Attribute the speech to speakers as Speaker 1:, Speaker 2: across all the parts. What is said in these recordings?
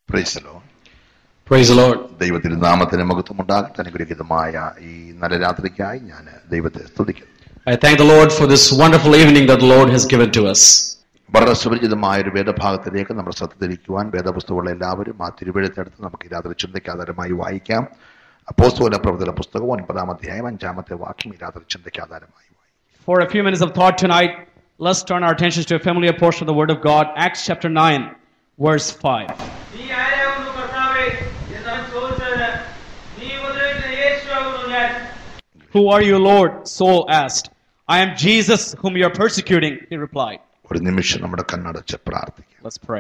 Speaker 1: Praise the Lord
Speaker 2: Praise the Lord.
Speaker 1: ദൈവത്തിന് നാമത്തിന് മഹത്വം ഉണ്ടാകട്ടെ അനുഗ്രഹിതമായ ഈ നല്ല രാത്രിക്കായി ഞാൻ ദൈവത്തെ സ്തുതിക്കുന്നു
Speaker 2: I thank the Lord for this wonderful evening that the Lord has given to us.
Speaker 1: വളരെ സുപരിചിതമായ ഒരു വേദഭാഗത്തിലേക്ക് നമ്മൾ ശ്രദ്ധ തിരിക്കുവാൻ വേദപുസ്തകമുള്ള എല്ലാവരും ആ തിരുവഴുത്തെടുത്ത് നമുക്ക് ഈ രാത്രി ചിന്തയ്ക്കാധാരമായി വായിക്കാം അപ്പോസ്തോല പ്രവർത്തന പുസ്തകം ഒൻപതാം അധ്യായം അഞ്ചാമത്തെ വാക്യം ഈ രാത്രി ചിന്തയ്ക്കാധാരമായി വായിക്കാം
Speaker 2: For a few minutes of thought tonight, let's turn our attentions to a familiar portion of the Word of God, Acts chapter 9, verse 5.
Speaker 3: നീ ആരാകുന്നു കർത്താവേ എന്ന് അവൻ ചോദിച്ചതിന് നീ ഉപദ്രവിച്ച യേശുവാകുന്നു ഞാൻ
Speaker 2: Who are you, Lord? Saul asked. I am Jesus whom you are persecuting, he replied.
Speaker 1: ഒരു നിമിഷം നമ്മുടെ കണ്ണടച്ച് പ്രാർത്ഥിക്കാം
Speaker 2: Let's pray.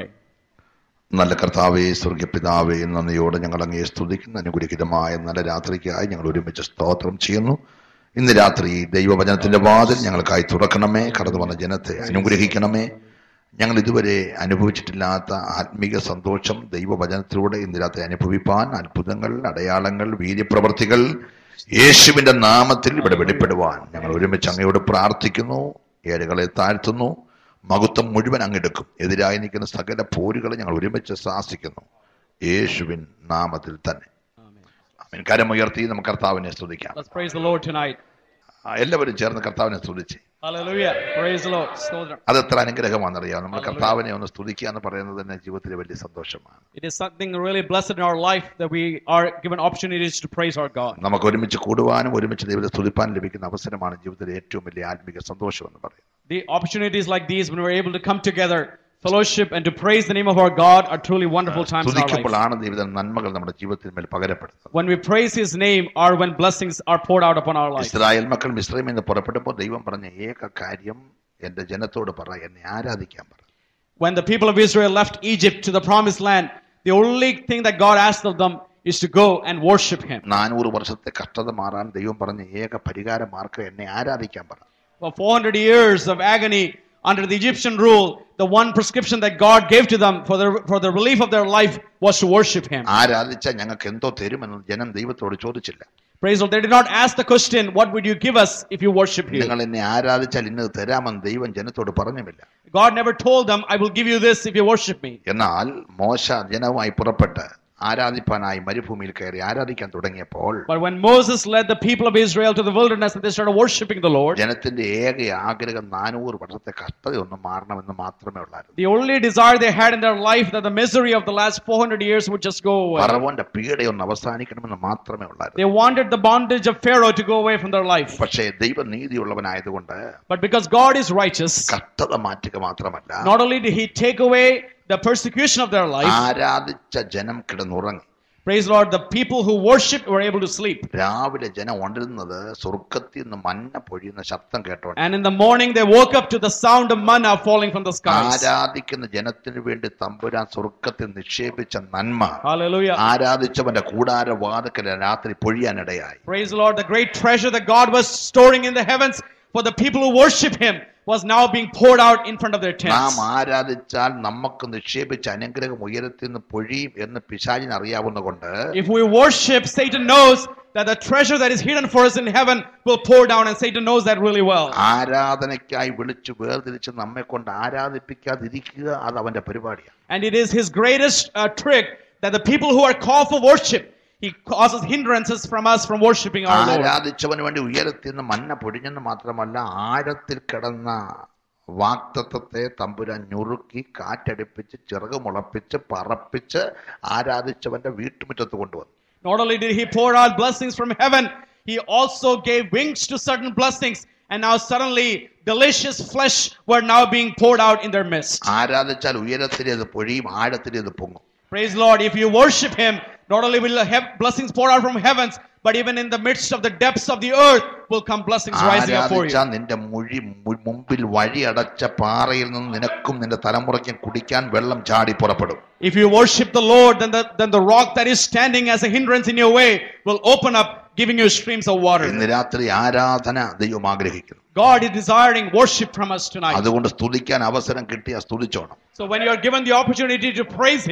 Speaker 1: നല്ല കർത്താവേ സ്വർഗപിതാവേ നന്ദിയോടെ ഞങ്ങൾ അങ്ങേ സ്തുതിക്കുന്ന അനുഗ്രഹിതമായ നല്ല രാത്രിക്കായി ഞങ്ങൾ ഒരുമിച്ച് സ്തോത്രം ചെയ്യുന്നു ഇന്ന് രാത്രി ദൈവവചനത്തിന്റെ വാതിൽ ഞങ്ങൾക്കായി തുറക്കണമേ കടന്നു വന്ന ജനത്തെ അനുഗ്രഹിക്കണമേ ഞങ്ങൾ ഇതുവരെ അനുഭവിച്ചിട്ടില്ലാത്ത ആത്മീക സന്തോഷം ദൈവവചനത്തിലൂടെ ഇന്ന് രാത്രി അനുഭവിപ്പാൻ അത്ഭുതങ്ങൾ അടയാളങ്ങൾ വീര്യപ്രവർത്തികൾ യേശുവിന്റെ നാമത്തിൽ ഇവിടെ വെളിപ്പെടുവാൻ ഞങ്ങൾ ഒരുമിച്ച് അങ്ങയോട് പ്രാർത്ഥിക്കുന്നു ഏഴുകളെ താഴ്ത്തുന്നു മഹത്വം മുഴുവൻ അങ്ങെടുക്കും എതിരായി നിൽക്കുന്ന സകല പോരുകളെ ഞങ്ങൾ ഒരുമിച്ച് ശാസിക്കുന്നു യേശുവിൻ നാമത്തിൽ തന്നെ ആമേൻ. കരമുയർത്തി നമുക്ക് കർത്താവിനെ സ്തുതിക്കാം
Speaker 2: Let's praise the Lord tonight.
Speaker 1: ആ, എല്ലാവരും ചേർന്ന് കർത്താവിനെ സ്തുതിച്ച്
Speaker 2: Hallelujah. Praise the Lord. Stotram.
Speaker 1: അത് എത്ര അനുഗ്രഹമാണെന്നറിയാം നമ്മൾ കർത്താവിനെ ഒന്ന് സ്തുതിക്കുക എന്ന് പറയുന്നത് തന്നെ ജീവിതത്തിലെ വലിയ സന്തോഷമാണ്
Speaker 2: It is something really blessed in our life that we are given opportunities to praise our God.
Speaker 1: നമുക്ക് ഒരുമിച്ച് കൂടുവാനും ഒരുമിച്ച് ദൈവത്തെ സ്തുതിപ്പാനും ലഭിക്കുന്ന അവസരമാണ് ജീവിതത്തിലെ ഏറ്റവും വലിയ ആത്മിക സന്തോഷം എന്ന് പറയുന്നത്
Speaker 2: The opportunities like these, when we're able to come together, fellowship, and to praise the name of our God, are truly wonderful times in our life.
Speaker 1: സ്തുതിക്കുമ്പോഴാണ് ദൈവത്തിന്റെ നന്മകൾ നമ്മുടെ ജീവിതത്തിൽ മേൽ പകരപ്പെടുന്നത്
Speaker 2: When we praise His name, are when blessings are poured out upon our life.
Speaker 1: Israel മക്കൾ മിശ്രമിൽ നിന്ന് പുറപ്പെടുമ്പോൾ ദൈവം പറഞ്ഞ ഏക കാര്യം എന്റെ ജനത്തോട് പറ എന്നെ ആരാധിക്കാൻ പറ
Speaker 2: When the people of Israel left Egypt to the promised land, the only thing that God asked of them is to go and worship Him.
Speaker 1: നാനൂറ് വർഷത്തെ കഷ്ടത മാറാൻ ദൈവം പറഞ്ഞ ഏക പരിഹാര മാർഗം എന്നെ ആരാധിക്കാൻ പറ
Speaker 2: For 400 years of agony under the Egyptian rule, the one prescription that God gave to them for the, for the relief of their life was to worship Him.
Speaker 1: ആരാധിച്ചാൽ ഞങ്ങൾക്ക് എന്തോ തരുമെന്ന് ജനം ദൈവത്തോട് ചോദിച്ചില്ല
Speaker 2: Praise the Lord. They did not ask the question, What would you give us if you worship you?
Speaker 1: നിങ്ങൾ എന്നെ ആരാധിച്ചാൽ ഇന്നത് തരാമെന്ന് ദൈവം ജനത്തോട് പറഞ്ഞുമില്ല
Speaker 2: God never told them, I will give you this if you worship me.
Speaker 1: എന്നാൽ മോശ ജനവുമായി പുറപ്പെട്ട് ആരാധിപ്പാനായി മരുഭൂമിയിൽ കയറി ആരാധിക്കാൻ തുടങ്ങിയപ്പോൾ
Speaker 2: But when Moses led the people of Israel to the wilderness and they started worshiping the Lord,
Speaker 1: ജനത്തിന്റെ ഏക ആഗ്രഹം നാനൂറ് വർഷത്തെ കഷ്ടതയൊന്നും മാറണമെന്ന് മാത്രമേ ഉള്ളായിരുന്നു
Speaker 2: the only desire they had in their life that the misery of the last 400 years would just go away.
Speaker 1: പറവോന്റെ പീഡയൊന്ന് അവസാനിക്കണമെന്ന് മാത്രമേ ഉള്ളായിരുന്നു
Speaker 2: They wanted the bondage of Pharaoh to go away from their life.
Speaker 1: പക്ഷേ ദൈവം നീതിയുള്ളവനായതുകൊണ്ട്
Speaker 2: But because God is righteous,
Speaker 1: കഷ്ടത മാറ്റുക മാത്രമല്ല
Speaker 2: not only did He take away the persecution of their life,
Speaker 1: ആരാധിച്ച ജനം കിടന്നുറങ്ങി
Speaker 2: praise the Lord, the people who worshiped were able to sleep.
Speaker 1: രാവിലെ ജനം ഉണരുന്നത് സ്വർഗത്തിൽ നിന്ന് മഞ്ഞ പൊഴിയുന്ന ശബ്ദം കേട്ടോണ്ട്
Speaker 2: And in the morning they woke up to the sound of manna falling from the skies.
Speaker 1: ആരാധിക്കുന്ന ജനത്തിന് വേണ്ടി തമ്പുരാൻ സ്വർഗത്തിൽ നിക്ഷേപിച്ച നന്മ
Speaker 2: Hallelujah.
Speaker 1: ആരാധിച്ചവന്റെ കൂടാര വാതക്കല രാത്രി പൊഴിയാനിടയായി
Speaker 2: Praise the Lord. The great treasure that God was storing in the heavens for the people who worship Him was now being poured out in front of their
Speaker 1: നാം
Speaker 2: tents.
Speaker 1: ആരാധിച്ചാൽ നമുക്ക് നിക്ഷേപിച്ച അനുഗ്രഹം ഉയരത്തിൽ നിന്ന് പൊഴിയും എന്ന് പിശാചിന് അറിയാവുന്നതുകൊണ്ട്
Speaker 2: If we worship, Satan knows that the treasure that is hidden for us in heaven will pour down, and Satan knows that really well.
Speaker 1: ആരാധനയ്ക്കായി വിളിച്ചു വേർതിരിച്ച് നമ്മെ കൊണ്ട് ആരാധിപ്പിക്കാതിരിക്കുക അത് അവന്റെ പരിപാടിയാണ്
Speaker 2: And it is his greatest uh, trick that the people who are called for worship, he causes hindrances from us from worshiping our Lord.
Speaker 1: ആരാധിച്ചവന് വേണ്ടി ഉയരത്തിൽ നിന്ന് മഞ്ഞ പൊടിഞ്ഞെന്ന് മാത്രമല്ല ആഴത്തിൽ കിടന്ന വാക്തത്വത്തെ തമ്പുരാൻ ഞുറുക്കി കാറ്റടിപ്പിച്ച് ചിറക് മുളപ്പിച്ച് പറപ്പിച്ച് ആരാധിച്ചവന്റെ വീട്ടുമുറ്റത്ത് കൊണ്ടുവന്നു
Speaker 2: Not only did he pour out blessings from heaven, he also gave wings to certain blessings, and now suddenly delicious flesh were now being poured out in their midst.
Speaker 1: ആരാധിച്ചാൽ ഉയരത്തിലേത് പൊഴിയും ആഴത്തിലേത് പൊങ്ങും
Speaker 2: Praise the Lord. If you worship him, not only will have blessings poured out from heavens, but even in the midst of the depths of the earth will come blessings rising up for you.
Speaker 1: ആരാധിച്ചാൽ നിന്റെ മുഴി മു- മുമ്പിൽ വഴി അടച്ച പാറയിൽ നിന്ന് നിനക്കും നിന്റെ തലമുറയ്ക്കും കുടിക്കാൻ വെള്ളം ചാടി പുറപ്പെടും
Speaker 2: If you worship the Lord, then the, then the rock that is standing as a hindrance in your way will open up, giving you streams of water.
Speaker 1: ഇന്ന് രാത്രി ആരാധന ദൈവം ആഗ്രഹിക്കുന്നു
Speaker 2: God is desiring worship from us tonight.
Speaker 1: അതുകൊണ്ട് സ്തുതിക്കാൻ അവസരം കിട്ടിയ സ്തുതിച്ചോണം
Speaker 2: So when you are given the opportunity to praise him,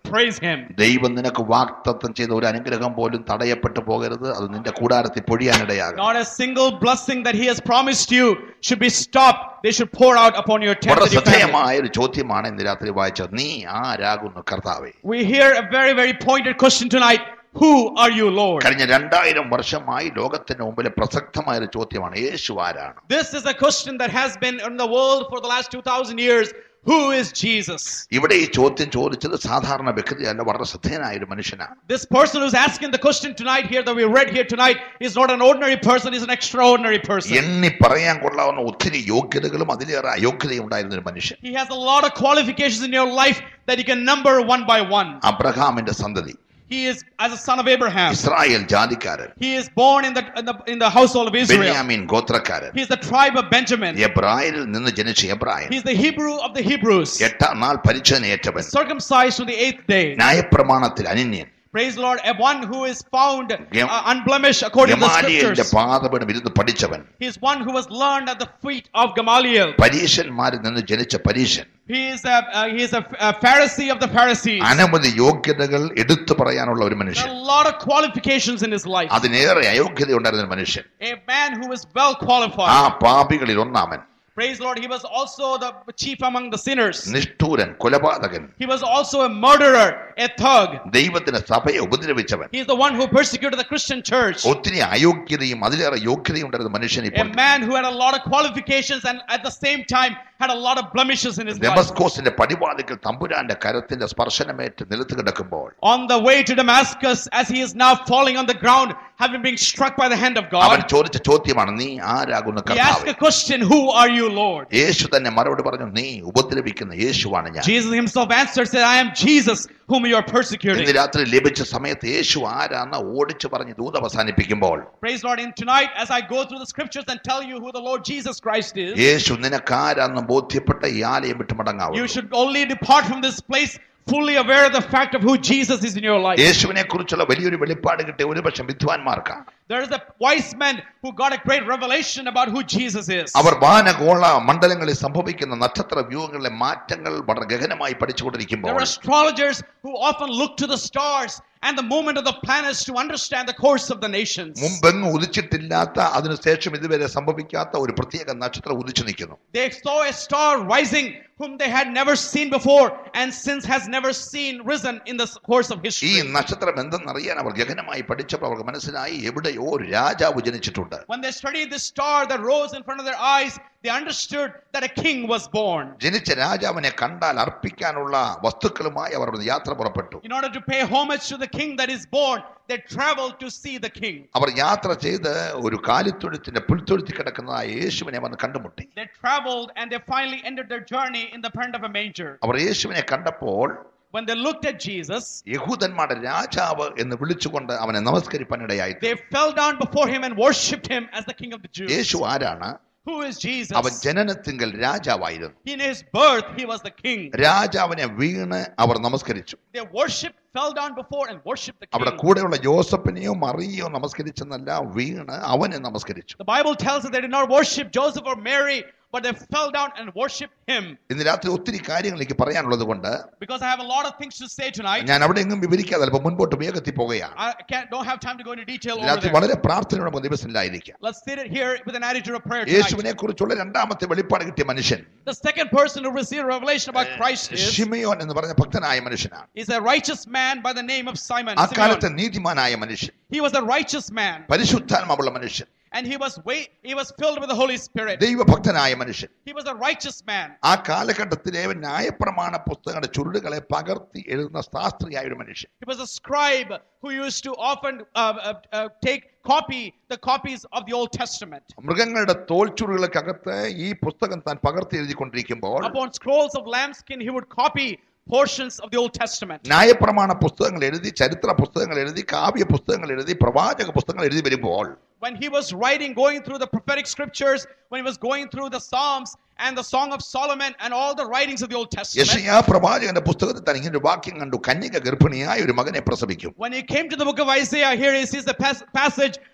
Speaker 2: praise Him.
Speaker 1: ദൈവം നിനക്ക് വാക്തത്വം ചെയ്ത ഒരു അനുഗ്രഹം പോലും തടയപ്പെട്ടു പോകരുത് അത് നിന്റെ കൂടാരത്തിൽ പൊഴിയാനിടയാകും
Speaker 2: Not a single blessing that He has promised you should be stopped. They should pour out upon your tent.
Speaker 1: വളരെ
Speaker 2: and your family.
Speaker 1: ശ്രദ്ധേയമായ ഒരു ചോദ്യമാണ് ഇന്ന് രാത്രി വായിച്ചത് നീ ആരാകുന്നു കർത്താവേ
Speaker 2: We hear a very, very pointed question tonight. Who are you, Lord?
Speaker 1: കഴിഞ്ഞ രണ്ടായിരം വർഷമായി ലോകത്തിന് മുമ്പിലെ പ്രസക്തമായ ഒരു ചോദ്യമാണ് യേശു ആരാണ്
Speaker 2: This is a question that has been in the world for the last 2,000 years. Who is Jesus?
Speaker 1: ഇവിടെ ഈ ചോദ്യം ചോദിച്ചത് സാധാരണ വ്യക്തിയല്ല വളരെ ശ്രദ്ധേയനായ ഒരു മനുഷ്യനാണ്
Speaker 2: This person who's asking the question tonight here that we read here tonight is not an ordinary person, he's an extraordinary person.
Speaker 1: എണ്ണി പറയാൻ കൊള്ളാവുന്ന ഒത്തിരി യോഗ്യതകളും അതിലേറെ അയോഗ്യതയും ഉണ്ടായിരുന്ന ഒരു മനുഷ്യൻ
Speaker 2: He has a lot of qualifications in your life that you can number one by one.
Speaker 1: അബ്രഹാമിന്റെ സന്തതി
Speaker 2: He is as a son of Abraham.
Speaker 1: Israel ജാതിക്കാരൻ
Speaker 2: He is born in the, in the in the household of Israel.
Speaker 1: ബെന്യാമീൻ ഗോത്രക്കാരൻ
Speaker 2: He is the tribe of Benjamin.
Speaker 1: എബ്രായരിൽ നിന്ന് ജനിച്ച എബ്രായൻ
Speaker 2: He is the Hebrew of the Hebrews.
Speaker 1: എട്ടാം നാൾ പരിചയനേറ്റവൻ
Speaker 2: Circumcised on the eighth day.
Speaker 1: ന്യായപ്രമാണത്തിൽ അനിന്യൻ
Speaker 2: Praise the Lord. A one who is found
Speaker 1: Gem-
Speaker 2: uh, unblemished according to the
Speaker 1: ഗമാലിയലിന്റെ
Speaker 2: scriptures.
Speaker 1: പാതപടം ഇരുന്ന് പഠിച്ചവൻ
Speaker 2: He is one who was learned at the feet of Gamaliel.
Speaker 1: പരീശന്മാരിൽ നിന്ന് ജനിച്ച പരീശൻ
Speaker 2: He is a uh, he is a, a Pharisee of the Pharisees.
Speaker 1: അനവധി യോഗ്യതകൾ എടുത്തു പറയാനുള്ള ഒരു
Speaker 2: There are
Speaker 1: മനുഷ്യൻ
Speaker 2: a lot of qualifications in his life.
Speaker 1: അതിനേറെ അയോഗ്യത ഉണ്ടായിരുന്ന ഒരു മനുഷ്യൻ
Speaker 2: A man who is well qualified.
Speaker 1: ആ പാപികളിൽ ഒന്നാമൻ
Speaker 2: Praise the Lord. He was also the chief among the sinners.
Speaker 1: നിഷ്ഠൂരൻ കൊലപാതകൻ
Speaker 2: He was also a murderer, a thug.
Speaker 1: ദൈവത്തിന്റെ സഭയെ ഉപദ്രവിച്ചവൻ
Speaker 2: He is the one who persecuted the Christian church.
Speaker 1: ഒത്തിരി അയോഗ്യതയും അതിലേറെ യോഗ്യതയും ഉണ്ടായിരുന്ന മനുഷ്യൻ
Speaker 2: A
Speaker 1: ഇപ്പോൾ
Speaker 2: man who had a lot of qualifications and at the same time had a lot of blemishes in his life.
Speaker 1: ഡെമസ്കോസിന്റെ പടിവാതിക്കൽ തമ്പുരാന്റെ കരത്തിന്റെ സ്പർശനമേറ്റ് നിലത്ത് കിടക്കുമ്പോൾ
Speaker 2: On the way to Damascus, as he is now falling on the ground, having been struck by the hand of
Speaker 1: അവൻ
Speaker 2: God,
Speaker 1: ചോദിച്ച ചോദ്യമാണ് നീ ആരാകുന്ന
Speaker 2: he asked
Speaker 1: കർത്താവ്
Speaker 2: a question Who are you, Lord?
Speaker 1: യേശു തന്നെ മറുപടി പറഞ്ഞു നീ ഉപദ്രവിക്കുന്ന യേശുവാണ് ഞാൻ
Speaker 2: Jesus himself answered, said, I am Jesus whom you are persecuting.
Speaker 1: ഇന്ന് രാത്രി ലഭിച്ച സമയത്ത് യേശു ആരാന്ന് ഓടിച്ചു പറഞ്ഞ് ദൂത് അവസാനിപ്പിക്കുമ്പോൾ
Speaker 2: Praise the Lord. And tonight, as I go through the scriptures and tell you who the Lord Jesus Christ is,
Speaker 1: യേശു നിനക്കാരാന്ന് ബോധ്യപ്പെട്ട ഈ ആലയം വിട്ട് മടങ്ങാവും
Speaker 2: you should only depart from this place fully aware of the fact of who Jesus is in your life.
Speaker 1: യേശുവിനെ കുറിച്ചുള്ള വലിയൊരു വെളിപ്പാട് കിട്ടിയ ഒരുപക്ഷെ വിദ്വാൻമാർക്കാണ്
Speaker 2: There is a wise man who got a great revelation about who Jesus is.
Speaker 1: അവർ വാനഗോള മണ്ഡലങ്ങളിൽ സംഭവിക്കുന്ന നക്ഷത്ര വ്യൂഹങ്ങളിലെ മാറ്റങ്ങൾ വളരെ ഗഹനമായി
Speaker 2: There
Speaker 1: പഠിച്ചുകൊണ്ടിരിക്കുമ്പോൾ
Speaker 2: are astrologers who often look to the stars and the movement of the planets to understand the course of the nations.
Speaker 1: മുമ്പെങ്ങും ഉദിച്ചിട്ടില്ലാത്ത അതിനുശേഷം ഇതുവരെ സംഭവിക്കാത്ത ഒരു പ്രത്യേക നക്ഷത്രം ഉദിച്ചു നിൽക്കുന്നു
Speaker 2: They saw a star rising whom they had never seen before and since has never seen risen in the course of
Speaker 1: ഈ
Speaker 2: history.
Speaker 1: നക്ഷത്രം എന്തെന്നറിയാൻ അവർ ഗഹനമായി പഠിച്ചപ്പോൾ അവർക്ക് മനസ്സിലായി എവിടെയോ ഒരു രാജാവ് ജനിച്ചിട്ടുണ്ട്
Speaker 2: When they studied this star that rose in front of their eyes, they understood that a king was born.
Speaker 1: ജനിച്ച രാജാവിനെ കണ്ടാൽ അർപ്പിക്കാനുള്ള വസ്തുക്കളുമായി അവർ അവിടുന്ന് യാത്ര പുറപ്പെട്ടു
Speaker 2: In order to pay homage to the king that is born, they traveled to see the king.
Speaker 1: അവർ യാത്ര ചെയ്ത് ഒരു കാലിത്തൊഴുത്തിന്റെ പുൽത്തൊഴുത്തി കിടക്കുന്നതായ യേശുവിനെ വന്ന് കണ്ടുമുട്ടി
Speaker 2: They traveled and they finally ended their journey in the front of a manger.
Speaker 1: അവർ യേശുവിനെ കണ്ടപ്പോൾ
Speaker 2: When they looked at Jesus,
Speaker 1: യഹൂദന്മാരുടെ രാജാവ് എന്ന് വിളിച്ചുകൊണ്ട് അവനെ നമസ്കരിപ്പാനിടയായി
Speaker 2: they fell down before him and worshipped him as the king of the Jews.
Speaker 1: യേശു ആരാണ്
Speaker 2: Who is Jesus?
Speaker 1: അവൻ ജനനത്തിങ്കൽ രാജാവായിരുന്നു
Speaker 2: In his birth, he was the king.
Speaker 1: രാജാവിനെ വീണ് അവർ നമസ്കരിച്ചു
Speaker 2: They worshipped, fell down before, and worshipped the
Speaker 1: അവിടെ
Speaker 2: king.
Speaker 1: കൂടെയുള്ള ജോസഫിനെയോ മറിയോ നമസ്കരിച്ചെന്നല്ല വീണ് അവനെ നമസ്കരിച്ചു
Speaker 2: The Bible tells us they did not worship Joseph or Mary, but they fell down and worshipped him.
Speaker 1: ഇന്ന് രാത്രി ഒത്തിരി കാര്യങ്ങൾ എനിക്ക് പറയാനുള്ളത് കൊണ്ട്
Speaker 2: Because I have a lot of things to say tonight.
Speaker 1: ഞാൻ അവിടെ എങ്ങും വിവരിക്കാതെ അല്പം മുൻപോട്ട് വേഗത്തിൽ പോകുകയാണ്
Speaker 2: I can't, don't have time to go into detail
Speaker 1: ഇന്ന്
Speaker 2: over
Speaker 1: രാത്രി
Speaker 2: there.
Speaker 1: വളരെ പ്രാർത്ഥനയോടെ നമുക്ക് ദിവസത്തിലായിരിക്കാം
Speaker 2: Let's sit it here with an attitude of prayer tonight.
Speaker 1: യേശുവിനെ കുറിച്ചുള്ള രണ്ടാമത്തെ വെളിപ്പാട് കിട്ടിയ മനുഷ്യൻ
Speaker 2: The second person who received revelation about Christ is,
Speaker 1: ഷിമയോൻ എന്ന് പറഞ്ഞ ഭക്തനായ മനുഷ്യനാണ്
Speaker 2: is a righteous man by the name of Simon.
Speaker 1: ആ കാലത്തെ
Speaker 2: Simeon.
Speaker 1: നീതിമാനായ മനുഷ്യൻ
Speaker 2: He was a righteous man,
Speaker 1: പരിശുദ്ധാത്മാവുള്ള മനുഷ്യൻ
Speaker 2: and he was way, he was filled with the Holy Spirit.
Speaker 1: ദൈവഭക്തനായ മനുഷ്യൻ
Speaker 2: He was a righteous man.
Speaker 1: ആ കാലഘട്ടത്തിലെ ന്യായപ്രമാണ പുസ്തകങ്ങളുടെ ചുരുളുകളെ പകർത്തി എഴുതുന്ന ശാസ്ത്രിയായ ഒരു മനുഷ്യൻ
Speaker 2: He was a scribe who used to often uh, uh, uh, take copy the copies of the Old Testament.
Speaker 1: മൃഗങ്ങളുടെ തോൽ ചുരുളുകൾക്കകത്ത് ഈ പുസ്തകം താൻ പകർത്തി എഴുതിക്കൊണ്ടിരിക്കുമ്പോൾ
Speaker 2: Upon scrolls of lambskin, he would copy portions of the Old Testament.
Speaker 1: ന്യായപ്രമാണ പുസ്തകങ്ങൾ എഴുതി ചരിത്ര പുസ്തകങ്ങൾ എഴുതി കാവ്യ പുസ്തകങ്ങൾ എഴുതി പ്രവാചക പുസ്തകങ്ങൾ എഴുതി വരുമ്പോൾ
Speaker 2: When he was writing, going through the prophetic scriptures, when he was going through the Psalms and the Song of Solomon and all the writings of the Old Testament,
Speaker 1: യശയാ പ്രവാചകന്റെ പുസ്തകത്തിൽ താൻ ഇങ്ങനെ ഒരു വാക്യം കണ്ടു കന്യക ഗർഭിണിയായ ഒരു മകനെ പ്രസവിക്കും
Speaker 2: when he came to the book of Isaiah, here he sees the pas- passage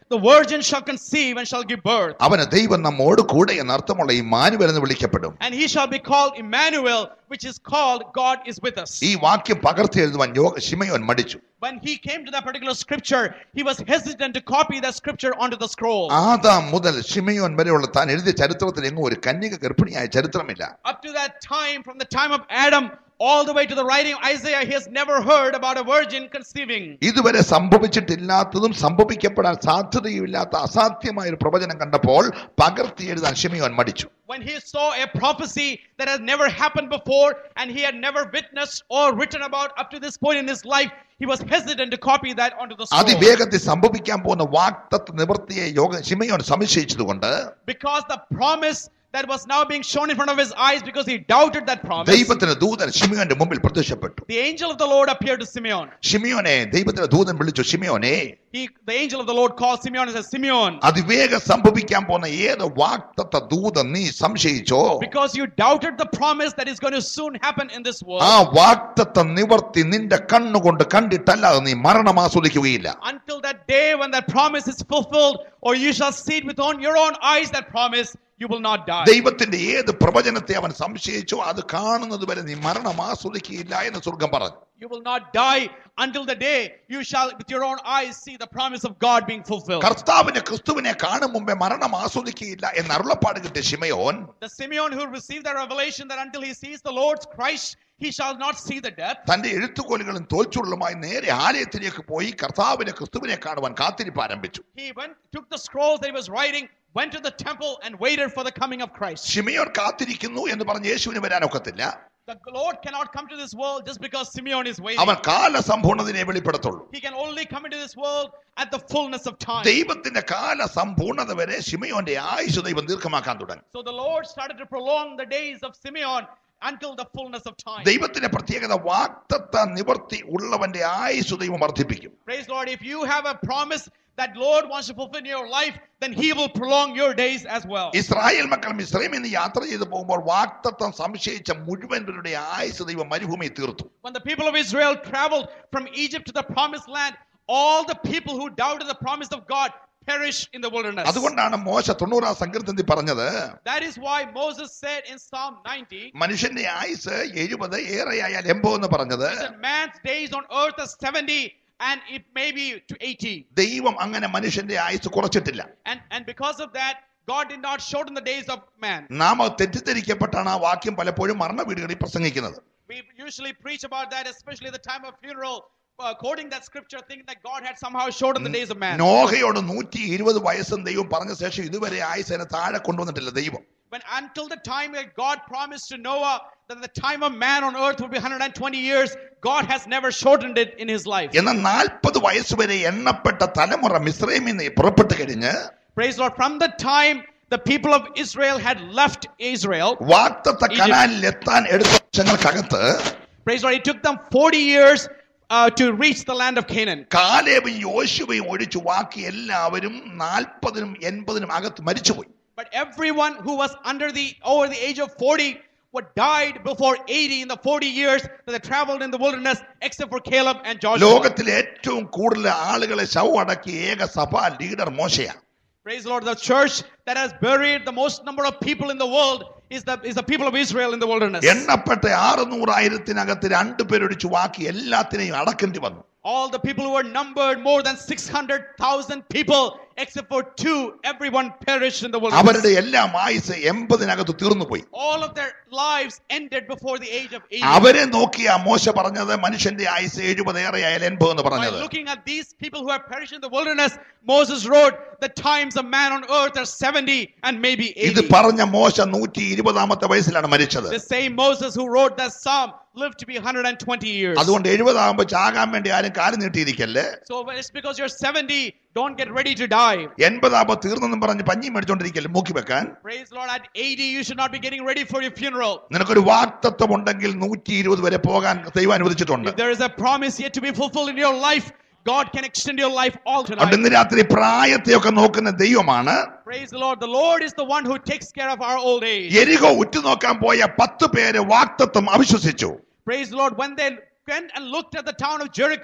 Speaker 2: the virgin shall conceive and shall give birth.
Speaker 1: അവന് ദൈവം നമ്മോട് കൂടെ എന്ന അർത്ഥമുള്ള ഈ മാനുവൽ എന്ന് വിളിക്കപ്പെടും
Speaker 2: And he shall be called Emmanuel, which is called God is with us.
Speaker 1: ഈ വാക്യം പകർത്തി എഴുതുവാൻ യോഗ ശിമയോൻ മടിച്ചു
Speaker 2: When he came to that particular scripture, he was hesitant to copy that scripture onto the scroll.
Speaker 1: ആദാം മുതൽ ശിമയോൻ വരെയുള്ള താൻ എഴുതിയ ചരിത്രത്തിൽ എങ്ങും ഒരു കന്യക ഗർഭിണിയായ ചരിത്രമില്ല
Speaker 2: Up to that time, from the time of Adam all the way to the writing of Isaiah, he has never heard about a virgin conceiving.
Speaker 1: ഇതുവരെ സംഭവിച്ചിട്ടില്ലാത്തതും സംഭവിക്കപ്പെടാൻ സാധ്യതയുമില്ലാത്ത അസാധ്യമായ ഒരു പ്രവചനം കണ്ടപ്പോൾ പകർത്തി എഴുതാൻ ഷിമിയോൻ മടിച്ചു
Speaker 2: When he saw a prophecy that has never happened before and he had never witnessed or written about up to this point in his life, he was hesitant to copy that onto the scroll.
Speaker 1: അതിവേഗത്തിൽ സംഭവിക്കാൻ പോകുന്ന വാക്തത്വ നിവൃത്തിയെ യോഗ ഷിമയോൻ സംശയിച്ചതുകൊണ്ട്
Speaker 2: Because the promise that was now being shown in front of his eyes because he doubted that promise.
Speaker 1: ദൈവത്തിന് ദൂതൻ ഷിമിയോന്റെ മുമ്പിൽ പ്രത്യക്ഷപ്പെട്ടു
Speaker 2: The angel of the Lord appeared to Simeon.
Speaker 1: ഷിമിയോനെ ദൈവത്തിന്റെ ദൂതൻ വിളിച്ചു ഷിമിയോനെ
Speaker 2: He, the angel of the Lord called Simeon and said, Simeon,
Speaker 1: അതിവേഗം സംഭവിക്കാൻ പോകുന്ന ഏത് വാക്തത്വ ദൂതൻ നീ സംശയിച്ചോ
Speaker 2: because you doubted the promise that is going to soon happen in this world,
Speaker 1: ആ വാക്തത്വ നിവർത്തി നിന്റെ കണ്ണുകൊണ്ട് കണ്ടിട്ടല്ലാതെ നീ മരണം ആസ്വദിക്കുകയില്ല
Speaker 2: until that day when that promise is fulfilled, or you shall see it with on your own eyes that promise, you will not die.
Speaker 1: ദൈവത്തിന്റെ ഏത് പ്രവചനത്തെ അവൻ സംശയിച്ചോ അത് കാണുന്നത് വരെ നീ മരണം ആസ്വദിക്കുകയില്ല എന്ന് സ്വർഗം പറഞ്ഞു
Speaker 2: You will not die until the day you shall, with your own eyes, see the promise of God being fulfilled.
Speaker 1: കർത്താവിന്റെ ക്രിസ്തുവിനെ കാണും മുമ്പേ മരണം ആസ്വദിക്കുകയില്ല എന്ന് അരുളപ്പാട് കിട്ടിയ ശിമയോൻ
Speaker 2: The Simeon who received that revelation that until he sees the Lord's Christ, he shall not see the death.
Speaker 1: തന്റെ എഴുത്തുകോലുകളും തോൽച്ചുള്ളുമായി നേരെ ആലയത്തിലേക്ക് പോയി കർത്താവിന്റെ ക്രിസ്തുവിനെ കാണുവാൻ കാത്തിരിപ്പ് ആരംഭിച്ചു
Speaker 2: He went, took the scrolls that he was writing, went to the temple, and waited for the coming of Christ.
Speaker 1: ഷിമയോൻ കാത്തിരിക്കുന്നു എന്ന് പറഞ്ഞ് യേശുവിന് വരാനൊക്കത്തില്ല
Speaker 2: The Lord cannot come to this world just because Simeon is waiting.
Speaker 1: അവൻ കാലസമ്പൂർണതയെ വെളിപ്പെടുത്തുള്ളൂ
Speaker 2: He can only come into this world at the fullness of time.
Speaker 1: ദൈവത്തിന്റെ കാലസമ്പൂർണത വരെ ഷിമയോന്റെ ആയുഷ് ദൈവം ദീർഘമാക്കാൻ തുടങ്ങി
Speaker 2: So the Lord started to prolong the days of Simeon until the fullness of time.
Speaker 1: ദൈവത്തിന്റെ പ്രത്യേകത വാക്തത്വ നിവർത്തി ഉള്ളവന്റെ ആയുസ് ദൈവം വർദ്ധിപ്പിക്കും
Speaker 2: Praise the Lord. If you have a promise that Lord wants to fulfill in your life, then He will prolong your days as well.
Speaker 1: Israel മക്കൾ മിശ്രമിൽ നിന്ന് യാത്ര ചെയ്തു പോകുമ്പോൾ വാക്തത്വം സംശയിച്ച മുഴുവൻ പേരുടെ ആയുസ് ദൈവം മരുഭൂമിയിൽ തീർത്തു
Speaker 2: When the people of Israel traveled from Egypt to the promised land, all the people who doubted the promise of God perished in the wilderness.
Speaker 1: അതുകൊണ്ടാണ് മോശ തൊണ്ണൂറാം സങ്കീർത്തനത്തിൽ പറഞ്ഞത്
Speaker 2: That is why Moses said in Psalm 90
Speaker 1: മനുഷ്യന്റെ ആയുസ് എഴുപത് ഏറെയായാൽ എൺപത് എന്ന് പറഞ്ഞത്
Speaker 2: that man's days on earth are 70 and it may be to 80.
Speaker 1: ദൈവം അങ്ങനെ മനുഷ്യന്റെ ആയുസ് കുറച്ചിട്ടില്ല
Speaker 2: And, and because of that, God did not shorten the days of man.
Speaker 1: നാം അത് തെറ്റിദ്ധരിക്കപ്പെട്ടാണ് ആ വാക്യം പലപ്പോഴും മരണ വീടുകളിൽ പ്രസംഗിക്കുന്നത്
Speaker 2: We usually preach about that, especially at the time of funeral, uh, quoting that scripture, thinking that God had somehow shortened the days of man.
Speaker 1: നോഹയോട് നൂറ്റി ഇരുപത് വയസ്സും ദൈവം പറഞ്ഞ ശേഷം ഇതുവരെ ആയുസ് അതിനെ താഴെ കൊണ്ടുവന്നിട്ടില്ല ദൈവം
Speaker 2: When until the time that God promised to Noah that the time of man on earth would be 120 years, God has never shortened it in his life.
Speaker 1: എന്നാൽ നാൽപ്പത് വയസ്സ് വരെ എണ്ണപ്പെട്ട തലമുറ മിശ്രമിൽ നിന്ന് പുറപ്പെട്ട് കഴിഞ്ഞ്
Speaker 2: Praise the Lord. From the time the people of Israel had left Israel,
Speaker 1: വാക്തത്വ കനാലിൽ എത്താൻ എടുത്ത വർഷങ്ങൾക്കകത്ത്
Speaker 2: praise the Lord, it took them 40 years uh, to reach the land of Canaan.
Speaker 1: കാലേബും യോശുവയും ഒഴിച്ചു ബാക്കി എല്ലാവരും നാൽപ്പതിനും എൺപതിനും അകത്ത് മരിച്ചുപോയി
Speaker 2: But everyone who was under the over the age of 40 what died before 80 in the 40 years that they traveled in the wilderness, except for Caleb and Joshua.
Speaker 1: ലോകത്തിലെ ഏറ്റവും കൂടുതൽ ആളുകളെ ശവം അടക്കിയ ഏക സഭ ലീഡർ മോശയാണ്
Speaker 2: Praise the Lord. The church that has buried the most number of people in the world is the, is the people of Israel in the wilderness.
Speaker 1: എണ്ണപ്പെട്ട ആറുനൂറായിരത്തിനകത്ത് രണ്ടു പേരൊഴിച്ചു ബാക്കി എല്ലാത്തിനെയും അടക്കേണ്ടി വന്നു
Speaker 2: All the people who were numbered, more than 600,000 people, except for two, everyone perished in the wilderness.
Speaker 1: അവരുടെ എല്ലാം ആയുസ് എൺപതിനകത്ത് തീർന്നുപോയി
Speaker 2: All of their lives ended before the age of 80.
Speaker 1: അവരെ നോക്കിയ മോശ പറഞ്ഞത് മനുഷ്യന്റെ ആയുസ് എഴുപത് ഏറെയായാൽ എൺപത് എന്ന്
Speaker 2: By
Speaker 1: പറഞ്ഞത്
Speaker 2: looking at these people who have perished in the wilderness, Moses wrote, The times of man on earth are 70 and maybe
Speaker 1: ഇത്
Speaker 2: 80.
Speaker 1: പറഞ്ഞ മോശ നൂറ്റി ഇരുപതാമത്തെ വയസ്സിലാണ് മരിച്ചത്
Speaker 2: The same Moses who wrote that psalm lived to be 120 years.
Speaker 1: അതുകൊണ്ട് എഴുപതാകുമ്പോ ചാകാൻ വേണ്ടി ആരും കാല് നീട്ടിയിരിക്കല്ലേ
Speaker 2: So it's because you're 70, don't get ready to die.
Speaker 1: എൺപതാകുമ്പോ തീർന്നെന്നും പറഞ്ഞ് പഞ്ഞി മേടിച്ചോണ്ടിരിക്കല്ലേ മൂക്കി വെക്കാൻ
Speaker 2: Praise the Lord. At 80, you should not be getting ready for your funeral.
Speaker 1: നിനക്കൊരു വാക്തത്വം ഉണ്ടെങ്കിൽ നൂറ്റി ഇരുപത് വരെ പോകാൻ ദൈവം അനുവദിച്ചിട്ടുണ്ട്
Speaker 2: If there is a promise yet to be fulfilled in your life, God can extend your life all
Speaker 1: അതുകൊണ്ട്
Speaker 2: tonight.
Speaker 1: ഇന്ന് രാത്രി പ്രായത്തെയൊക്കെ നോക്കുന്ന ദൈവമാണ്
Speaker 2: Praise the Lord. The Lord is the one who takes care of our old age.
Speaker 1: എരികോ ഉറ്റുനോക്കാൻ പോയ പത്ത് പേര് വാക്തത്വം അവിശ്വസിച്ചു
Speaker 2: Praise the Lord. When they went and looked at the town of Jericho,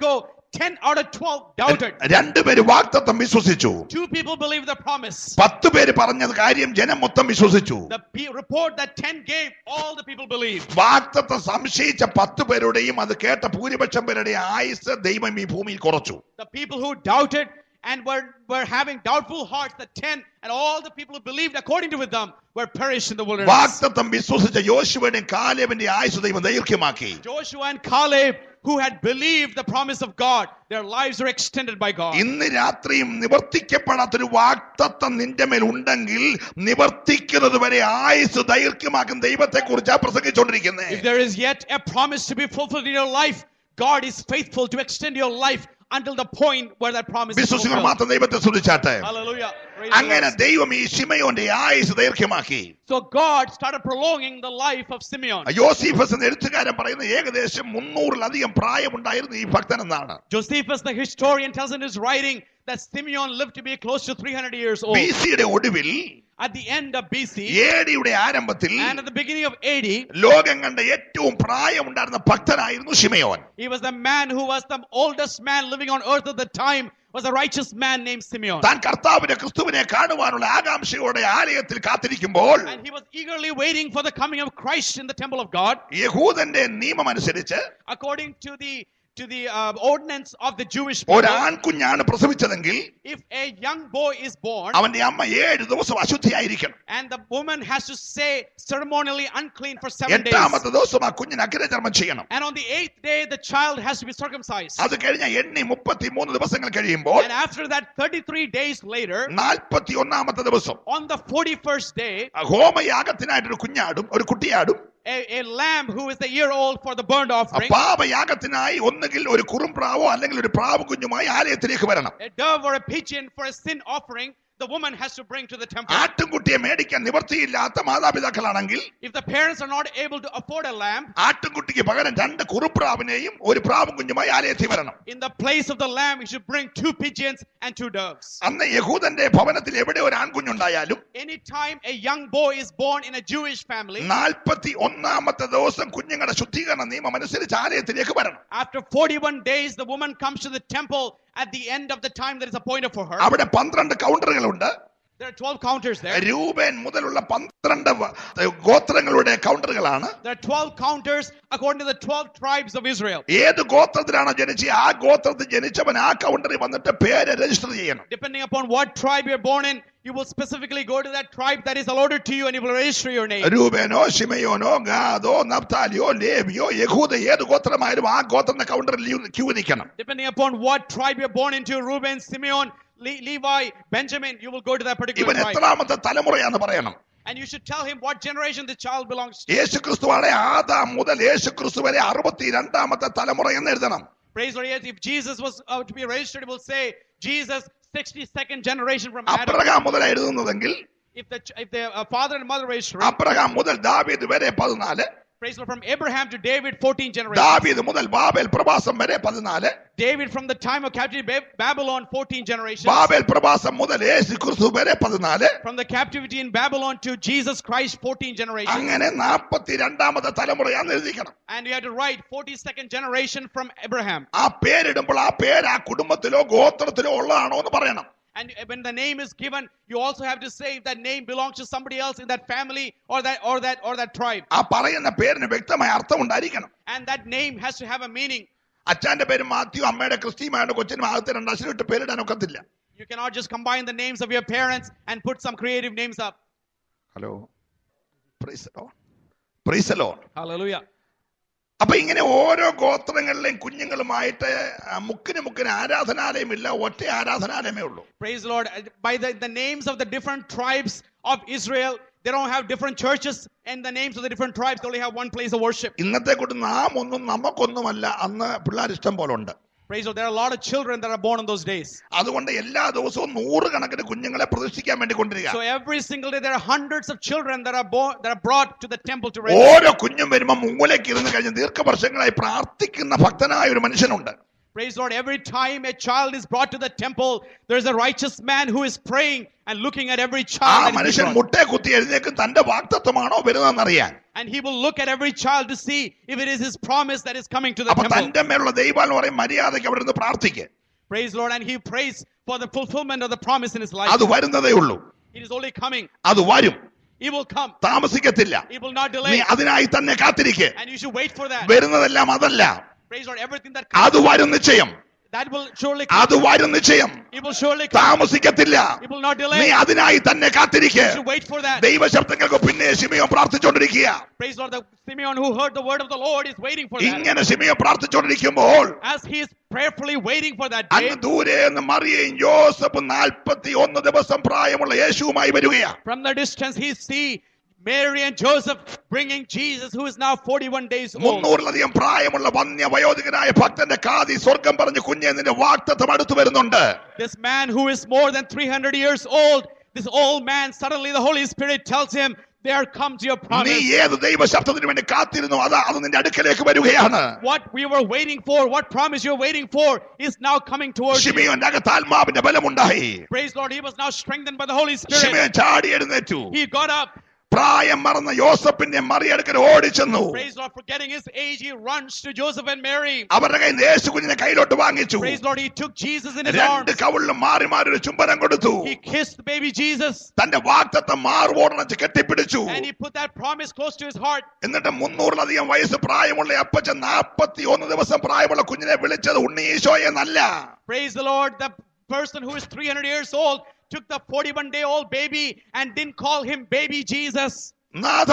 Speaker 2: 10 out of 12 doubted.
Speaker 1: രണ്ടുപേര് വാക്തത്വം വിശ്വസിച്ചു
Speaker 2: Two people believed the promise.
Speaker 1: പത്ത് പേര് പറഞ്ഞത് കാര്യം ജനം മൊത്തം വിശ്വസിച്ചു
Speaker 2: The pe- report that 10 gave, all the people believed.
Speaker 1: വാക്തത്വം സംശയിച്ച പത്ത് പേരുടെയും അത് കേട്ട ഭൂരിപക്ഷം പേരുടെയും ആയുസ് ദൈവം ഈ ഭൂമിയിൽ കുറച്ചു
Speaker 2: The people who doubted and were, were having doubtful hearts, the 10, and all the people who believed according to them were perished in the wilderness.
Speaker 1: വാക്തത്വം വിശ്വസിച്ച യോശുവയുടെയും കാലേവിന്റെ ആയുസ് ദൈവം ദൈർഘ്യമാക്കി
Speaker 2: Joshua and Caleb, who had believed the promise of God, their lives were extended by God.
Speaker 1: ഇന്ന് രാത്രിയും നിവർത്തിക്കപ്പെടാത്തൊരു വാക്തത്വം നിന്റെ മേൽ ഉണ്ടെങ്കിൽ നിവർത്തിക്കുന്നത് വരെ ആയുസ് ദൈർഘ്യമാക്കും ദൈവത്തെ കുറിച്ചാ പ്രസംഗിച്ചുകൊണ്ടിരിക്കുന്നത്
Speaker 2: If there is yet a promise to be fulfilled in your life, God is faithful to extend your life until the point where that promise is
Speaker 1: വിശ്വസികൾ
Speaker 2: fulfilled.
Speaker 1: മാത്രം ദൈവത്തെ ശ്രദ്ധിച്ചാട്ടെ
Speaker 2: Hallelujah. Praise the
Speaker 1: അങ്ങനെ
Speaker 2: Lord.
Speaker 1: ദൈവം ഈ ശിമയോന്റെ ആയുസ് ദൈർഘ്യമാക്കി
Speaker 2: So God started prolonging the life of Simeon.
Speaker 1: യോസീഫസ് എന്ന എഴുത്തുകാരൻ പറയുന്ന ഏകദേശം മുന്നൂറിലധികം പ്രായമുണ്ടായിരുന്നു ഈ ഭക്തൻ എന്നാണ്
Speaker 2: Josephus, the historian, tells in his writing that Simeon lived to be close to 300 years old.
Speaker 1: ബി സിയുടെ ഒടുവിൽ
Speaker 2: At the end of BC
Speaker 1: ഏടിയുടെ ആരംഭത്തിൽ
Speaker 2: and at the beginning of AD,
Speaker 1: ലോകം കണ്ട ഏറ്റവും പ്രായമുണ്ടായിരുന്ന ഭക്തനായിരുന്നു ശിമയോൻ
Speaker 2: he was the man who was the oldest man living on earth at the time, was a righteous man named Simeon.
Speaker 1: താൻ കർത്താവിനെ ക്രിസ്തുവിനെ കാണുവാനുള്ള ആകാംക്ഷയോടെ ആലയത്തിൽ കാത്തിരിക്കുമ്പോൾ
Speaker 2: And he was eagerly waiting for the coming of Christ in the temple of God.
Speaker 1: യഹൂദന്റെ നിയമം അനുസരിച്ച്
Speaker 2: According to the to the uh, ordinance of the Jewish people,
Speaker 1: ഒരു ആൺകുഞ്ഞാണ് പ്രസവിച്ചതെങ്കിൽ
Speaker 2: if a young boy is born
Speaker 1: അവന്റെ അമ്മ ഏഴ് ദിവസം അശുദ്ധിയായിരിക്കണം
Speaker 2: and the woman has to stay ceremonially unclean for seven days,
Speaker 1: എട്ടാമത്തെ ദിവസം ആ കുഞ്ഞിന് അഗ്രചർമ്മം ചെയ്യണം
Speaker 2: and on the eighth day the child has to be circumcised,
Speaker 1: അത് കഴിഞ്ഞ എണ്ണി മുപ്പത്തി മൂന്ന് ദിവസങ്ങൾ കഴിയുമ്പോൾ
Speaker 2: and after that 33 days later,
Speaker 1: നാൽപ്പത്തി ഒന്നാമത്തെ ദിവസം
Speaker 2: on the 41st day,
Speaker 1: ആ ഹോമയാഗത്തിനായിട്ട് ഒരു കുഞ്ഞാടും ഒരു കുട്ടിയാടും
Speaker 2: a, a lamb who is a year old for the burnt
Speaker 1: ആ
Speaker 2: offering,
Speaker 1: പാപയാഗത്തിനായി ഒന്നുകിൽ ഒരു കുറുംപ്രാവോ അല്ലെങ്കിൽ ഒരു പ്രാവ് കുഞ്ഞുമായി ആലയത്തിലേക്ക് വരണം
Speaker 2: a dove or a pigeon for a sin offering, the woman has to bring to the temple.
Speaker 1: ആട്ടിൻകുട്ടിയെ മേടിക്കാൻ നിവർത്തിയില്ലാത്ത മാതാപിതാക്കളാണെങ്കിൽ
Speaker 2: If the parents are not able to afford a lamb,
Speaker 1: ആട്ടിൻകുട്ടിക്ക് പകരം രണ്ട് കുറുപ്രാവിനെയും ഒരു പ്രാവും കുഞ്ഞുമായി ആലയത്തിൽ വരണം
Speaker 2: in the place of the lamb, he should bring two pigeons and two doves.
Speaker 1: അന്ന് യഹൂദന്റെ ഭവനത്തിൽ എവിടെ ഒരു ആൺകുഞ്ഞുണ്ടായാലും
Speaker 2: Anytime a young boy is born in a Jewish family,
Speaker 1: നാൽപ്പത്തി ഒന്നാമത്തെ ദിവസം കുഞ്ഞുങ്ങളുടെ ശുദ്ധീകരണ നിയമം അനുസരിച്ച് ആലയത്തിലേക്ക് വരണം
Speaker 2: after 41 days, the woman comes to the temple at the end of the time that is appointed for her.
Speaker 1: അവിടെ പന്ത്രണ്ട് കൗണ്ടറുകളുണ്ട്
Speaker 2: There are 12 counters there.
Speaker 1: രൂപേൻ മുതലുള്ള പന്ത്രണ്ട് വ- ഗോത്രങ്ങളുടെ കൗണ്ടറുകളാണ്
Speaker 2: There are 12 counters according to the 12 tribes of Israel.
Speaker 1: ഏത് ഗോത്രത്തിലാണോ ജനിച്ച് ആ ഗോത്രത്തിൽ ജനിച്ചവൻ ആ കൗണ്ടറിൽ വന്നിട്ട് പേര് രജിസ്റ്റർ ചെയ്യണം
Speaker 2: Depending upon what tribe you're born in, you will specifically go to that tribe that is allotted to you and you will register your name.
Speaker 1: രൂപേനോ ശിമയോനോ ഗാദോ നപ്താലിയോ ലേവിയോ യഹൂദ ഏത് ഗോത്രമായാലും ആ ഗോത്രത്തിന്റെ കൗണ്ടറിൽ ക്യൂ നിൽക്കണം
Speaker 2: Depending upon what tribe you're born into, Reuben, Simeon, Le- Levi, Benjamin, you will go to that particular
Speaker 1: ഇവൻ
Speaker 2: tribe.
Speaker 1: എത്രാമത്തെ തലമുറയാന്ന് പറയണം
Speaker 2: And you should tell him what generation the child belongs to.
Speaker 1: യേശു ക്രിസ്തുവാണ് Adam മുതൽ യേശു ക്രിസ്തു വരെ അറുപത്തി രണ്ടാമത്തെ തലമുറ എന്ന് എഴുതണം
Speaker 2: Praise the Lord. If Jesus was uh, to be registered, it will say Jesus, 62nd generation from Adam.
Speaker 1: Abraham മുതൽ എഴുതുന്നതെങ്കിൽ
Speaker 2: If the, ch- if the uh, father and mother register, it,
Speaker 1: Abraham മുതൽ ദാവീദ് വരെ പതിനാല്
Speaker 2: praise the Lord, from Abraham to David, 14 generations.
Speaker 1: ദാവീദ് മുതൽ Babel പ്രവാസം വരെ പതിനാല്
Speaker 2: David from the time of captivity Ba- Babylon, 14 generations.
Speaker 1: ബാബേൽ പ്രവാസം മുതൽ യേശു ക്രിസ്തു വരെ പതിനാല്
Speaker 2: From the captivity in Babylon to Jesus Christ, 14 generations.
Speaker 1: അങ്ങനെ നാൽപ്പത്തി രണ്ടാമത്തെ തലമുറയാന്ന് എഴുതിക്കണം
Speaker 2: And you had to write 42nd generation from Abraham.
Speaker 1: ആ പേരിടുമ്പോൾ ആ പേര് ആ കുടുംബത്തിലോ ഗോത്രത്തിലോ ഉള്ളതാണോ എന്ന് പറയണം
Speaker 2: And when the name is given, you also have to say if that name belongs to somebody else in that family or that or that or that tribe.
Speaker 1: ആ പറയുന്ന പേരിന് വ്യക്തമായ അർത്ഥം ഉണ്ടായിരിക്കണം
Speaker 2: And that name has to have a meaning.
Speaker 1: അച്ഛന്റെ പേര് മാത്യു അമ്മയുടെ ക്രിസ്ത്യമായുടെ കൊച്ചിനും ആദ്യത്തെ രണ്ടാശനം ഇട്ട് പേരിടാൻ ഒക്കത്തില്ല
Speaker 2: You cannot just combine the names of your parents and put some creative names up.
Speaker 1: ഹലോ പ്രീസലോ
Speaker 2: Hallelujah.
Speaker 1: അപ്പൊ ഇങ്ങനെ ഓരോ ഗോത്രങ്ങളിലെയും കുഞ്ഞുങ്ങളുമായിട്ട് ആ മുക്കിന് മുക്കിന് ആരാധനാലയമില്ല ഒറ്റ ആരാധനാലയമേ ഉള്ളൂ
Speaker 2: Praise the Lord. By the, the names of the different tribes of Israel, they don't have different churches and the names of the different tribes, they only have one place of worship.
Speaker 1: ഇന്നത്തെ കൂട്ട് നാം ഒന്നും നമുക്കൊന്നുമല്ല അന്ന് പിള്ളേർ ഇഷ്ടം പോലെ ഉണ്ട്
Speaker 2: Praise the Lord. There are a lot of children that are born in those days.
Speaker 1: അതുകൊണ്ട് എല്ലാ ദിവസവും നൂറുകണക്കിന് കുഞ്ഞുങ്ങളെ പ്രതിഷ്ഠിക്കാൻ വേണ്ടി കൊണ്ടിരിക്കുക
Speaker 2: So every single day there are hundreds of children that are born that are brought to the temple to register.
Speaker 1: ഓരോ കുഞ്ഞും വരുമ്പോ മൂലയ്ക്ക് ഇരുന്ന് കഴിഞ്ഞ് ദീർഘവർഷങ്ങളായി പ്രാർത്ഥിക്കുന്ന ഭക്തനായ ഒരു മനുഷ്യനുണ്ട്
Speaker 2: Praise Lord. Every time a child is brought to the temple, there's a righteous man who is praying and looking at every
Speaker 1: ആ
Speaker 2: child. that is
Speaker 1: മനുഷ്യൻ
Speaker 2: brought.
Speaker 1: മുട്ടയെ കുത്തി എഴുന്നേക്കും തന്റെ വാക്തത്വമാണോ വരുന്നതെന്നറിയാൻ
Speaker 2: And he will look at every child to see if it is his promise that is coming to the
Speaker 1: അപ്പൊ
Speaker 2: temple.
Speaker 1: തന്റെ മേലുള്ള ദൈവാന്ന് പറയും മര്യാദയ്ക്ക് അവിടെ നിന്ന് പ്രാർത്ഥിക്കുക
Speaker 2: Praise Lord. And he prays for the fulfillment of the promise in his life.
Speaker 1: അത് വരുന്നതേ ഉള്ളൂ
Speaker 2: It is only coming.
Speaker 1: അത് വരും
Speaker 2: It will come.
Speaker 1: താമസിക്കത്തില്ല
Speaker 2: It will not
Speaker 1: നീ
Speaker 2: delay.
Speaker 1: അതിനായി തന്നെ കാത്തിരിക്കെ
Speaker 2: And you should wait for that.
Speaker 1: വരുന്നതെല്ലാം അതല്ല
Speaker 2: Praise Lord. Everything that
Speaker 1: അത്
Speaker 2: comes,
Speaker 1: വരും നിശ്ചയം
Speaker 2: that will surely come.
Speaker 1: അത് വരും നിശ്ചയം
Speaker 2: It will surely come.
Speaker 1: താമസിക്കത്തില്ല
Speaker 2: It will not
Speaker 1: നീ
Speaker 2: delay.
Speaker 1: അതിനായി തന്നെ കാത്തിരിക്കെ
Speaker 2: You should wait for that.
Speaker 1: ദൈവശബ്ദങ്ങൾക്ക് പിന്നെ ശിമയോ പ്രാർത്ഥിച്ചുകൊണ്ടിരിക്കുക
Speaker 2: Praise Lord. The Simeon who heard the word of the Lord is waiting for that.
Speaker 1: ഇങ്ങനെ ശിമയോ പ്രാർത്ഥിച്ചുകൊണ്ടിരിക്കുമ്പോൾ
Speaker 2: As he is prayerfully waiting for that day,
Speaker 1: അങ്ങ് ദൂരെ നിന്ന് മറിയയും ജോസഫും നാൽപ്പത്തി ഒന്ന് ദിവസം പ്രായമുള്ള യേശുവുമായി വരികയാ
Speaker 2: from the distance he see Mary and Joseph bringing Jesus, who is now 41 days old.
Speaker 1: മുന്നൂറിലധികം പ്രായമുള്ള വന്യ വയോധികനായ ഭക്തന്റെ കാതി സ്വർഗം പറഞ്ഞ് കുഞ്ഞെ നിന്റെ വാക്തത്വം അടുത്തു വരുന്നുണ്ട്
Speaker 2: This man who is more than 300 years old, this old man, suddenly the Holy Spirit tells him, There comes your
Speaker 1: നീ
Speaker 2: promise.
Speaker 1: ഏത് ദൈവശബ്ദത്തിന് വേണ്ടി കാത്തിരുന്നു അതാ അത് നിന്റെ അടുക്കലേക്ക് വരികയാണ്
Speaker 2: What we were waiting for, what promise you're waiting for, is now coming towards you.
Speaker 1: ഷിമിയോന്റെ അകത്ത് ആത്മാവിന്റെ ബലമുണ്ടായി
Speaker 2: Praise Lord, he was now strengthened by the Holy Spirit.
Speaker 1: Shimeon ചാടി എഴുന്നേറ്റു
Speaker 2: He got up.
Speaker 1: പ്രായം മറന്ന യോസഫിന്റെ മറിയടുക്കൽ ഓടിച്ചെന്നു
Speaker 2: Praise Lord, forgetting his age, he runs to Joseph and Mary.
Speaker 1: അവരുടെ കയ്യിൽ നിന്ന് യേശു കുഞ്ഞിനെ കയ്യിലോട്ട് വാങ്ങിച്ചു
Speaker 2: Praise Lord, he took Jesus in his
Speaker 1: രണ്ട്
Speaker 2: arms.
Speaker 1: കവിളിലും മാറി മാറി ഒരു ചുംബനം കൊടുത്തു
Speaker 2: He kissed baby Jesus.
Speaker 1: തന്റെ വാക്തത്വം മാറുവോടണച്ച് കെട്ടിപ്പിടിച്ചു
Speaker 2: And he put that promise close to his heart.
Speaker 1: എന്നിട്ട് മുന്നൂറിലധികം വയസ്സ് പ്രായമുള്ള അപ്പച്ചൻ നാൽപ്പത്തി ഒന്ന് ദിവസം പ്രായമുള്ള കുഞ്ഞിനെ വിളിച്ചത് ഉണ്ണീശോ എന്നല്ല
Speaker 2: Praise the Lord. The person who is 300 years old took the 41 day old baby and didn't call him baby Jesus.
Speaker 1: നാഥ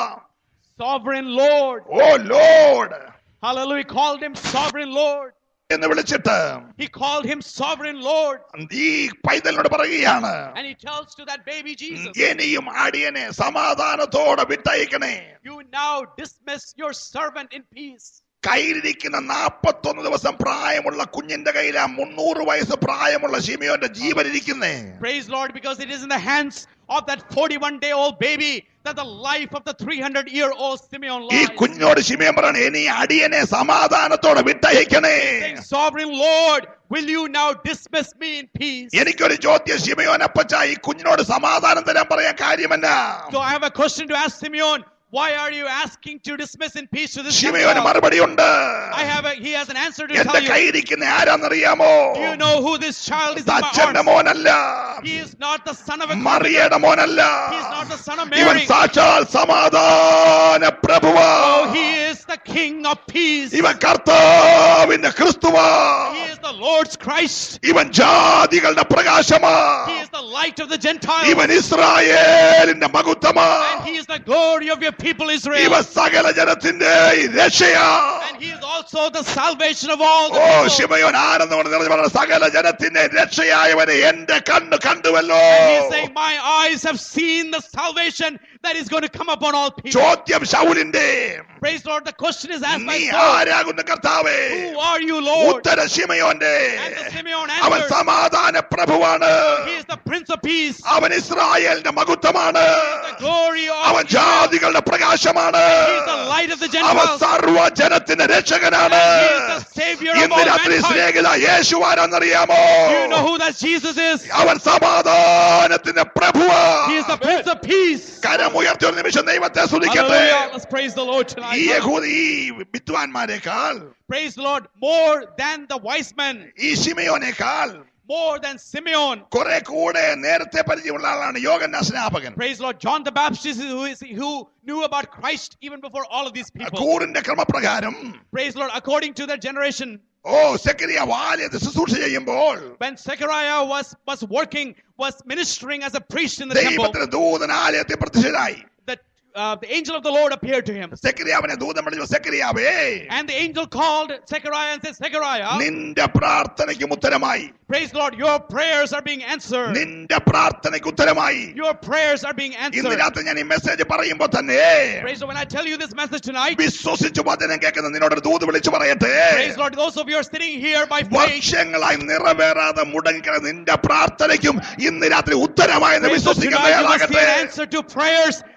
Speaker 2: Sovereign Lord.
Speaker 1: O Lord
Speaker 2: Hallelujah. He called him Sovereign Lord.
Speaker 1: എന്ന് വിളിച്ചിട്ട്
Speaker 2: He called him Sovereign Lord.
Speaker 1: ഈ പൈതലിനോട് പറയുകയാണ്
Speaker 2: And he tells to that baby Jesus,
Speaker 1: ഇനിയും അടിയനെ സമാധാനത്തോടെ വിട്ടയക്കണേ
Speaker 2: You now dismiss your servant in peace.
Speaker 1: കയ്യിലിരിക്കുന്ന നാപ്പത്തൊന്ന് ദിവസം പ്രായമുള്ള കുഞ്ഞിന്റെ കയ്യിലാ മുന്നൂറ് വയസ്സ് പ്രായമുള്ള ഷിമിയോന്റെ ജീവൻ ഇരിക്കുന്നേ
Speaker 2: Praise Lord, because it is in the hands of that 41 day old baby that the life of the 300 year old Simeon
Speaker 1: ഈ
Speaker 2: lies.
Speaker 1: കുഞ്ഞോട് ഷിമിയൻ പറയണേ ഇനി അടിയനെ സമാധാനത്തോടെ വിട്ടയക്കണേ
Speaker 2: Saying, Sovereign Lord, will you now dismiss me in peace?
Speaker 1: എനിക്കൊരു ചോദ്യം ഷിമിയോൻ അപ്പച്ച ഈ കുഞ്ഞിനോട് സമാധാനം തരാൻ പറയാൻ കാര്യമല്ല
Speaker 2: So I have a question to ask Simeon. Why are you asking to dismiss in peace to this young
Speaker 1: ഷിമിയോന്
Speaker 2: child?
Speaker 1: മറുപടി ഉണ്ട്
Speaker 2: I have a, he has an answer to
Speaker 1: എന്റെ
Speaker 2: tell you.
Speaker 1: കയ്യിരിക്കുന്ന ആരാന്നറിയാമോ
Speaker 2: Do you know who this child is in my
Speaker 1: അച്ഛന്റെ
Speaker 2: arms?
Speaker 1: മോനല്ല
Speaker 2: He is not the son of a
Speaker 1: മറിയയുടെ മോനല്ല
Speaker 2: He is not the son of
Speaker 1: ഇവൻ
Speaker 2: Mary.
Speaker 1: സാക്ഷാൽ സമാധാന പ്രഭുവാ
Speaker 2: Oh, he is the King of peace.
Speaker 1: ഇവൻ കർത്താവിന്റെ ക്രിസ്തുവാ
Speaker 2: He is the Lord's Christ.
Speaker 1: ഇവൻ ജാതികളുടെ പ്രകാശമാ
Speaker 2: He is the light of the Gentiles.
Speaker 1: ഇവൻ ഇസ്രായേലിന്റെ മകുത്തമാ
Speaker 2: And he is the glory of your people Israel.
Speaker 1: ഇവൻ സകല ജനത്തിന്റെ രക്ഷയാ
Speaker 2: And he is also the salvation of all the
Speaker 1: oh
Speaker 2: people.
Speaker 1: ശിവയോൻ ആനന്ദം കൊണ്ട് നിറഞ്ഞു പറഞ്ഞ സകല ജനത്തിന്റെ രക്ഷയായവനെ എന്റെ കണ്ണ് കണ്ടുവല്ലോ
Speaker 2: And he is saying, My eyes have seen the salvation that is going to come upon all people.
Speaker 1: ചോദ്യം ശൗലിന്റെ
Speaker 2: Praise the Lord. The question is asked by
Speaker 1: നീ
Speaker 2: Saul.
Speaker 1: ആരാകുന്ന കർത്താവേ
Speaker 2: Who are you, Lord?
Speaker 1: Uttara ശിമയോന്റെ
Speaker 2: And the Simeon
Speaker 1: അവൻ
Speaker 2: answered,
Speaker 1: സമാധാന പ്രഭുവാണ്
Speaker 2: He is the Prince of Peace,
Speaker 1: അവൻ ഇസ്രായേലിന്റെ മകുത്തമാണ്
Speaker 2: the glory
Speaker 1: അവൻ
Speaker 2: of Israel.
Speaker 1: ജാതികളുടെ പ്രകാശമാണ്
Speaker 2: He is the light of the
Speaker 1: അവൻ
Speaker 2: Gentiles.
Speaker 1: സർവ ജനത്തിന്റെ രക്ഷകനാണ്
Speaker 2: And he is the Savior of
Speaker 1: ഇന്ന്
Speaker 2: all
Speaker 1: രാത്രി
Speaker 2: mankind.
Speaker 1: Snehitha യേശുവാനെന്നറിയാമോ
Speaker 2: Do you know who that Jesus is?
Speaker 1: അവൻ സമാധാനത്തിന്റെ പ്രഭുവാ
Speaker 2: He is the Prince of Peace.
Speaker 1: കരമുയർത്തി ഒരു നിമിഷം ദൈവത്തെ സ്തുതിക്കട്ടെ
Speaker 2: Hallelujah. Let's praise the Lord
Speaker 1: ഈ
Speaker 2: tonight.
Speaker 1: യഹൂദി ഈ വിദ്വാൻമാരെക്കാൾ
Speaker 2: Praise the Lord. More than the wise men,
Speaker 1: ഈ ശിമയോനേക്കാൾ
Speaker 2: more than Simeon.
Speaker 1: കുറെ കൂടെ നേരത്തെ പരിചയമുള്ള ആളാണ് യോഗന്ന സ്നാപകൻ
Speaker 2: Praise the Lord. John the Baptist, who, is, who knew about Christ even before all of these people.
Speaker 1: കൂറിന്റെ ക്രമപ്രകാരം
Speaker 2: Praise the Lord. According to their generation,
Speaker 1: ഓ സെക്രിയ വാലയത്ത് ശുശ്രൂഷ ചെയ്യുമ്പോൾ
Speaker 2: when Zechariah was, was working, was ministering as a priest in the temple,
Speaker 1: ദൈവത്തിന് ദൂതൻ ആലയത്തിൽ പ്രത്യക്ഷനായി
Speaker 2: the, uh, the angel of the Lord appeared to him.
Speaker 1: സെക്രിയാവിനെ ദൂതൻ വിളിച്ചു സെക്രിയാവേ
Speaker 2: And the angel called Zechariah and said, Zechariah,
Speaker 1: നിന്റെ പ്രാർത്ഥനയ്ക്കും ഉത്തരമായി
Speaker 2: praise the Lord, your prayers are being answered.
Speaker 1: നിന്റെ പ്രാർത്ഥനയ്ക്ക് ഉത്തരമായി
Speaker 2: Your prayers are being
Speaker 1: ഇന്ന്
Speaker 2: answered.
Speaker 1: രാത്രി ഞാൻ ഈ മെസ്സേജ് പറയുമ്പോ തന്നെ
Speaker 2: Praise the Lord. When I tell you this message tonight,
Speaker 1: വിശ്വസിച്ച് വചനം കേൾക്കുന്ന നിന്നോടൊരു ദൂത് വിളിച്ചു പറയട്ടെ
Speaker 2: praise the Lord, those of you who are sitting here by faith,
Speaker 1: വർഷങ്ങളായി നിറവേറാതെ മുടങ്ങിക്കിടന്ന നിന്റെ പ്രാർത്ഥനയ്ക്കും ഇന്ന് രാത്രി ഉത്തരമായെന്ന്
Speaker 2: praise the Lord, tonight you must see
Speaker 1: വിശ്വസിക്കുന്നയാളാകട്ടെ
Speaker 2: an answer to prayers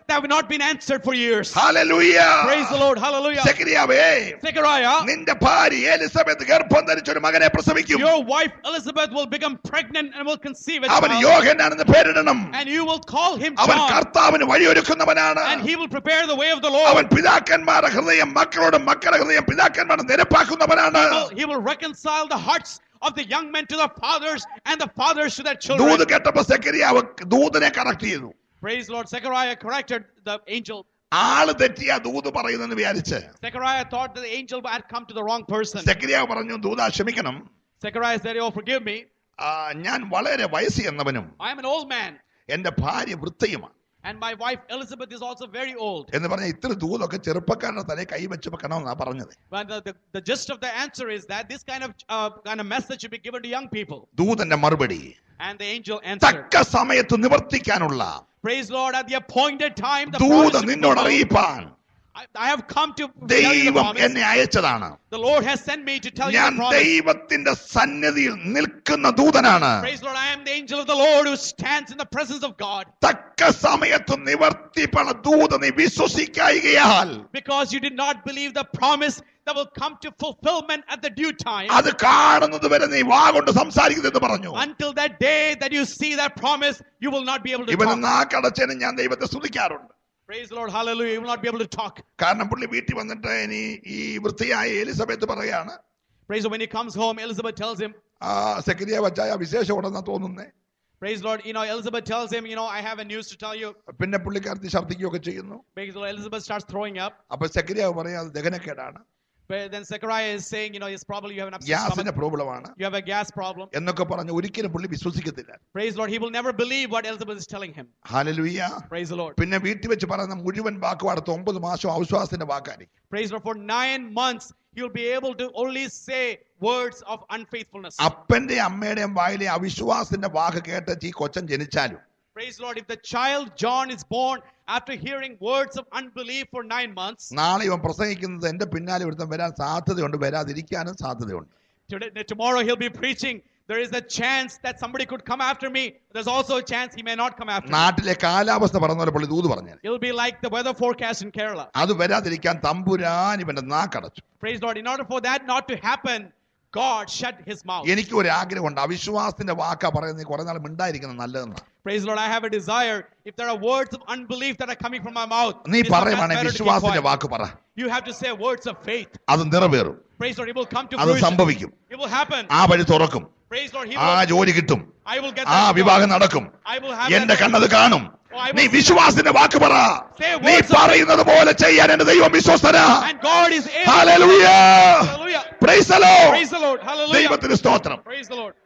Speaker 2: that have not been answered for years.
Speaker 1: ഹല്ലേലൂയ
Speaker 2: Praise the Lord. Hallelujah.
Speaker 1: സെക്രിയാവേ
Speaker 2: Zechariah,
Speaker 1: നിന്റെ ഭാര്യ എലിസബത്ത് ഗർഭം ധരിച്ച ഒരു മകനെ പ്രസവിക്കും
Speaker 2: your wife Elizabeth will become pregnant and will conceive a
Speaker 1: അവൻ
Speaker 2: child.
Speaker 1: യോഹന്നാണെന്ന് പേരിടണം
Speaker 2: And you will call him
Speaker 1: അവൻ
Speaker 2: John.
Speaker 1: കർത്താവിന് വഴിയൊരുക്കുന്നവനാണ്
Speaker 2: And he will prepare the way of the
Speaker 1: അവൻ
Speaker 2: Lord.
Speaker 1: പിതാക്കന്മാരുടെ ഹൃദയം മക്കളോടും മക്കളുടെ ഹൃദയം പിതാക്കന്മാരുടെ നിരപ്പാക്കുന്നവനാണ്
Speaker 2: He will, he will reconcile the hearts of the young men to the fathers and the fathers to their
Speaker 1: ദൂത്
Speaker 2: children.
Speaker 1: കേട്ടപ്പോ സെക്രിയാവ് ദൂതനെ കറക്റ്റ് ചെയ്തു
Speaker 2: Praise Lord. Zechariah corrected the angel.
Speaker 1: ആള് തെറ്റിയ ദൂത് പറയുന്നെന്ന് വിചാരിച്ച്
Speaker 2: Zechariah thought that the angel had come to the wrong person.
Speaker 1: സെക്രിയാവ് പറഞ്ഞു ദൂത ക്ഷമിക്കണം
Speaker 2: Zechariah said, Oh, forgive me.
Speaker 1: ആ, ഞാൻ വളരെ വയസ്സ് എന്നവനും
Speaker 2: I am an old man.
Speaker 1: എന്റെ ഭാര്യ വൃത്തയുമാണ്
Speaker 2: And my wife Elizabeth is also very old.
Speaker 1: എന്ന് പറഞ്ഞ ഇത്ര ദൂതൊക്കെ ചെറുപ്പക്കാരുടെ തലേ കൈവച്ച് വെക്കണമെന്നാ പറഞ്ഞത്
Speaker 2: But the, the, the gist of the answer is that this kind of uh, kind of message should be given to young people.
Speaker 1: ദൂതന്റെ മറുപടി
Speaker 2: And the angel answered,
Speaker 1: തക്ക സമയത്ത് നിവർത്തിക്കാനുള്ള
Speaker 2: Praise Lord, at the appointed time, the
Speaker 1: ദൂത്
Speaker 2: promise should be
Speaker 1: നിന്നോട്
Speaker 2: fulfilled.
Speaker 1: അറിയിപ്പാൻ
Speaker 2: I, I have come to tell you the
Speaker 1: ദൈവം
Speaker 2: promise.
Speaker 1: എന്നെ അയച്ചതാണ്
Speaker 2: The Lord has sent me to tell you
Speaker 1: ഞാൻ
Speaker 2: the promise.
Speaker 1: ദൈവത്തിന്റെ സന്നിധിയിൽ നിൽക്കുന്ന ദൂതനാണ്
Speaker 2: Praise Lord, I am the angel of the Lord who stands in the presence of God.
Speaker 1: തക്ക സമയത്ത് നിവർത്തിപ്പണ ദൂത നീ വിശ്വസിക്കായികയാൽ
Speaker 2: Because you did not believe the promise that will come to fulfillment at the due time.
Speaker 1: അത് കാണുന്നത് വരെ നീ വാ കൊണ്ട് സംസാരിക്കുന്നതെന്ന് പറഞ്ഞു
Speaker 2: Until that day that you see that promise, you will not be able to
Speaker 1: ഇവന്
Speaker 2: talk.
Speaker 1: നാക്കടച്ചതിന് ഞാൻ ദൈവത്തെ സ്തുതിക്കാറുണ്ട്
Speaker 2: Praise the Lord, hallelujah. You will not be able to talk.
Speaker 1: കാരണം പുള്ളി വീട്ടിൽ വന്നിട്ട് ഇനി ഈ വൃത്തിയായ എലിസബത്ത് പറയാണ്
Speaker 2: Praise the Lord. When he comes home, Elizabeth tells him,
Speaker 1: ആ സെക്രിയ വച്ചായ വിശേഷം ഉണ്ടെന്നാ തോന്നുന്നേ
Speaker 2: Praise the Lord. You know, Elizabeth tells him, You know, I have a news to tell you.
Speaker 1: പിന്നെ പുള്ളിക്കാരത്തി ഛർദ്ദിക്കുകയൊക്കെ ചെയ്യുന്നു
Speaker 2: Praise the Lord. Elizabeth starts throwing up.
Speaker 1: അപ്പൊ സെക്രിയാവ് പറയാം അത് ദഹനക്കേടാണ്
Speaker 2: But then Zechariah is saying, You know, it's probably you have an upset
Speaker 1: ഗ്യാസിന്റെ
Speaker 2: stomach.
Speaker 1: പ്രോബ്ലമാണ്
Speaker 2: You have a gas problem.
Speaker 1: എന്നൊക്കെ പറഞ്ഞ് ഒരിക്കലും പുള്ളി വിശ്വസിക്കത്തില്ല
Speaker 2: Praise the Lord. He will never believe what Elizabeth is telling him.
Speaker 1: ഹാലലുയ്യ
Speaker 2: Praise the Lord.
Speaker 1: പിന്നെ വീട്ടിൽ വെച്ച് പറയുന്ന മുഴുവൻ വാക്കും അടുത്ത ഒമ്പത് മാസം അവിശ്വാസത്തിന്റെ വാക്കായിരിക്കും
Speaker 2: Praise the Lord. For nine months, he'll be able to only say words of unfaithfulness.
Speaker 1: അപ്പന്റെ അമ്മയുടെയും വായിലെ അവിശ്വാസത്തിന്റെ വാക്ക് കേട്ട് ഈ കൊച്ചൻ ജനിച്ചാലും
Speaker 2: Praise the Lord. If the child John is born after hearing words of unbelief for nine months,
Speaker 1: നാളെ ഇവൻ പ്രസംഗിക്കുന്നത് എന്റെ പിന്നാലെ ഒരുത്തൻ വരാൻ സാധ്യതയുണ്ട് വരാതിരിക്കാനും സാധ്യതയുണ്ട്
Speaker 2: today, tomorrow he'll be preaching. There is a chance that somebody could come after me. There's also a chance he may not come after me.
Speaker 1: നാട്ടിലെ കാലാവസ്ഥ പറഞ്ഞ പോലെ പുള്ളി ദൂത് പറഞ്ഞാൽ
Speaker 2: It'll be like the weather forecast in Kerala.
Speaker 1: അത് വരാതിരിക്കാൻ തമ്പുരാൻ ഇവന്റെ നാക്കടച്ചു
Speaker 2: Praise the Lord. In order for that not to happen, God shut his mouth.
Speaker 1: എനിക്ക് ഒരു ആഗ്രഹമുണ്ട് അവിശ്വാസത്തിന്റെ വാക്കാ പറയുന്നത് കുറെ നാൾ മിണ്ടായിരിക്കുന്നത് നല്ലതെന്നാണ്
Speaker 2: Praise the Lord. I have a desire. If there are words of unbelief that are coming from my mouth,
Speaker 1: നീ
Speaker 2: it's sometimes
Speaker 1: പറയുവാണെങ്കിൽ
Speaker 2: better to keep
Speaker 1: വിശ്വാസത്തിന്റെ
Speaker 2: quiet.
Speaker 1: വാക്ക് പറ
Speaker 2: you have to say words of faith.
Speaker 1: അത് നിറവേറും
Speaker 2: Praise the Lord. It will come to
Speaker 1: അത്
Speaker 2: fruition.
Speaker 1: സംഭവിക്കും
Speaker 2: It will happen.
Speaker 1: ആ വഴി തുറക്കും
Speaker 2: Praise the Lord. He
Speaker 1: ആ
Speaker 2: will,
Speaker 1: ജോലി കിട്ടും
Speaker 2: I will get
Speaker 1: ആ
Speaker 2: that.
Speaker 1: വിവാഹം
Speaker 2: job.
Speaker 1: നടക്കും
Speaker 2: I will have
Speaker 1: എന്റെ
Speaker 2: that.
Speaker 1: കണ്ണത് കാണും
Speaker 2: Oh, I will
Speaker 1: നീ
Speaker 2: see that.
Speaker 1: വിശ്വാസത്തിന്റെ വാക്ക് പറ
Speaker 2: Say
Speaker 1: നീ
Speaker 2: words of
Speaker 1: പറയുന്നത് പോലെ ചെയ്യാൻ എന്റെ ദൈവം വിശ്വസ്തനാ
Speaker 2: And God is able.
Speaker 1: ഹല്ലേലൂയ
Speaker 2: Hallelujah.
Speaker 1: Praise the Lord.
Speaker 2: Praise the Lord. Hallelujah.
Speaker 1: ദൈവത്തിന് സ്തോത്രം
Speaker 2: Praise the Lord.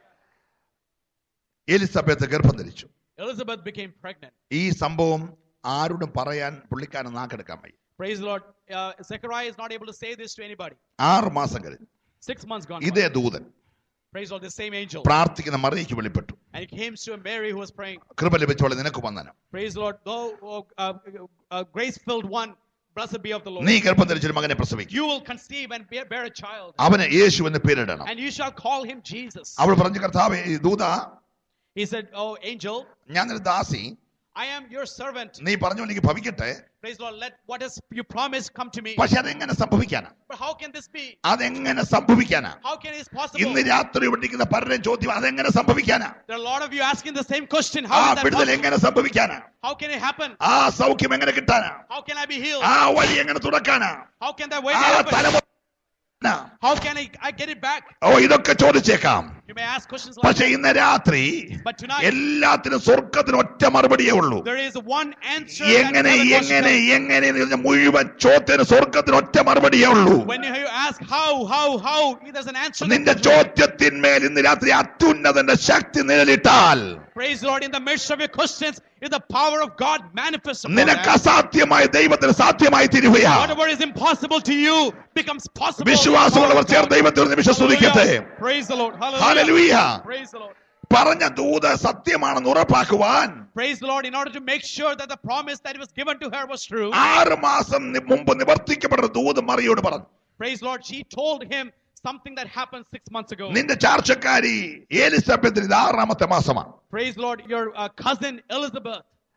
Speaker 1: എലിസബത്ത് ഗർഭം ധരിച്ചു
Speaker 2: Elizabeth became pregnant.
Speaker 1: ഈ സംഭവം ആരോടും പറയാൻ പുള്ളിക്കാരൻ നാക്കെടുക്കാൻ വയ്യ
Speaker 2: Praise the Lord. Uh, Zechariah is not able to say this to anybody.
Speaker 1: ആറ് മാസം കഴിഞ്ഞു
Speaker 2: Six months gone.
Speaker 1: ഇതേ
Speaker 2: by.
Speaker 1: ദൂതൻ
Speaker 2: Praise the Lord. The same angel.
Speaker 1: പ്രാർത്ഥിക്കുന്ന മറിയയ്ക്ക് വെളിപ്പെട്ടു
Speaker 2: And he came to Mary who was praying.
Speaker 1: കൃപ ലഭിച്ചോളെ നിനക്ക് വന്ദനം
Speaker 2: Praise the Lord. Though oh, uh, uh, grace filled one, blessed be of the Lord.
Speaker 1: നീ ഗർഭം ധരിച്ചൊരു മകനെ പ്രസവിക്കും
Speaker 2: You will conceive and bear, bear a child.
Speaker 1: അവന് യേശു എന്ന് പേരിടണം
Speaker 2: And you shall call him Jesus.
Speaker 1: അവൾ പറഞ്ഞു കർത്താവേ ഈ ദൂത
Speaker 2: He said, Oh, angel,
Speaker 1: ഞാൻ ഒരു ദാസി
Speaker 2: I am your servant.
Speaker 1: നീ പറഞ്ഞു എനിക്ക് ഭവിക്കട്ടെ
Speaker 2: Praise the Lord. Let what is you promised come to me.
Speaker 1: പക്ഷെ അതെങ്ങനെ സംഭവിക്കാനാ
Speaker 2: But how can this be?
Speaker 1: അതെങ്ങനെ സംഭവിക്കാനാ
Speaker 2: How can it is possible?
Speaker 1: ഇന്ന് രാത്രി ഇവിടിക്കുന്ന പലരും ചോദ്യം അതെങ്ങനെ സംഭവിക്കാനാ
Speaker 2: There are a lot of you asking the same question.
Speaker 1: ആ
Speaker 2: How is that
Speaker 1: വിടുതൽ
Speaker 2: possible?
Speaker 1: എങ്ങനെ സംഭവിക്കാനാ
Speaker 2: How can it happen?
Speaker 1: ആ സൗഖ്യം എങ്ങനെ കിട്ടാനാ
Speaker 2: How can I be healed?
Speaker 1: ആ വഴി എങ്ങനെ തുറക്കാനാ
Speaker 2: How can that way
Speaker 1: ആ
Speaker 2: happen?
Speaker 1: തലമുറ
Speaker 2: How can I, I get it back?
Speaker 1: ഓ ഇതൊക്കെ ചോദിച്ചേക്കാം
Speaker 2: You may ask questions like
Speaker 1: പക്ഷെ
Speaker 2: that.
Speaker 1: ഇന്ന് രാത്രി
Speaker 2: But tonight,
Speaker 1: എല്ലാത്തിനും സ്വർഗത്തിന് ഒറ്റ മറുപടിയേ ഉള്ളൂ
Speaker 2: there is one answer that
Speaker 1: എങ്ങനെ
Speaker 2: heaven wants to
Speaker 1: എങ്ങനെ
Speaker 2: know.
Speaker 1: എങ്ങനെ എന്ന് പറഞ്ഞ മുഴുവൻ ചോദ്യത്തിന് സ്വർഗത്തിന് ഒറ്റ മറുപടിയേ ഉള്ളൂ
Speaker 2: When you ask how, how, how, there's an answer. that
Speaker 1: നിന്റെ
Speaker 2: comes right.
Speaker 1: ചോദ്യത്തിന്മേൽ ഇന്ന് രാത്രി അത്യുന്നതന്റെ ശക്തി നിഴലിട്ടാൽ
Speaker 2: Praise the Lord. In the midst of your questions, if the power of God manifests upon
Speaker 1: നിനക്ക്
Speaker 2: that,
Speaker 1: അസാധ്യമായ ദൈവത്തിന് സാധ്യമായി തീരുകയാ
Speaker 2: whatever is impossible to you becomes possible.
Speaker 1: വിശ്വാസമുള്ളവർ
Speaker 2: with the power
Speaker 1: ചേർന്ന്
Speaker 2: of
Speaker 1: ദൈവത്തെ ഒരു നിമിഷം
Speaker 2: God.
Speaker 1: സ്തുതിക്കട്ടെ
Speaker 2: Hallelujah. Praise the Lord. Hallelujah.
Speaker 1: ഹല്ലേലൂയ
Speaker 2: Praise the Lord.
Speaker 1: പറഞ്ഞ ദൂത് സത്യമാണെന്ന് ഉറപ്പാക്കുവാൻ
Speaker 2: Praise the Lord. In order to make sure that the promise that was given to her was true.
Speaker 1: ആറ് മാസം നി- മുമ്പ് നിവർത്തിക്കപ്പെട്ട ദൂത് മറിയോട് പറഞ്ഞു
Speaker 2: Praise the Lord. She told him something that happened six months ago.
Speaker 1: നിന്റെ ചാർച്ചക്കാരി ഏലിസബത്തിന് ഇത് ആറാമത്തെ മാസമാണ്
Speaker 2: Praise the Lord. Your uh, cousin Elizabeth.